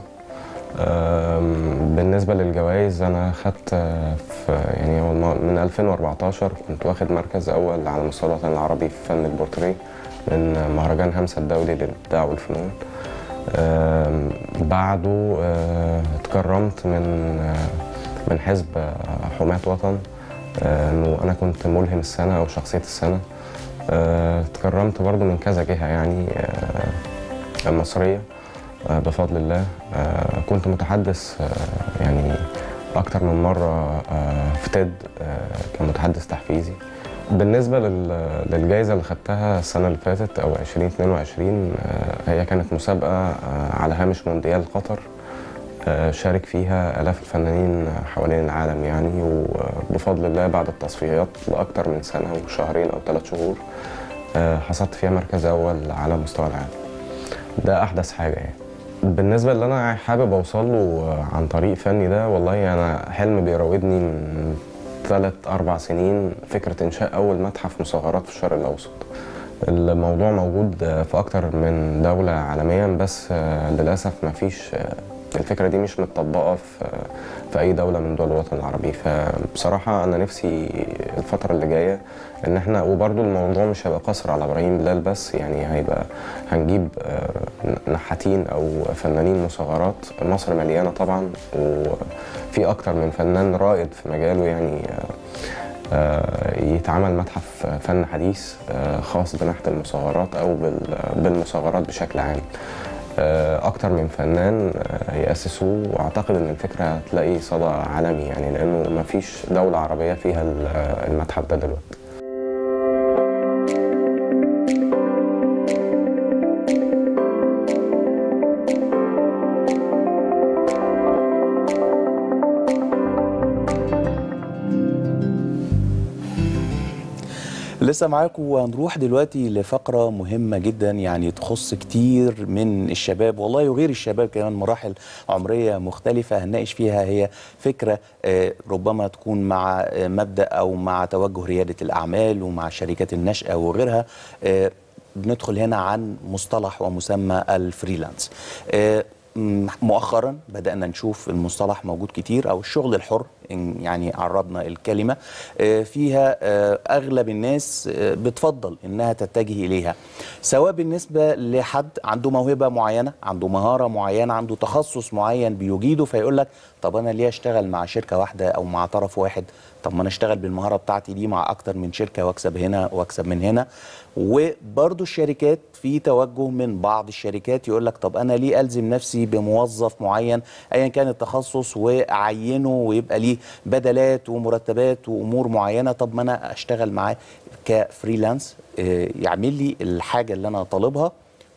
Speaker 9: آم، بالنسبة للجوائز أنا خدت آه، في يعني هو الم- من 2014 كنت واخد مركز أول على مستوى الوطن العربي في فن البورتريه من مهرجان همسة الدولي للإبداع والفنون آم، بعده آه، اتكرمت من آه، من حزب آه، حماة وطن آه، إنه أنا كنت ملهم السنة أو شخصية السنة آه، اتكرمت برضو من كذا جهة يعني آه، مصرية آه، بفضل الله آه، كنت متحدث آه، يعني أكتر من مرة آه، في تيد آه، كمتحدث تحفيزي بالنسبة لل- للجائزة اللي خدتها السنة اللي فاتت أو 2022 آه، هي كانت مسابقة آه، على هامش مونديال قطر
Speaker 21: آه، شارك فيها آلاف الفنانين حوالين العالم يعني وبفضل الله بعد التصفيات لأكتر من سنة وشهرين أو ثلاث شهور آه، حصلت فيها مركز أول على مستوى العالم ده أحدث حاجة يعني بالنسبة اللي أنا حابب أوصل له عن طريق فني ده والله أنا حلم بيراودني من ثلاث أربع سنين فكرة إنشاء أول متحف مصغرات في الشرق الأوسط الموضوع موجود في أكتر من دولة عالميا بس للأسف ما فيش الفكرة دي مش متطبقة في في أي دولة من دول الوطن العربي فبصراحة أنا نفسي الفترة اللي جاية إن إحنا وبرضه الموضوع مش هيبقى قصر على إبراهيم بلال بس يعني هيبقى هنجيب آه، نحاتين أو فنانين مصغرات مصر مليانة طبعا وفي أكتر من فنان رائد في مجاله يعني آه، آه، يتعمل متحف فن حديث آه، خاص بنحت المصغرات أو بال- بالمصغرات بشكل عام آه، أكتر من فنان آه، يأسسوه وأعتقد إن الفكرة هتلاقي صدى عالمي يعني لأنه مفيش دولة عربية فيها ال- المتحف ده دلوقتي
Speaker 2: لسه معاكم وهنروح دلوقتي لفقرة مهمة جدا يعني تخص كتير من الشباب والله وغير الشباب كمان مراحل عمرية مختلفة هنناقش فيها هي فكرة آه، ربما تكون مع آه، مبدأ أو مع توجه ريادة الأعمال ومع شركات النشأة وغيرها آه، بندخل هنا عن مصطلح ومسمى الفريلانس آه، م- مؤخرا بدأنا نشوف المصطلح موجود كتير أو الشغل الحر إن يعني عرضنا الكلمة آه، فيها آه، أغلب الناس آه، بتفضل إنها تتجه إليها سواء بالنسبة لحد عنده موهبة معينة عنده مهارة معينة عنده تخصص معين بيجيده فيقول لك طب أنا ليه أشتغل مع شركة واحدة أو مع طرف واحد طب ما أنا أشتغل بالمهارة بتاعتي دي مع أكتر من شركة وأكسب هنا وأكسب من هنا وبرضو الشركات في توجه من بعض الشركات يقول لك طب انا ليه الزم نفسي بموظف معين ايا كان التخصص واعينه ويبقى ليه بدلات ومرتبات وامور معينه طب ما انا اشتغل معاه كفريلانس آه، يعمل لي الحاجه اللي انا طالبها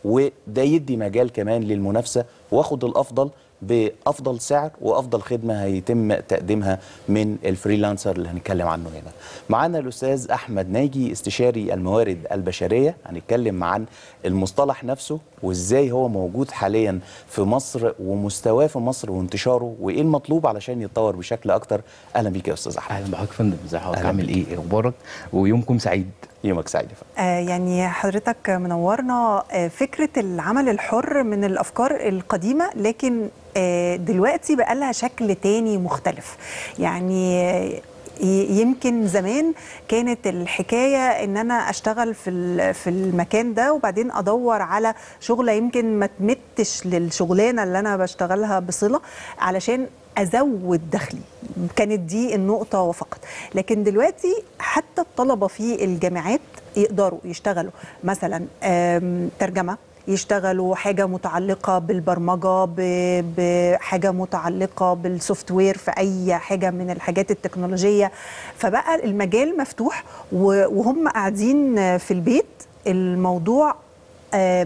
Speaker 2: وده يدي مجال كمان للمنافسه واخد الافضل بافضل سعر وافضل خدمه هيتم تقديمها من الفريلانسر اللي هنتكلم عنه هنا. معانا الاستاذ احمد ناجي استشاري الموارد البشريه هنتكلم عن المصطلح نفسه وازاي هو موجود حاليا في مصر ومستواه في مصر وانتشاره وايه المطلوب علشان يتطور بشكل اكتر. اهلا بيك يا استاذ احمد.
Speaker 22: اهلا بحضرتك يا فندم ازي حضرتك
Speaker 2: أهلا
Speaker 22: عامل
Speaker 2: بيك.
Speaker 22: ايه اخبارك ويومكم سعيد
Speaker 2: يومك سعيد يا فندم
Speaker 1: آه، يعني حضرتك منورنا آه، فكرة العمل الحر من الأفكار القديمة لكن آه، دلوقتي بقى لها شكل تاني مختلف يعني آه، ي- يمكن زمان كانت الحكايه ان انا اشتغل في ال- في المكان ده وبعدين ادور على شغله يمكن ما تمتش للشغلانه اللي انا بشتغلها بصله علشان ازود دخلي كانت دي النقطه وفقط لكن دلوقتي حتى الطلبه في الجامعات يقدروا يشتغلوا مثلا آم، ترجمه يشتغلوا حاجة متعلقة بالبرمجة ب- بحاجة متعلقة بالسوفت وير في أي حاجة من الحاجات التكنولوجية فبقى المجال مفتوح و- وهم قاعدين في البيت الموضوع آه،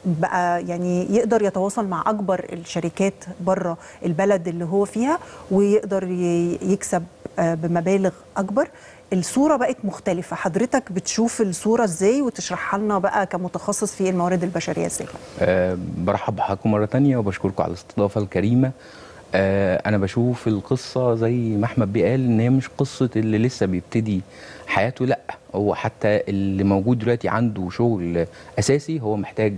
Speaker 1: بقى يعني يقدر يتواصل مع اكبر الشركات بره البلد اللي هو فيها ويقدر ي- يكسب آه، بمبالغ اكبر الصوره بقت مختلفه حضرتك بتشوف الصوره ازاي وتشرحها لنا بقى كمتخصص في الموارد البشريه ازاي
Speaker 22: أه برحب بحضراتكم مره تانية وبشكركم على الاستضافه الكريمه أه انا بشوف القصه زي ما احمد بيه قال ان هي مش قصه اللي لسه بيبتدي حياته لا هو حتى اللي موجود دلوقتي عنده شغل اساسي هو محتاج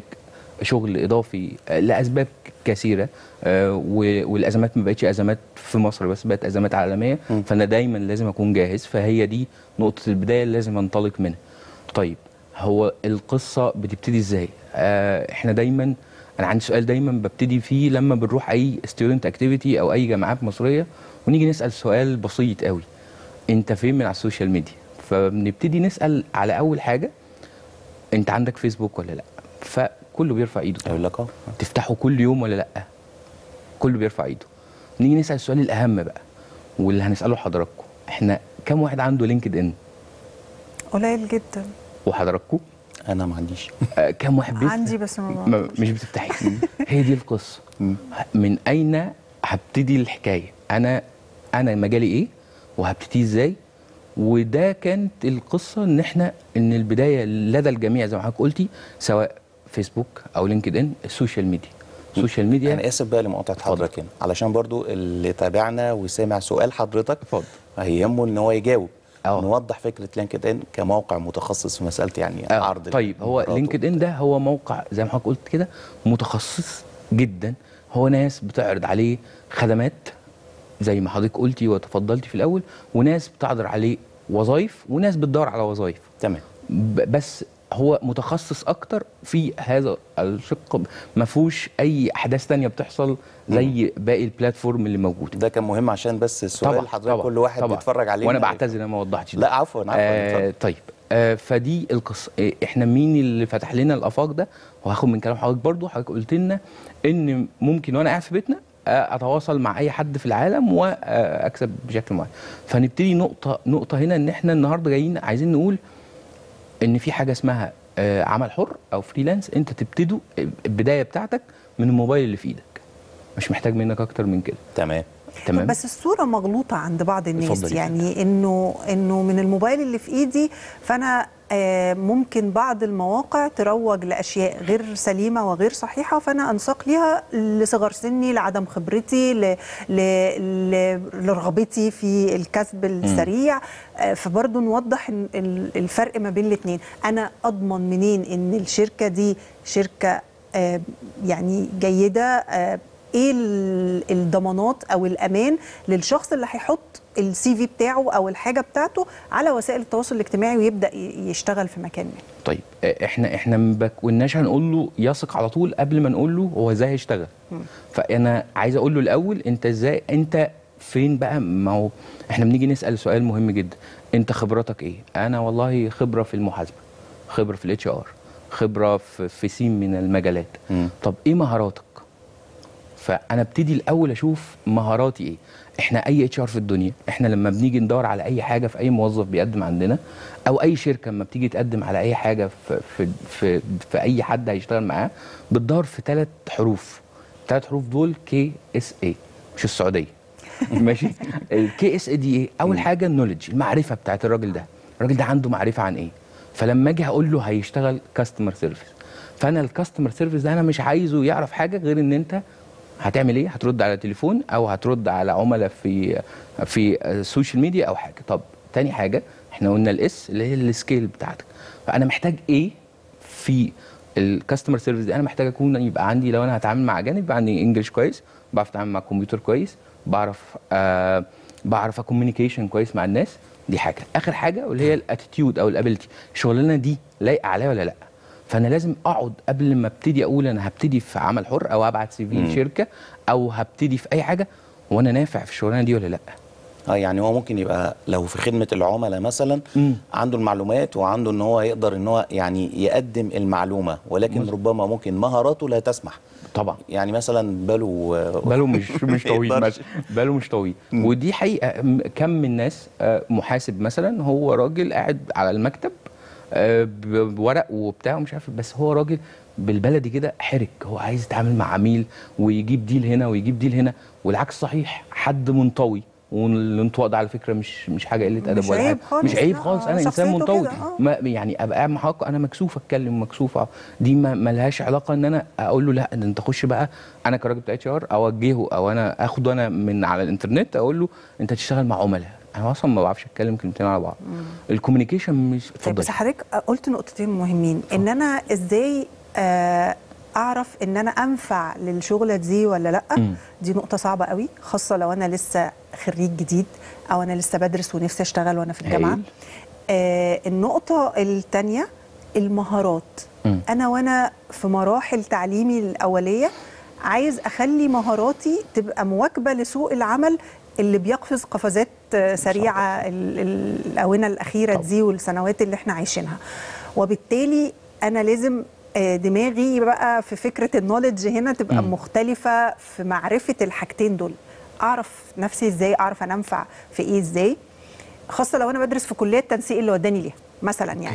Speaker 22: شغل اضافي آه، لاسباب كثيره آه، و- والازمات ما بقتش ازمات في مصر بس بقت ازمات عالميه فانا دايما لازم اكون جاهز فهي دي نقطه البدايه اللي لازم انطلق منها طيب هو القصه بتبتدي ازاي آه احنا دايما انا عندي سؤال دايما ببتدي فيه لما بنروح اي ستودنت اكتيفيتي او اي جامعات مصريه ونيجي نسال سؤال بسيط قوي انت فين من على السوشيال ميديا فبنبتدي نسال على اول حاجه انت عندك فيسبوك ولا لا فكله بيرفع ايده
Speaker 2: يقول لك اه
Speaker 22: تفتحه كل يوم ولا لا كله بيرفع ايده نيجي نسال السؤال الاهم بقى واللي هنساله لحضراتكم احنا كم واحد عنده لينكد ان
Speaker 1: قليل جدا
Speaker 22: وحضراتكم
Speaker 2: انا ما عنديش
Speaker 22: آه كم واحد بيفتح
Speaker 1: عندي بس ما
Speaker 22: ما مش بتفتحي هي دي القصه من اين هبتدي الحكايه انا انا مجالي ايه وهبتدي ازاي وده كانت القصه ان احنا ان البدايه لدى الجميع زي ما حضرتك قلتي سواء فيسبوك او لينكد ان السوشيال ميديا السوشيال ميديا
Speaker 2: انا اسف بقى لمقاطعه حضرتك هنا علشان برضو اللي تابعنا وسمع سؤال حضرتك
Speaker 22: اتفضل
Speaker 2: هيهمه ان هو يجاوب أوه. نوضح فكره لينكد ان كموقع متخصص في مساله يعني
Speaker 22: آه.
Speaker 2: عرض
Speaker 22: طيب هو
Speaker 2: المهارات
Speaker 22: لينكد ان ده هو موقع زي ما حضرتك قلت كده متخصص جدا هو ناس بتعرض عليه خدمات زي ما حضرتك قلتي وتفضلتي في الاول وناس بتعرض عليه وظائف وناس بتدور على وظائف
Speaker 2: تمام
Speaker 22: بس هو متخصص اكتر في هذا الشق ما فيهوش اي احداث تانية بتحصل زي باقي البلاتفورم اللي موجوده
Speaker 2: ده كان مهم عشان بس السؤال
Speaker 22: طبعا
Speaker 2: حضرتك
Speaker 22: طبعا
Speaker 2: كل واحد
Speaker 22: طبعا
Speaker 2: بيتفرج عليه
Speaker 22: وانا
Speaker 2: ما
Speaker 22: بعتذر انا ما وضحتش
Speaker 2: لا عفوا عفوا
Speaker 22: آه
Speaker 2: اتفضل.
Speaker 22: طيب آه فدي القصه آه احنا مين اللي فتح لنا الافاق ده وهاخد من كلام حضرتك برضو حضرتك قلت لنا ان ممكن وانا قاعد في بيتنا آه اتواصل مع اي حد في العالم واكسب بشكل معين فنبتدي نقطه نقطه هنا ان احنا النهارده جايين عايزين نقول ان في حاجه اسمها آه عمل حر او فريلانس انت تبتدوا البدايه بتاعتك من الموبايل اللي في ايدك مش محتاج منك اكتر من كده
Speaker 2: تمام
Speaker 22: تمام
Speaker 1: بس الصوره مغلوطه عند بعض الناس
Speaker 22: اتفضلي.
Speaker 1: يعني انه انه من الموبايل اللي في ايدي فانا آه، ممكن بعض المواقع تروج لاشياء غير سليمه وغير صحيحه فانا انساق ليها لصغر سني لعدم خبرتي ل... ل... ل... لرغبتي في الكسب السريع آه، فبرضه نوضح إن ال- الفرق ما بين الاثنين انا اضمن منين ان الشركه دي شركه آه، يعني جيده آه، ايه ال- الضمانات او الامان للشخص اللي هيحط السي في بتاعه او الحاجه بتاعته على وسائل التواصل الاجتماعي ويبدا ي- يشتغل في مكان ما
Speaker 22: طيب آه، احنا احنا ما كناش هنقول له يثق على طول قبل ما نقول له هو ازاي هيشتغل فانا عايز اقول له الاول انت ازاي انت فين بقى ما هو احنا بنيجي نسال سؤال مهم جدا انت خبرتك ايه انا والله خبره في المحاسبه خبره في الاتش ار خبره في, في سين من المجالات طب ايه مهاراتك فانا ابتدي الاول اشوف مهاراتي ايه احنا اي اتش ار في الدنيا احنا لما بنيجي ندور على اي حاجه في اي موظف بيقدم عندنا او اي شركه لما بتيجي تقدم على اي حاجه في في في, في اي حد هيشتغل معاه بتدور في ثلاث حروف الثلاث حروف دول كي اس اي مش السعوديه ماشي الكي اس اي دي ايه اول حاجه النولج المعرفه بتاعت الراجل ده الراجل ده عنده معرفه عن ايه فلما اجي هقول له هيشتغل كاستمر سيرفيس فانا الكاستمر سيرفيس ده انا مش عايزه يعرف حاجه غير ان انت هتعمل ايه هترد على تليفون او هترد على عملاء في في السوشيال ميديا او حاجه طب تاني حاجه احنا قلنا الاس اللي هي السكيل بتاعتك فانا محتاج ايه في الكاستمر سيرفيس دي انا محتاج اكون يبقى عندي لو انا هتعامل مع اجانب يبقى عندي انجلش كويس بعرف اتعامل مع الكمبيوتر كويس بعرف آه بعرف اكوميونيكيشن كويس مع الناس دي حاجه اخر حاجه واللي هي الاتيتيود او الابيلتي الشغلانه دي لايقه عليا ولا لا فانا لازم اقعد قبل ما ابتدي اقول انا هبتدي في عمل حر او ابعت سي في
Speaker 2: مم.
Speaker 22: لشركه او هبتدي في اي حاجه وانا نافع في الشغلانه دي ولا لا
Speaker 2: اه يعني هو ممكن يبقى لو في خدمه العملاء مثلا عنده المعلومات وعنده ان هو يقدر ان هو يعني يقدم المعلومه ولكن
Speaker 22: مظبوط.
Speaker 2: ربما ممكن مهاراته لا تسمح
Speaker 22: طبعا
Speaker 2: يعني مثلا باله
Speaker 22: باله مش مش طويل
Speaker 2: يقدرش.
Speaker 22: بس باله مش طويل ودي حقيقه م- كم من الناس آه، محاسب مثلا هو راجل قاعد على المكتب آه، ب- بورق وبتاع ومش عارف بس هو راجل بالبلدي كده حرك هو عايز يتعامل مع عميل ويجيب ديل هنا ويجيب ديل هنا والعكس صحيح حد منطوي والانطواء ده على فكره مش مش حاجه قله ادب
Speaker 1: مش
Speaker 22: ولا
Speaker 1: عيب
Speaker 22: حاجه
Speaker 1: خالص،
Speaker 22: مش عيب
Speaker 1: لا،
Speaker 22: خالص انا انسان
Speaker 1: شخصيته
Speaker 22: منطوي
Speaker 1: كده، آه.
Speaker 22: ما يعني ابقى قاعد معاك انا مكسوف اتكلم مكسوف أ- دي ما ما لهاش علاقه ان انا اقول له لا ده انت خش بقى انا كراجل بتاع اتش ار اوجهه او انا اخده انا من على الانترنت اقول له انت تشتغل مع عملاء انا اصلا ما بعرفش اتكلم كلمتين على بعض الكوميونيكيشن مش
Speaker 1: طيب
Speaker 22: اتفضل
Speaker 1: بس حضرتك قلت نقطتين مهمين ان انا ازاي آه، اعرف ان انا انفع للشغله دي ولا لا
Speaker 22: مم.
Speaker 1: دي نقطه صعبه قوي خاصه لو انا لسه خريج جديد او انا لسه بدرس ونفسي اشتغل وانا في الجامعه
Speaker 22: هايل.
Speaker 1: آه النقطه الثانيه المهارات
Speaker 22: مم.
Speaker 1: انا وانا في مراحل تعليمي الاوليه عايز اخلي مهاراتي تبقى مواكبه لسوق العمل اللي بيقفز قفزات آه، سريعه ال- ال- الاونه الاخيره دي والسنوات اللي احنا عايشينها وبالتالي انا لازم آه، دماغي بقى في فكره النولج هنا تبقى
Speaker 22: مم.
Speaker 1: مختلفه في معرفه الحاجتين دول اعرف نفسي ازاي اعرف انفع في ايه ازاي خاصه لو انا بدرس في كليه تنسيق اللي وداني ليها مثلا يعني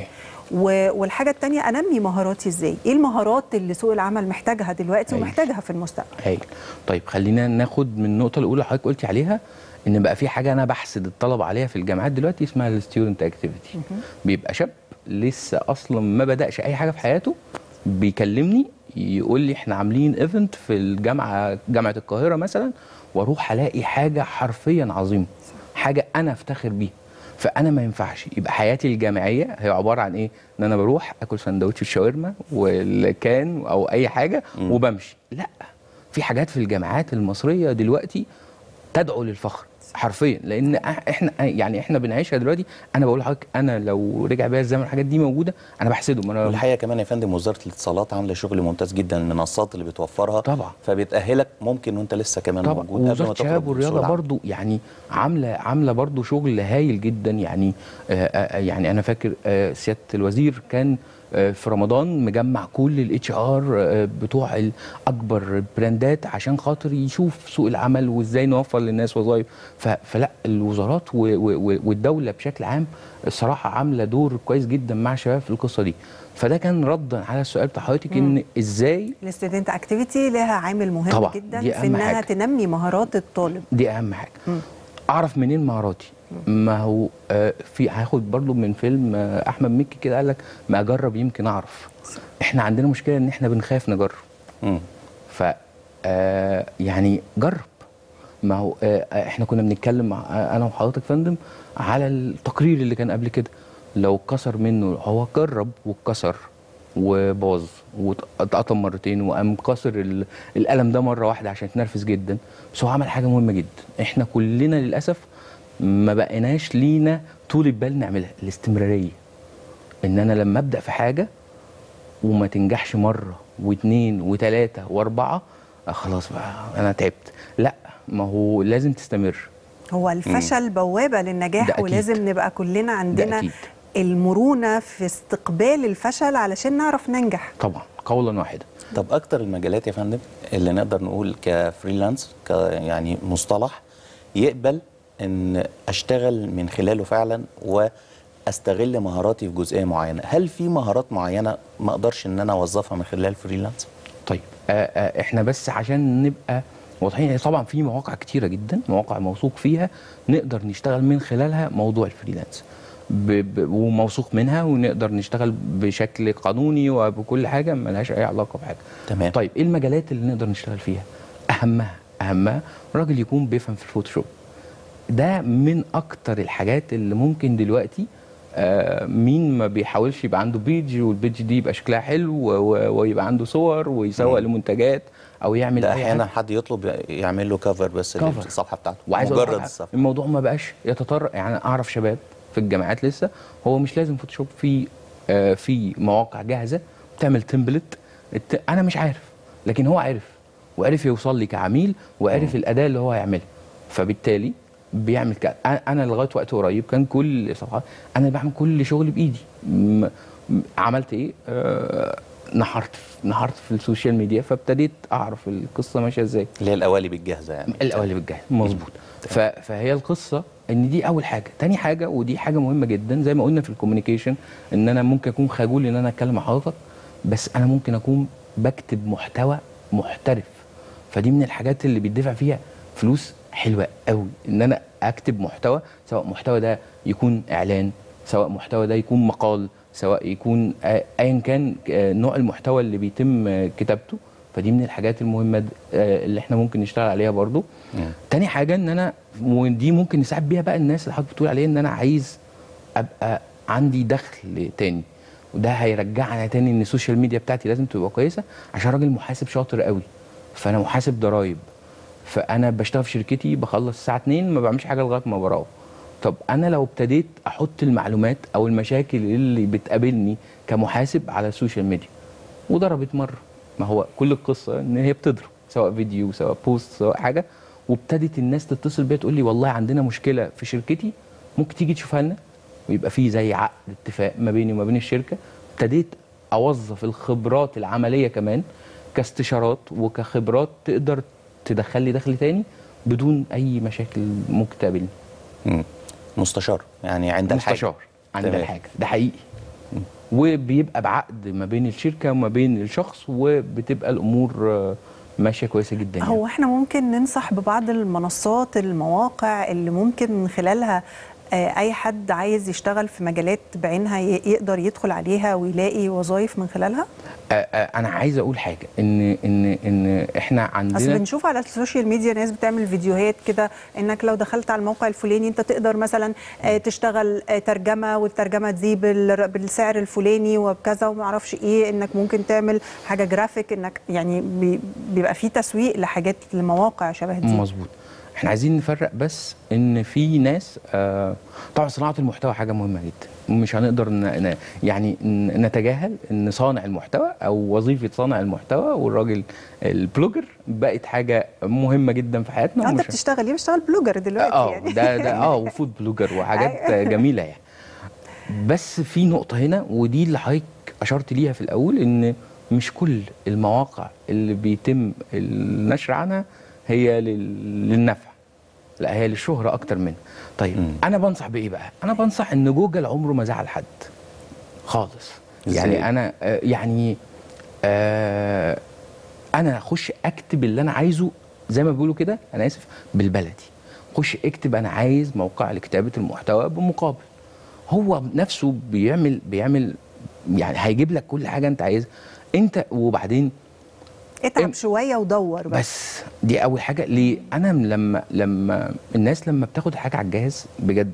Speaker 1: و- والحاجه الثانيه انمي مهاراتي ازاي ايه المهارات اللي سوق العمل محتاجها دلوقتي
Speaker 22: أيوة.
Speaker 1: ومحتاجها في المستقبل
Speaker 22: هايل طيب خلينا ناخد من النقطه الاولى اللي حضرتك قلتي عليها ان بقى في حاجه انا بحسد الطلب عليها في الجامعات دلوقتي اسمها الستودنت اكتيفيتي بيبقى شاب لسه اصلا ما بداش اي حاجه في حياته بيكلمني يقول لي احنا عاملين ايفنت في الجامعه جامعه القاهره مثلا واروح الاقي حاجه حرفيا عظيمه حاجه انا افتخر بيها فانا ما ينفعش يبقى حياتي الجامعيه هي عباره عن ايه ان انا بروح اكل سندوتش الشاورما والكان او اي حاجه وبمشي لا في حاجات في الجامعات المصريه دلوقتي تدعو للفخر حرفيا لان إح- احنا يعني احنا بنعيشها دلوقتي انا بقول لحضرتك انا لو رجع بيا الزمن الحاجات دي موجوده انا بحسدهم انا
Speaker 2: والحقيقه كمان يا فندم وزاره الاتصالات عامله شغل ممتاز جدا المنصات اللي بتوفرها
Speaker 22: طبعا
Speaker 2: فبتاهلك ممكن وانت لسه كمان
Speaker 22: طبعا
Speaker 2: موجود قبل ما
Speaker 22: ووزاره
Speaker 2: تخرج
Speaker 22: الشباب
Speaker 2: من سوق
Speaker 22: والرياضه
Speaker 2: العمل.
Speaker 22: برضو يعني عامله عامله برضو شغل هايل جدا يعني آه آه يعني انا فاكر آه سياده الوزير كان آه في رمضان مجمع كل الاتش ار بتوع ال- اكبر براندات عشان خاطر يشوف سوق العمل وازاي نوفر للناس وظائف ف- فلا الوزارات و- و- و- والدوله بشكل عام الصراحه عامله دور كويس جدا مع الشباب في القصه دي فده كان ردا على السؤال بتاع حضرتك ان ازاي
Speaker 1: الستودنت اكتيفيتي لها عامل مهم
Speaker 22: طبعاً،
Speaker 1: جدا
Speaker 22: دي
Speaker 1: في
Speaker 22: أهم
Speaker 1: انها
Speaker 22: حاجة.
Speaker 1: تنمي مهارات الطالب
Speaker 22: دي اهم حاجه اعرف منين مهاراتي ما هو آه في هاخد برضو من فيلم آه احمد مكي كده قال لك ما اجرب يمكن اعرف احنا عندنا مشكله ان احنا بنخاف نجرب ف آه يعني جرب ما هو آه آه، احنا كنا بنتكلم مع آه انا وحضرتك يا فندم على التقرير اللي كان قبل كده لو اتكسر منه هو جرب واتكسر وباظ واتقطم مرتين وقام كسر ال- القلم ده مره واحده عشان اتنرفز جدا بس هو عمل حاجه مهمه جدا احنا كلنا للاسف ما بقيناش لينا طول البال نعملها الاستمراريه ان انا لما ابدا في حاجه وما تنجحش مره واثنين وثلاثه واربعه آه خلاص بقى انا تعبت لا ما هو لازم تستمر
Speaker 1: هو الفشل بوابه
Speaker 22: ده
Speaker 1: للنجاح
Speaker 22: أكيد.
Speaker 1: ولازم نبقى كلنا عندنا
Speaker 22: أكيد.
Speaker 1: المرونه في استقبال الفشل علشان نعرف ننجح
Speaker 22: طبعا قولا واحدا
Speaker 2: طب اكتر المجالات يا فندم اللي نقدر نقول كفريلانس ك يعني مصطلح يقبل ان اشتغل من خلاله فعلا واستغل مهاراتي في جزئيه معينه هل في مهارات معينه ما اقدرش ان انا اوظفها من خلال الفريلانس
Speaker 22: طيب آه آه احنا بس عشان نبقى واضحين هي طبعا في مواقع كتيره جدا مواقع موثوق فيها نقدر نشتغل من خلالها موضوع الفريلانس ب ب وموثوق منها ونقدر نشتغل بشكل قانوني وبكل حاجه ملهاش اي علاقه بحاجه
Speaker 2: تمام
Speaker 22: طيب ايه المجالات اللي نقدر نشتغل فيها اهمها اهمها راجل يكون بيفهم في الفوتوشوب ده من اكتر الحاجات اللي ممكن دلوقتي آه، مين ما بيحاولش يبقى عنده بيج والبيج دي يبقى شكلها حلو و- و- ويبقى عنده صور ويسوق لمنتجات او يعمل
Speaker 2: ده
Speaker 22: اي
Speaker 2: احيانا
Speaker 22: حاجه
Speaker 2: حد يطلب يعمل له كفر بس
Speaker 22: كفر.
Speaker 2: للصفحه بتاعته
Speaker 22: وعايز أقول لك
Speaker 2: مجرد
Speaker 22: حاجة،
Speaker 2: الصفحه
Speaker 22: الموضوع ما بقاش يتطرق يعني أنا اعرف شباب في الجامعات لسه هو مش لازم فوتوشوب في آه في مواقع جاهزه بتعمل تمبلت الت... انا مش عارف لكن هو عرف وعرف يوصل لي كعميل وعرف الاداه اللي هو هيعملها فبالتالي بيعمل كده أنا- انا لغايه وقت قريب كان كل صفحات انا بعمل كل شغلي بايدي م... م- عملت ايه آه نحرت نحرت في السوشيال ميديا فابتديت اعرف القصه ماشيه ازاي
Speaker 2: اللي هي القوالب الجاهزه يعني
Speaker 22: القوالب الجاهزه مظبوط ف- فهي القصه ان دي اول حاجه تاني حاجه ودي حاجه مهمه جدا زي ما قلنا في الكوميونيكيشن ان انا ممكن اكون خجول ان انا اتكلم مع حضرتك بس انا ممكن اكون بكتب محتوى محترف فدي من الحاجات اللي بيدفع فيها فلوس حلوه قوي ان انا اكتب محتوى سواء محتوى ده يكون اعلان سواء محتوى ده يكون مقال سواء يكون آه، ايا كان آه، نوع المحتوى اللي بيتم آه، كتابته فدي من الحاجات المهمه د- آه، اللي احنا ممكن نشتغل عليها برضو تاني حاجه ان انا ودي ممكن نساعد بيها بقى الناس اللي حضرتك بتقول عليها ان انا عايز ابقى عندي دخل تاني وده هيرجعنا تاني ان السوشيال ميديا بتاعتي لازم تبقى كويسه عشان راجل محاسب شاطر قوي فانا محاسب ضرايب فانا بشتغل في شركتي بخلص الساعه 2 ما بعملش حاجه لغايه ما بروح طب انا لو ابتديت احط المعلومات او المشاكل اللي بتقابلني كمحاسب على السوشيال ميديا وضربت مره ما هو كل القصه ان هي بتضرب سواء فيديو سواء بوست سواء حاجه وابتدت الناس تتصل بيا تقول لي والله عندنا مشكله في شركتي ممكن تيجي تشوفها لنا ويبقى في زي عقد اتفاق ما بيني وما بين الشركه ابتديت اوظف الخبرات العمليه كمان كاستشارات وكخبرات تقدر تدخل لي دخل تاني بدون اي مشاكل ممكن تقابلني
Speaker 2: مم. مستشار يعني عند الحاجه
Speaker 22: مستشار عند
Speaker 2: تمام.
Speaker 22: الحاجه ده حقيقي وبيبقى بعقد ما بين الشركه وما بين الشخص وبتبقى الامور آه، ماشيه كويسه جدا يعني.
Speaker 1: هو احنا ممكن ننصح ببعض المنصات المواقع اللي ممكن من خلالها آه، اي حد عايز يشتغل في مجالات بعينها ي- يقدر يدخل عليها ويلاقي وظائف من خلالها
Speaker 22: آه، آه، انا عايز اقول حاجه ان ان ان احنا
Speaker 1: اصل
Speaker 22: عندنا
Speaker 1: بنشوف على السوشيال ميديا ناس بتعمل فيديوهات كده انك لو دخلت على الموقع الفلاني انت تقدر مثلا آه، تشتغل آه، ترجمه والترجمه دي بال- بالسعر الفلاني وبكذا وما اعرفش ايه انك ممكن تعمل حاجه جرافيك انك يعني بي- بيبقى في تسويق لحاجات لمواقع شبه دي
Speaker 22: مظبوط احنا عايزين نفرق بس ان في ناس آه طبعا صناعه المحتوى حاجه مهمه جدا مش هنقدر ن ن- يعني ن- نتجاهل ان صانع المحتوى او وظيفه صانع المحتوى والراجل البلوجر بقت حاجه مهمه جدا في حياتنا
Speaker 1: آه، انت
Speaker 22: ومش-
Speaker 1: بتشتغل ايه بتشتغل بلوجر دلوقتي
Speaker 22: اه
Speaker 1: يعني
Speaker 22: ده ده اه وفود بلوجر وحاجات جميله يعني بس في نقطه هنا ودي اللي حضرتك اشرت ليها في الاول ان مش كل المواقع اللي بيتم النشر عنها هي لل- للنفع لا هي للشهره اكتر منها طيب م. انا بنصح بايه بقى انا بنصح ان جوجل عمره ما زعل حد خالص
Speaker 2: إزاي؟
Speaker 22: يعني انا آه، يعني آه انا اخش اكتب اللي انا عايزه زي ما بيقولوا كده انا اسف بالبلدي خش اكتب انا عايز موقع لكتابه المحتوى بمقابل هو نفسه بيعمل بيعمل يعني هيجيب لك كل حاجه انت عايزها انت وبعدين
Speaker 1: اتعب شويه ودور بس,
Speaker 22: بس دي اول حاجه ليه انا لما لما الناس لما بتاخد حاجه على الجهاز بجد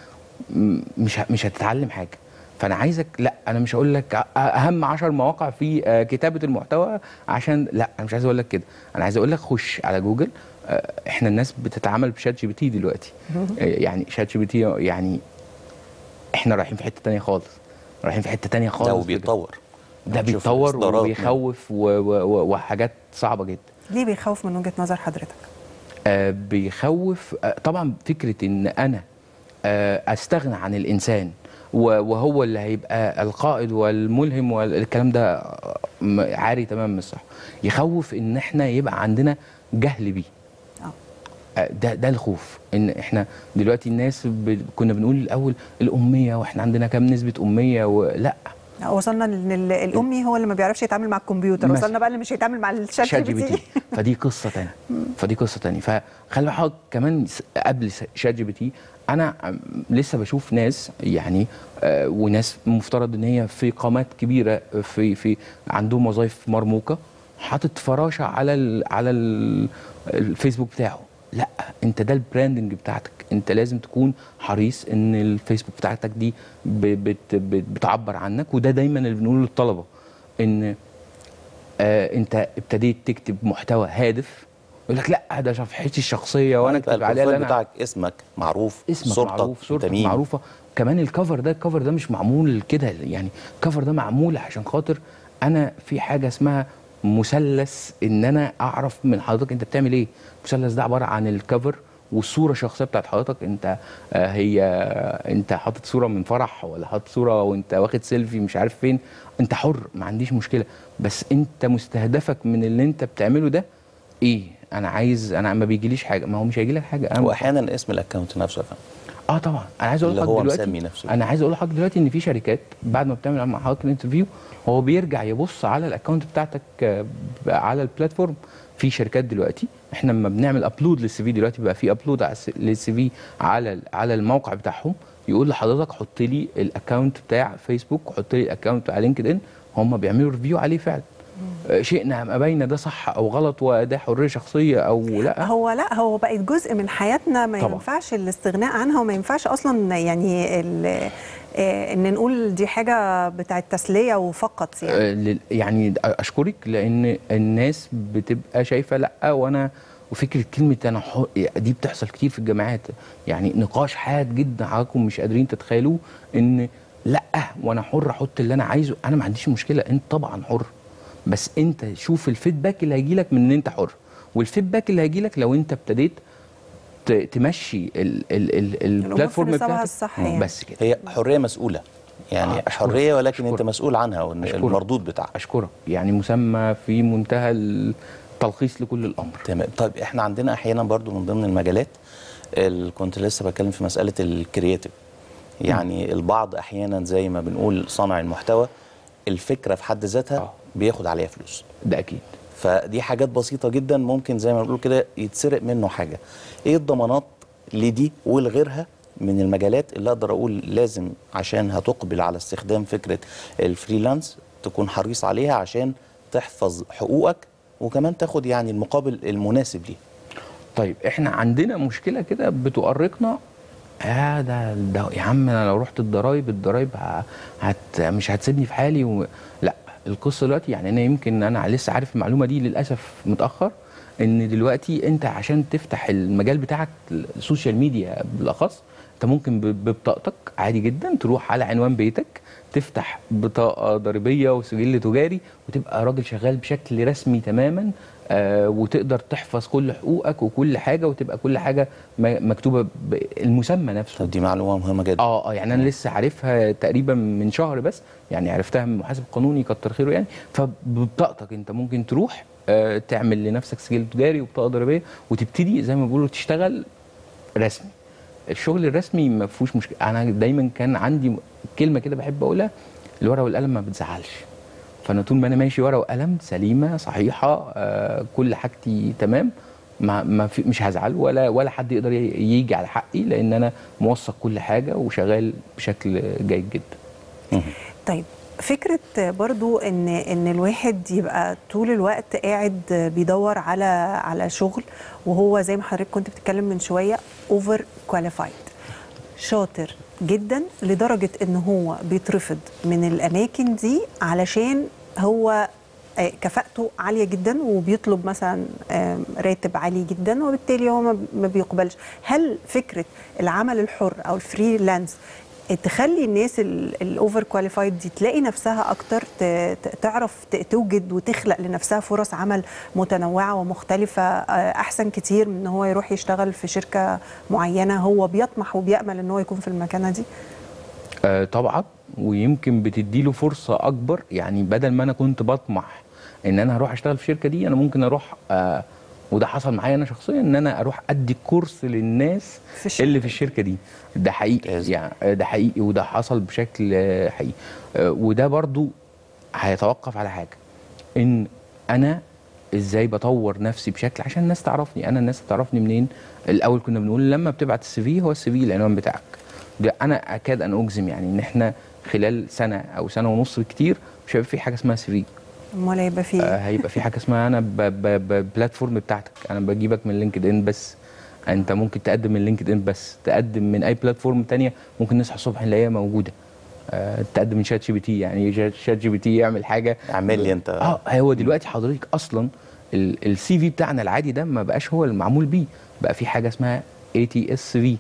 Speaker 22: م- مش ه- مش هتتعلم حاجه فانا عايزك لا انا مش هقول لك أ- اهم عشر مواقع في آه، كتابه المحتوى عشان لا انا مش عايز اقول لك كده انا عايز اقول لك خش على جوجل آه، احنا الناس بتتعامل بشات جي بي تي دلوقتي آه، يعني شات جي بي تي يعني احنا رايحين في حته تانية خالص رايحين في حته تانية خالص
Speaker 2: ده
Speaker 22: بجد.
Speaker 2: وبيتطور
Speaker 22: ده
Speaker 2: هنشوف
Speaker 22: بيتطور
Speaker 2: الإصدارات
Speaker 22: وبيخوف و- و- و- وحاجات صعبه جدا
Speaker 1: ليه بيخوف من وجهه نظر حضرتك
Speaker 22: آه، بيخوف آه، طبعا فكره ان انا آه، استغنى عن الانسان و- وهو اللي هيبقى القائد والملهم والكلام ده آه، م- عاري تمام من الصح يخوف ان احنا يبقى عندنا جهل بيه آه، ده ده الخوف ان احنا دلوقتي الناس ب... كنا بنقول الاول الاميه واحنا عندنا كام نسبه اميه ولا
Speaker 1: وصلنا ان ال- الامي هو اللي ما بيعرفش يتعامل مع الكمبيوتر
Speaker 22: مثلا.
Speaker 1: وصلنا بقى اللي مش هيتعامل مع الشات
Speaker 22: شات
Speaker 1: جي بي تي
Speaker 22: فدي قصه تانية فدي قصه تانية فخلي حضرتك كمان س- قبل س- شات جي بي تي انا عم- لسه بشوف ناس يعني آه وناس مفترض ان هي في قامات كبيره في في عندهم وظائف مرموقه حاطط فراشه على ال على ال الفيسبوك بتاعه لا انت ده البراندنج بتاعتك انت لازم تكون حريص ان الفيسبوك بتاعتك دي ب- بت بت بتعبر عنك وده دايما اللي بنقوله للطلبه ان آه انت ابتديت تكتب محتوى هادف يقول لك لا ده صفحتي الشخصيه وانا
Speaker 2: يبقى
Speaker 22: اكتب عليها
Speaker 2: البروفايل
Speaker 22: اللي انا
Speaker 2: بتاعك اسمك معروف
Speaker 22: اسمك
Speaker 2: صورتك
Speaker 22: معروف صورتك
Speaker 2: أنت مين.
Speaker 22: معروفه كمان الكفر ده الكفر ده مش معمول كده يعني الكفر ده معمول عشان خاطر انا في حاجه اسمها مثلث ان انا اعرف من حضرتك انت بتعمل ايه المثلث ده عباره عن الكفر والصوره الشخصيه بتاعت حضرتك انت آه هي انت حاطط صوره من فرح ولا حاطط صوره وانت واخد سيلفي مش عارف فين انت حر ما عنديش مشكله بس انت مستهدفك من اللي انت بتعمله ده ايه انا عايز انا ما بيجيليش حاجه ما هو مش هيجي لك حاجه انا
Speaker 2: واحيانا اسم الاكونت نفسه يا فندم
Speaker 22: اه طبعا انا عايز اقول
Speaker 2: اللي
Speaker 22: لحضرتك
Speaker 2: هو
Speaker 22: دلوقتي
Speaker 2: مسمي نفسه.
Speaker 22: انا عايز اقول لحضرتك دلوقتي ان في شركات بعد ما بتعمل مع حضرتك الانترفيو هو بيرجع يبص على الاكونت بتاعتك آه، على البلاتفورم في شركات دلوقتي احنا لما بنعمل ابلود للسي في دلوقتي بقى في ابلود للسي في على ال- على الموقع بتاعهم يقول لحضرتك حط لي الاكونت بتاع فيسبوك حط لي الاكونت بتاع لينكد ان هم بيعملوا ريفيو عليه فعلا آه، شئنا ام ابينا ده صح او غلط وده حريه شخصيه او لا
Speaker 1: هو لا هو بقت جزء من حياتنا ما
Speaker 22: طبعاً.
Speaker 1: ينفعش الاستغناء عنها وما ينفعش اصلا يعني ال- آه، ان نقول دي حاجه بتاعت تسليه وفقط يعني
Speaker 22: آه، لل- يعني اشكرك لان الناس بتبقى شايفه لا وانا وفكره كلمه انا حر دي بتحصل كتير في الجامعات يعني نقاش حاد جدا حضراتكم مش قادرين تتخيلوه ان لا وانا حر احط اللي انا عايزه انا ما عنديش مشكله انت طبعا حر بس انت شوف الفيدباك اللي هيجي لك من ان انت حر والفيدباك اللي هيجي لك لو انت ابتديت ت- تمشي ال- ال- ال- البلاتفورم
Speaker 1: نصابها
Speaker 22: بتاعتك
Speaker 1: الصح يعني.
Speaker 22: بس كده
Speaker 2: هي حريه مسؤوله يعني
Speaker 22: آه، أشكرك.
Speaker 2: حريه ولكن انت
Speaker 22: أشكرك.
Speaker 2: مسؤول عنها وان
Speaker 22: أشكرك.
Speaker 2: المردود بتاعها
Speaker 22: اشكرك يعني مسمى في منتهى التلخيص لكل الامر
Speaker 2: تمام طيب احنا عندنا احيانا برضو من ضمن المجالات ال- كنت لسه بتكلم في مساله الكرياتيف يعني البعض احيانا زي ما بنقول صانع المحتوى الفكره في حد ذاتها بياخد عليها فلوس
Speaker 22: ده اكيد
Speaker 2: فدي حاجات بسيطه جدا ممكن زي ما بنقول كده يتسرق منه حاجه ايه الضمانات لدي ولغيرها من المجالات اللي اقدر اقول لازم عشان هتقبل على استخدام فكره الفريلانس تكون حريص عليها عشان تحفظ حقوقك وكمان تاخد يعني المقابل المناسب ليه
Speaker 22: طيب احنا عندنا مشكله كده بتؤرقنا آه ده, ده يا عم انا لو رحت الضرايب الضرايب ه- هت مش هتسيبني في حالي و... لا القصه دلوقتي يعني انا يمكن انا لسه عارف المعلومه دي للاسف متاخر ان دلوقتي انت عشان تفتح المجال بتاعك السوشيال ميديا بالاخص انت ممكن ب- ببطاقتك عادي جدا تروح على عنوان بيتك تفتح بطاقه ضريبيه وسجل تجاري وتبقى راجل شغال بشكل رسمي تماما آه وتقدر تحفظ كل حقوقك وكل حاجه وتبقى كل حاجه م- مكتوبه بالمسمى نفسه
Speaker 2: طب دي معلومه مهمه جدا
Speaker 22: اه اه يعني انا لسه عارفها تقريبا من شهر بس يعني عرفتها من محاسب قانوني كتر خيره يعني فببطاقتك انت ممكن تروح آه تعمل لنفسك سجل تجاري وبطاقه ضريبيه وتبتدي زي ما بيقولوا تشتغل رسمي الشغل الرسمي ما فيهوش مشكله انا دايما كان عندي كلمه كده بحب اقولها الورقه والقلم ما بتزعلش فانا طول ما انا ماشي ورقه وقلم سليمه صحيحه آه كل حاجتي تمام ما ما في مش هزعل ولا ولا حد يقدر ي- يجي على حقي لان انا موثق كل حاجه وشغال بشكل جيد جدا
Speaker 1: طيب فكرة برضو ان ان الواحد يبقى طول الوقت قاعد بيدور على على شغل وهو زي ما حضرتك كنت بتتكلم من شوية اوفر كواليفايد شاطر جدا لدرجة ان هو بيترفض من الاماكن دي علشان هو آه، كفاءته عالية جدا وبيطلب مثلا آم، راتب عالي جدا وبالتالي هو ما- ما بيقبلش هل فكرة العمل الحر او الفريلانس تخلي الناس الاوفر كواليفايد دي تلاقي نفسها اكتر ت- ت- تعرف ت- توجد وتخلق لنفسها فرص عمل متنوعه ومختلفه آه، احسن كتير من ان هو يروح يشتغل في شركه معينه هو بيطمح وبيامل ان هو يكون في المكانه دي
Speaker 22: آه طبعا ويمكن بتديله فرصه اكبر يعني بدل ما انا كنت بطمح ان انا هروح اشتغل في الشركه دي انا ممكن اروح آه وده حصل معايا انا شخصيا ان انا اروح ادي كورس للناس
Speaker 1: في الشركة
Speaker 22: اللي في الشركه دي ده حقيقي يعني آه، ده حقيقي وده حصل بشكل آه، حقيقي آه، وده برضو هيتوقف على حاجه ان انا ازاي بطور نفسي بشكل عشان الناس تعرفني انا الناس تعرفني منين الاول كنا بنقول لما بتبعت السي في هو السي في العنوان بتاعك ده انا اكاد ان اجزم يعني ان احنا خلال سنه او سنه ونص كتير مش هيبقى في حاجه اسمها سي في
Speaker 1: امال هيبقى في
Speaker 22: آه، هيبقى في حاجه اسمها انا ب- ب- ب- بلاتفورم بتاعتك انا بجيبك من لينكد ان بس انت ممكن تقدم من لينكد ان بس تقدم من اي بلاتفورم تانية ممكن نصحى الصبح نلاقيها موجوده آه، تقدم من شات جي بي تي يعني شات- شات جي بي تي يعمل حاجه
Speaker 2: اعمل لي انت
Speaker 22: اه هو دلوقتي حضرتك اصلا السي في بتاعنا العادي ده ما بقاش هو المعمول بيه بقى في حاجه اسمها اي تي اس في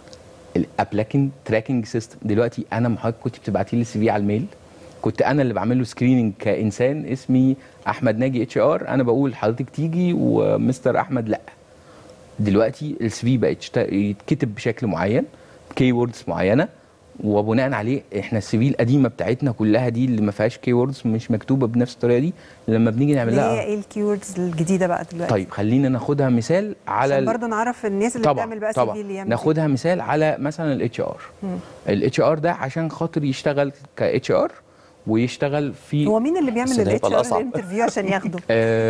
Speaker 22: الابلكن تراكنج سيستم دلوقتي انا ما حضرتك كنت بتبعتي لي السي في على الميل كنت انا اللي بعمل له سكريننج كانسان اسمي احمد ناجي اتش ار انا بقول حضرتك تيجي ومستر احمد لا دلوقتي السي في بقى يتشت- يتكتب بشكل معين كي ووردز معينه وبناء عليه احنا السي في القديمه بتاعتنا كلها دي اللي ما فيهاش كي ووردز مش مكتوبه بنفس الطريقه دي لما بنيجي نعمل
Speaker 1: اللي هي
Speaker 22: لها
Speaker 1: ايه الكيوردز الجديده بقى دلوقتي
Speaker 22: طيب خلينا ناخدها مثال على
Speaker 1: عشان
Speaker 22: ال-
Speaker 1: برضه نعرف الناس اللي
Speaker 22: طبعا
Speaker 1: بتعمل بقى سي في
Speaker 22: طبعا
Speaker 1: اللي يعمل
Speaker 22: ناخدها مثال على مثلا الاتش ار
Speaker 1: مم.
Speaker 22: الاتش ار ده عشان خاطر يشتغل كاتش ار ويشتغل في
Speaker 1: هو مين اللي بيعمل
Speaker 22: بس ده
Speaker 1: الاتش
Speaker 22: يبقى
Speaker 1: ار
Speaker 22: الأصعب.
Speaker 1: الانترفيو عشان ياخده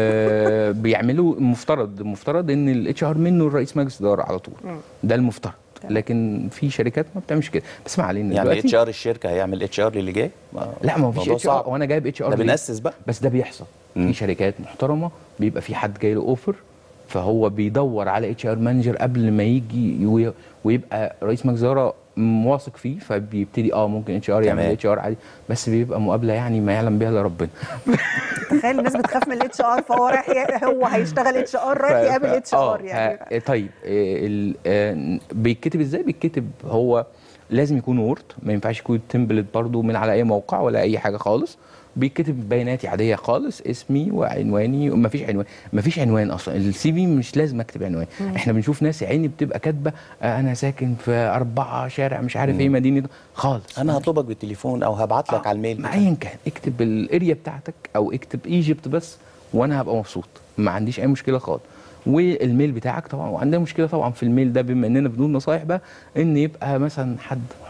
Speaker 22: آه بيعملوا مفترض مفترض ان الاتش ار منه الرئيس مجلس الاداره على طول
Speaker 1: مم.
Speaker 22: ده المفترض لكن في شركات ما بتعملش كده بس ما علينا
Speaker 2: يعني
Speaker 22: دلوقتي
Speaker 2: اتش ار الشركه هيعمل اتش ار للي جاي
Speaker 22: لا ما فيش
Speaker 2: موضوع
Speaker 22: اتش ار
Speaker 2: صعب.
Speaker 22: وانا جايب اتش ار
Speaker 2: ده بنأسس بقى
Speaker 22: بس ده بيحصل في شركات محترمه بيبقى في حد جاي له اوفر فهو بيدور على اتش ار مانجر قبل ما يجي وي- ويبقى رئيس مجلس الاداره واثق فيه فبيبتدي اه ممكن اتش ار يعمل
Speaker 2: تمام.
Speaker 22: اتش ار عادي بس بيبقى مقابله يعني ما يعلم بها الا ربنا
Speaker 1: تخيل الناس بتخاف من الاتش ار فهو رايح ي- هو هيشتغل اتش ار رايح
Speaker 22: ف-
Speaker 1: يقابل
Speaker 22: ف-
Speaker 1: اتش ار
Speaker 22: آه،
Speaker 1: يعني
Speaker 22: ها- طيب آه، ال- آه، بيتكتب ازاي بيتكتب هو لازم يكون وورد ما ينفعش يكون تمبلت برضو من على اي موقع ولا اي حاجه خالص بيتكتب بياناتي عاديه خالص اسمي وعنواني ما فيش عنوان ما فيش عنوان اصلا السي في مش لازم اكتب عنوان
Speaker 2: مم.
Speaker 22: احنا بنشوف ناس يا عيني بتبقى كاتبه آه، انا ساكن في أربعة شارع مش عارف ايه مدينه خالص
Speaker 2: انا هطلبك بالتليفون او هبعت لك على الميل
Speaker 22: ما ايا كان اكتب الاريا بتاعتك او اكتب ايجيبت بس وانا هبقى مبسوط ما عنديش اي مشكله خالص والميل بتاعك طبعا وعندنا مشكله طبعا في الميل ده بما اننا بنقول نصايح بقى ان يبقى مثلا حد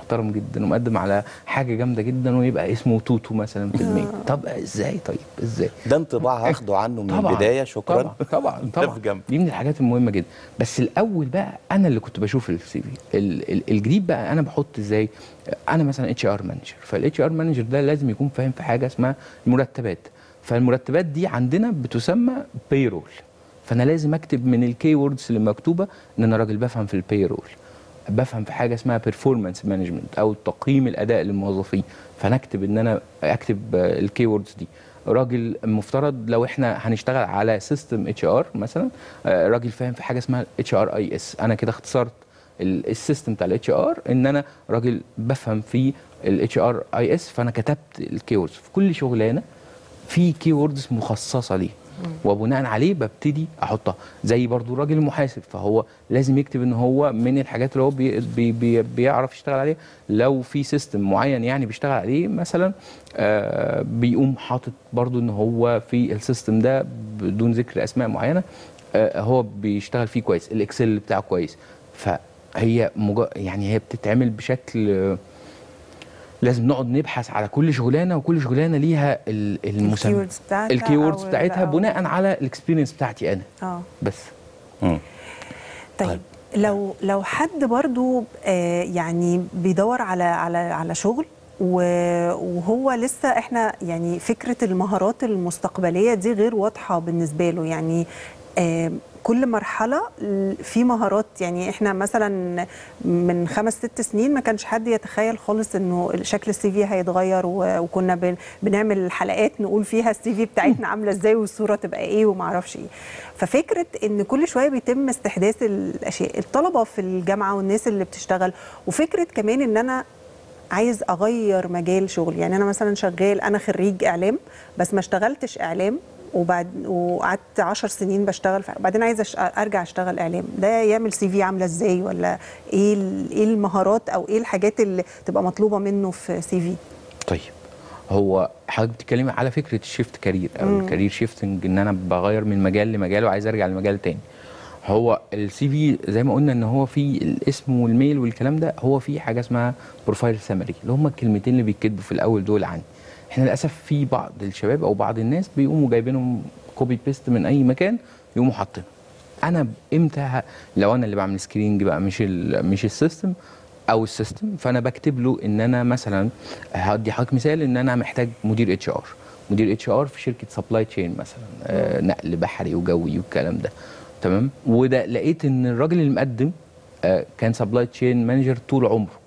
Speaker 22: محترم جدا ومقدم على حاجه جامده جدا ويبقى اسمه توتو مثلا في الميل طب ازاي طيب ازاي
Speaker 2: ده انطباع هاخده عنه من
Speaker 22: طبعاً،
Speaker 2: البدايه شكرا
Speaker 22: طبعا طبعا
Speaker 2: ده
Speaker 22: طبعا
Speaker 2: في جنب.
Speaker 22: دي من الحاجات المهمه جدا بس الاول بقى انا اللي كنت بشوف السي في ال- ال- الجديد بقى انا بحط ازاي انا مثلا اتش ار مانجر فالاتش ار مانجر ده لازم يكون فاهم في حاجه اسمها المرتبات فالمرتبات دي عندنا بتسمى بيرول فانا لازم اكتب من الكي ووردز اللي مكتوبه ان انا راجل بفهم في البيرول بفهم في حاجه اسمها بيرفورمانس مانجمنت او تقييم الاداء للموظفين فانا اكتب ان انا اكتب الكي ووردز دي راجل مفترض لو احنا هنشتغل على سيستم اتش ار مثلا آه، راجل فاهم في حاجه اسمها اتش ار اي اس انا كده اختصرت ال- السيستم بتاع الاتش ار ان انا راجل بفهم في الاتش ار اي اس فانا كتبت الكي ووردز في كل شغلانه في كي ووردز مخصصه ليه وبناء عليه ببتدي احطها زي برضو الراجل المحاسب فهو لازم يكتب ان هو من الحاجات اللي هو بي بي بي بيعرف يشتغل عليها لو في سيستم معين يعني بيشتغل عليه مثلا آه بيقوم حاطط برضو ان هو في السيستم ده بدون ذكر اسماء معينه آه هو بيشتغل فيه كويس الاكسل بتاعه كويس فهي مجا يعني هي بتتعمل بشكل آه لازم نقعد نبحث على كل شغلانه وكل شغلانه ليها ال- المسمى
Speaker 1: الكيوردز بتاعتها
Speaker 22: الكيوردز
Speaker 1: أو ال-
Speaker 22: بتاعتها
Speaker 1: أو-
Speaker 22: بناء على الاكسبيرينس بتاعتي انا
Speaker 1: اه
Speaker 22: بس
Speaker 1: طيب لو لو حد برضو آه يعني بيدور على على على شغل و- وهو لسه احنا يعني فكره المهارات المستقبليه دي غير واضحه بالنسبه له يعني آه كل مرحله في مهارات يعني احنا مثلا من خمس ست سنين ما كانش حد يتخيل خالص انه شكل السي في هيتغير و- وكنا بن- بنعمل حلقات نقول فيها السي في بتاعتنا عامله ازاي والصوره تبقى ايه وما اعرفش ايه ففكره ان كل شويه بيتم استحداث الاشياء الطلبه في الجامعه والناس اللي بتشتغل وفكره كمان ان انا عايز اغير مجال شغل يعني انا مثلا شغال انا خريج اعلام بس ما اشتغلتش اعلام وبعد وقعدت 10 سنين بشتغل وبعدين عايزه أش- ارجع اشتغل اعلام ده يعمل سي في عامله ازاي ولا ايه ال- ايه المهارات او ايه الحاجات اللي تبقى مطلوبه منه في سي في
Speaker 22: طيب هو حضرتك بتتكلمي على فكره الشيفت كارير او
Speaker 1: مم.
Speaker 22: الكارير شيفتنج ان انا بغير من مجال لمجال وعايز ارجع لمجال تاني هو السي في زي ما قلنا ان هو في الاسم والميل والكلام ده هو في حاجه اسمها بروفايل سامري اللي هم الكلمتين اللي بيتكتبوا في الاول دول عني احنا للاسف في بعض الشباب او بعض الناس بيقوموا جايبينهم كوبي بيست من اي مكان يقوموا حاطينهم انا امتى ه- لو انا اللي بعمل سكريننج بقى مش ال مش السيستم او السيستم فانا بكتب له ان انا مثلا هدي حضرتك مثال ان انا محتاج مدير اتش ار مدير اتش ار في شركه سبلاي تشين مثلا آه نقل بحري وجوي والكلام ده تمام وده لقيت ان الراجل اللي مقدم آه كان سبلاي تشين مانجر طول عمره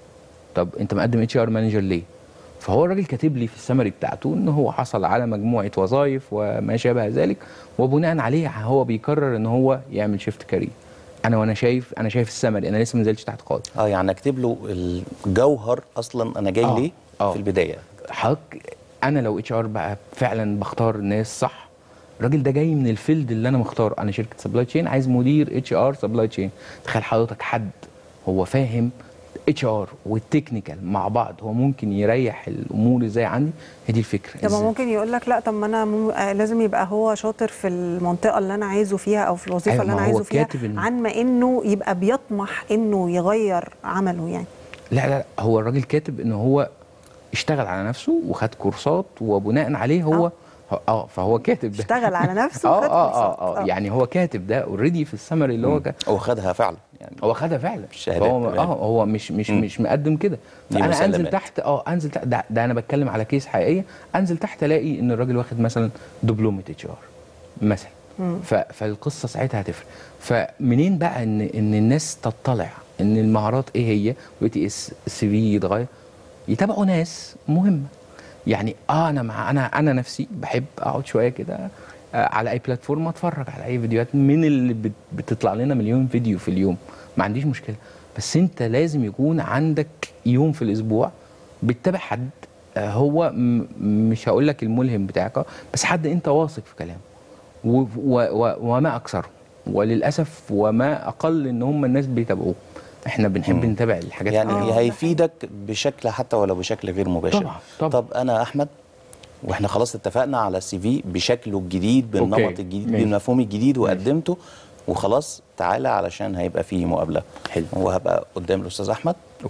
Speaker 22: طب انت مقدم اتش ار مانجر ليه فهو الراجل كاتب لي في السمري بتاعته ان هو حصل على مجموعه وظائف وما شابه ذلك وبناء عليه هو بيقرر ان هو يعمل شيفت كارير انا وانا شايف انا شايف السمري انا لسه ما نزلتش تحت خالص
Speaker 2: اه يعني اكتب له الجوهر اصلا انا جاي
Speaker 22: آه،
Speaker 2: ليه
Speaker 22: آه.
Speaker 2: في البدايه
Speaker 22: حضرتك انا لو اتش ار بقى فعلا بختار ناس صح الراجل ده جاي من الفيلد اللي انا مختار انا شركه سبلاي تشين عايز مدير اتش ار سبلاي تشين تخيل حضرتك حد هو فاهم اتش ار والتكنيكال مع بعض هو ممكن يريح الامور ازاي عندي هي دي الفكره
Speaker 1: طب
Speaker 22: إزاي؟
Speaker 1: ممكن يقول لك لا طب ما انا مم... آه لازم يبقى هو شاطر في المنطقه اللي انا عايزه فيها او في الوظيفه
Speaker 22: أيوة،
Speaker 1: اللي انا
Speaker 22: ما هو
Speaker 1: عايزه فيها
Speaker 22: كاتب إن-
Speaker 1: عن ما انه يبقى بيطمح انه يغير عمله يعني
Speaker 22: لا لا هو الراجل كاتب ان هو اشتغل على نفسه وخد كورسات وبناء عليه هو اه, آه فهو كاتب ده
Speaker 1: اشتغل على نفسه
Speaker 22: اه
Speaker 1: وخد
Speaker 22: اه
Speaker 1: كورسات.
Speaker 22: اه,
Speaker 1: آه.
Speaker 22: آه يعني هو كاتب ده اوريدي في السمري اللي هو كان
Speaker 2: هو خدها فعلا يعني
Speaker 22: هو خدها فعلا
Speaker 2: الشهادات
Speaker 22: هو
Speaker 2: كمان.
Speaker 22: اه هو مش مش
Speaker 2: مم.
Speaker 22: مش مقدم كده
Speaker 2: دي
Speaker 22: فانا انزل
Speaker 2: مسلمات.
Speaker 22: تحت اه انزل تحت ده, ده انا بتكلم على كيس حقيقيه انزل تحت الاقي ان الراجل واخد مثلا دبلومه اتش ار مثلا
Speaker 1: مم.
Speaker 22: ف- فالقصه ساعتها هتفرق فمنين بقى ان ان الناس تطلع ان المهارات ايه هي ويتي اس السي في يتغير يتابعوا ناس مهمه يعني اه انا مع انا انا نفسي بحب اقعد شويه كده آه، على اي بلاتفورم اتفرج على اي فيديوهات من اللي بت- بتطلع لنا مليون فيديو في اليوم ما عنديش مشكله بس انت لازم يكون عندك يوم في الاسبوع بتتابع حد آه، هو م- مش هقول لك الملهم بتاعك آه، بس حد انت واثق في كلامه و و و وما اكثرهم وللاسف وما اقل ان هم الناس بيتابعوه احنا بنحب
Speaker 2: مم.
Speaker 22: نتابع الحاجات
Speaker 2: يعني
Speaker 22: اللي-
Speaker 2: هيفيدك بشكل حتى ولو بشكل غير مباشر
Speaker 22: طبعا، طبعا.
Speaker 2: طب انا احمد واحنا خلاص اتفقنا على السي في بشكله الجديد بالنمط
Speaker 22: أوكي،
Speaker 2: الجديد
Speaker 22: ماشي.
Speaker 2: بالمفهوم الجديد وقدمته وخلاص تعالى علشان هيبقى فيه مقابله حلو وهبقى قدام الاستاذ احمد
Speaker 22: اوكي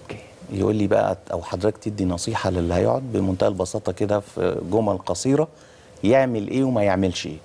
Speaker 2: يقول لي بقى او حضرتك تدي نصيحه للي هيقعد بمنتهى البساطه كده في جمل قصيره يعمل ايه وما يعملش ايه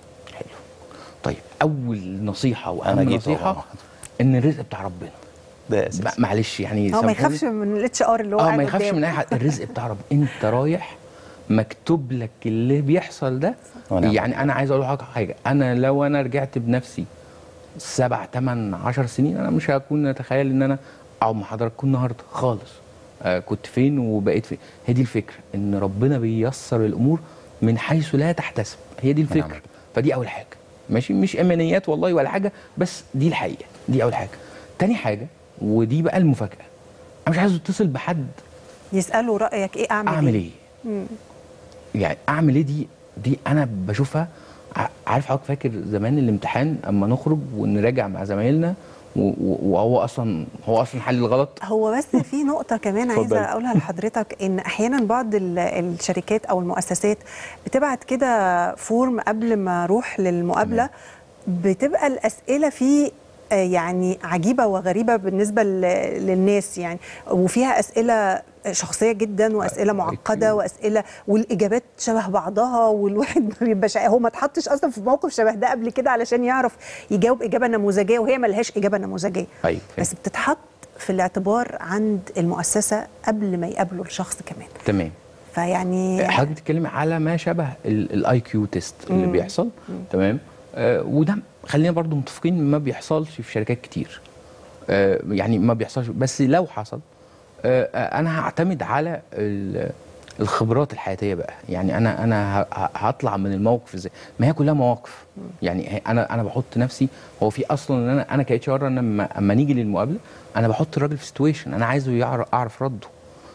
Speaker 22: طيب اول نصيحه
Speaker 2: أنا
Speaker 22: واهم
Speaker 2: جيت
Speaker 22: نصيحه
Speaker 2: أهو.
Speaker 22: ان الرزق بتاع ربنا
Speaker 2: ده اساسي
Speaker 22: معلش يعني
Speaker 1: هو ما
Speaker 22: سامحوني.
Speaker 1: يخافش من الاتش ار اللي هو
Speaker 22: اه
Speaker 1: قاعد
Speaker 22: ما يخافش
Speaker 1: قدامه.
Speaker 22: من اي حد الرزق بتاع ربنا انت رايح مكتوب لك اللي بيحصل ده
Speaker 2: ونعم
Speaker 22: يعني انا عايز اقول لحضرتك حاجه انا لو انا رجعت بنفسي سبع ثمان عشر سنين انا مش هكون اتخيل ان انا اقعد مع حضراتكم النهارده خالص آه كنت فين وبقيت فين هي دي الفكره ان ربنا بييسر الامور من حيث لا تحتسب هي دي الفكره فدي اول حاجه ماشي مش امانيات والله ولا حاجه بس دي الحقيقه دي اول حاجه تاني حاجه ودي بقى المفاجاه انا مش عايز اتصل بحد
Speaker 1: يساله رايك ايه اعمل
Speaker 22: اعمل ايه
Speaker 1: مم.
Speaker 22: يعني اعمل ايه دي دي انا بشوفها ع- عارف حضرتك فاكر زمان الامتحان اما نخرج ونراجع مع زمايلنا و- و- وهو اصلا هو اصلا حل الغلط
Speaker 1: هو بس في نقطة كمان عايزة
Speaker 22: اتفضلي.
Speaker 1: أقولها لحضرتك إن أحيانا بعض ال- الشركات أو المؤسسات بتبعت كده فورم قبل ما أروح للمقابلة بتبقى الأسئلة فيه آه، يعني عجيبة وغريبة بالنسبة ل- للناس يعني وفيها أسئلة شخصية جدا وأسئلة معقدة وأسئلة والإجابات شبه بعضها والواحد ما بيبقاش هو ما اتحطش أصلا في موقف شبه ده قبل كده علشان يعرف يجاوب إجابة نموذجية وهي ملهاش إجابة نموذجية
Speaker 22: ايوه
Speaker 1: بس بتتحط في الاعتبار عند المؤسسة قبل ما يقابلوا الشخص كمان
Speaker 22: تمام
Speaker 1: فيعني
Speaker 22: حضرتك بتتكلمي على ما شبه الاي كيو تيست اللي
Speaker 1: مم.
Speaker 22: بيحصل
Speaker 1: مم.
Speaker 22: تمام آه وده خلينا برضو متفقين ما بيحصلش في شركات كتير آه يعني ما بيحصلش بس لو حصل آه آه، انا هعتمد على ال- الخبرات الحياتيه بقى يعني انا انا ه- ه- هطلع من الموقف ازاي ما هي كلها مواقف يعني هي- انا انا بحط نفسي هو في اصلا ان انا انا كاتش ار انا لما اما نيجي للمقابله انا بحط الراجل في سيتويشن انا عايزه يعرف اعرف رده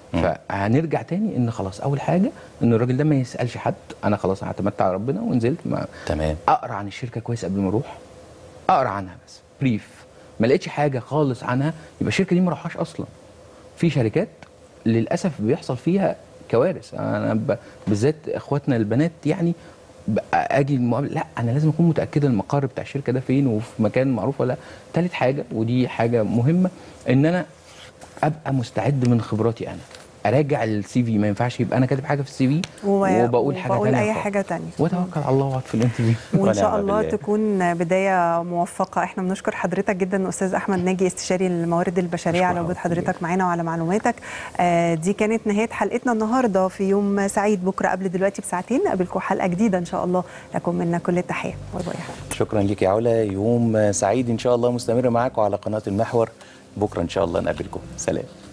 Speaker 22: فهنرجع تاني ان خلاص اول حاجه ان الراجل ده ما يسالش حد انا خلاص اعتمدت على ربنا ونزلت ما
Speaker 2: تمام
Speaker 22: اقرا عن الشركه كويس قبل ما اروح اقرا عنها بس بريف ما لقيتش حاجه خالص عنها يبقى الشركه دي ما اروحهاش اصلا في شركات للاسف بيحصل فيها كوارث انا ب... بالذات اخواتنا البنات يعني ب- اجي المقابله لا انا لازم اكون متاكده المقر بتاع الشركه ده فين وفي مكان معروف ولا لا تالت حاجه ودي حاجه مهمه ان انا ابقى مستعد من خبراتي انا اراجع السي في ما ينفعش يبقى انا كاتب حاجه في السي في
Speaker 1: و-
Speaker 22: وبقول حاجه
Speaker 1: وبقول
Speaker 22: تانية
Speaker 1: أي
Speaker 22: خالص.
Speaker 1: حاجة تانية
Speaker 22: واتوكل على الله واقعد في الانترفيو
Speaker 1: وان شاء الله تكون بدايه موفقه احنا بنشكر حضرتك جدا استاذ احمد ناجي استشاري الموارد البشريه على وجود حضرتك معانا وعلى معلوماتك آه، دي كانت نهايه حلقتنا النهارده في يوم سعيد بكره قبل دلوقتي بساعتين نقابلكم حلقه جديده ان شاء الله لكم منا كل التحيه باي باي
Speaker 2: شكرا ليك يا علا يوم سعيد ان شاء الله مستمر معاكم على قناه المحور بكره ان شاء الله نقابلكم سلام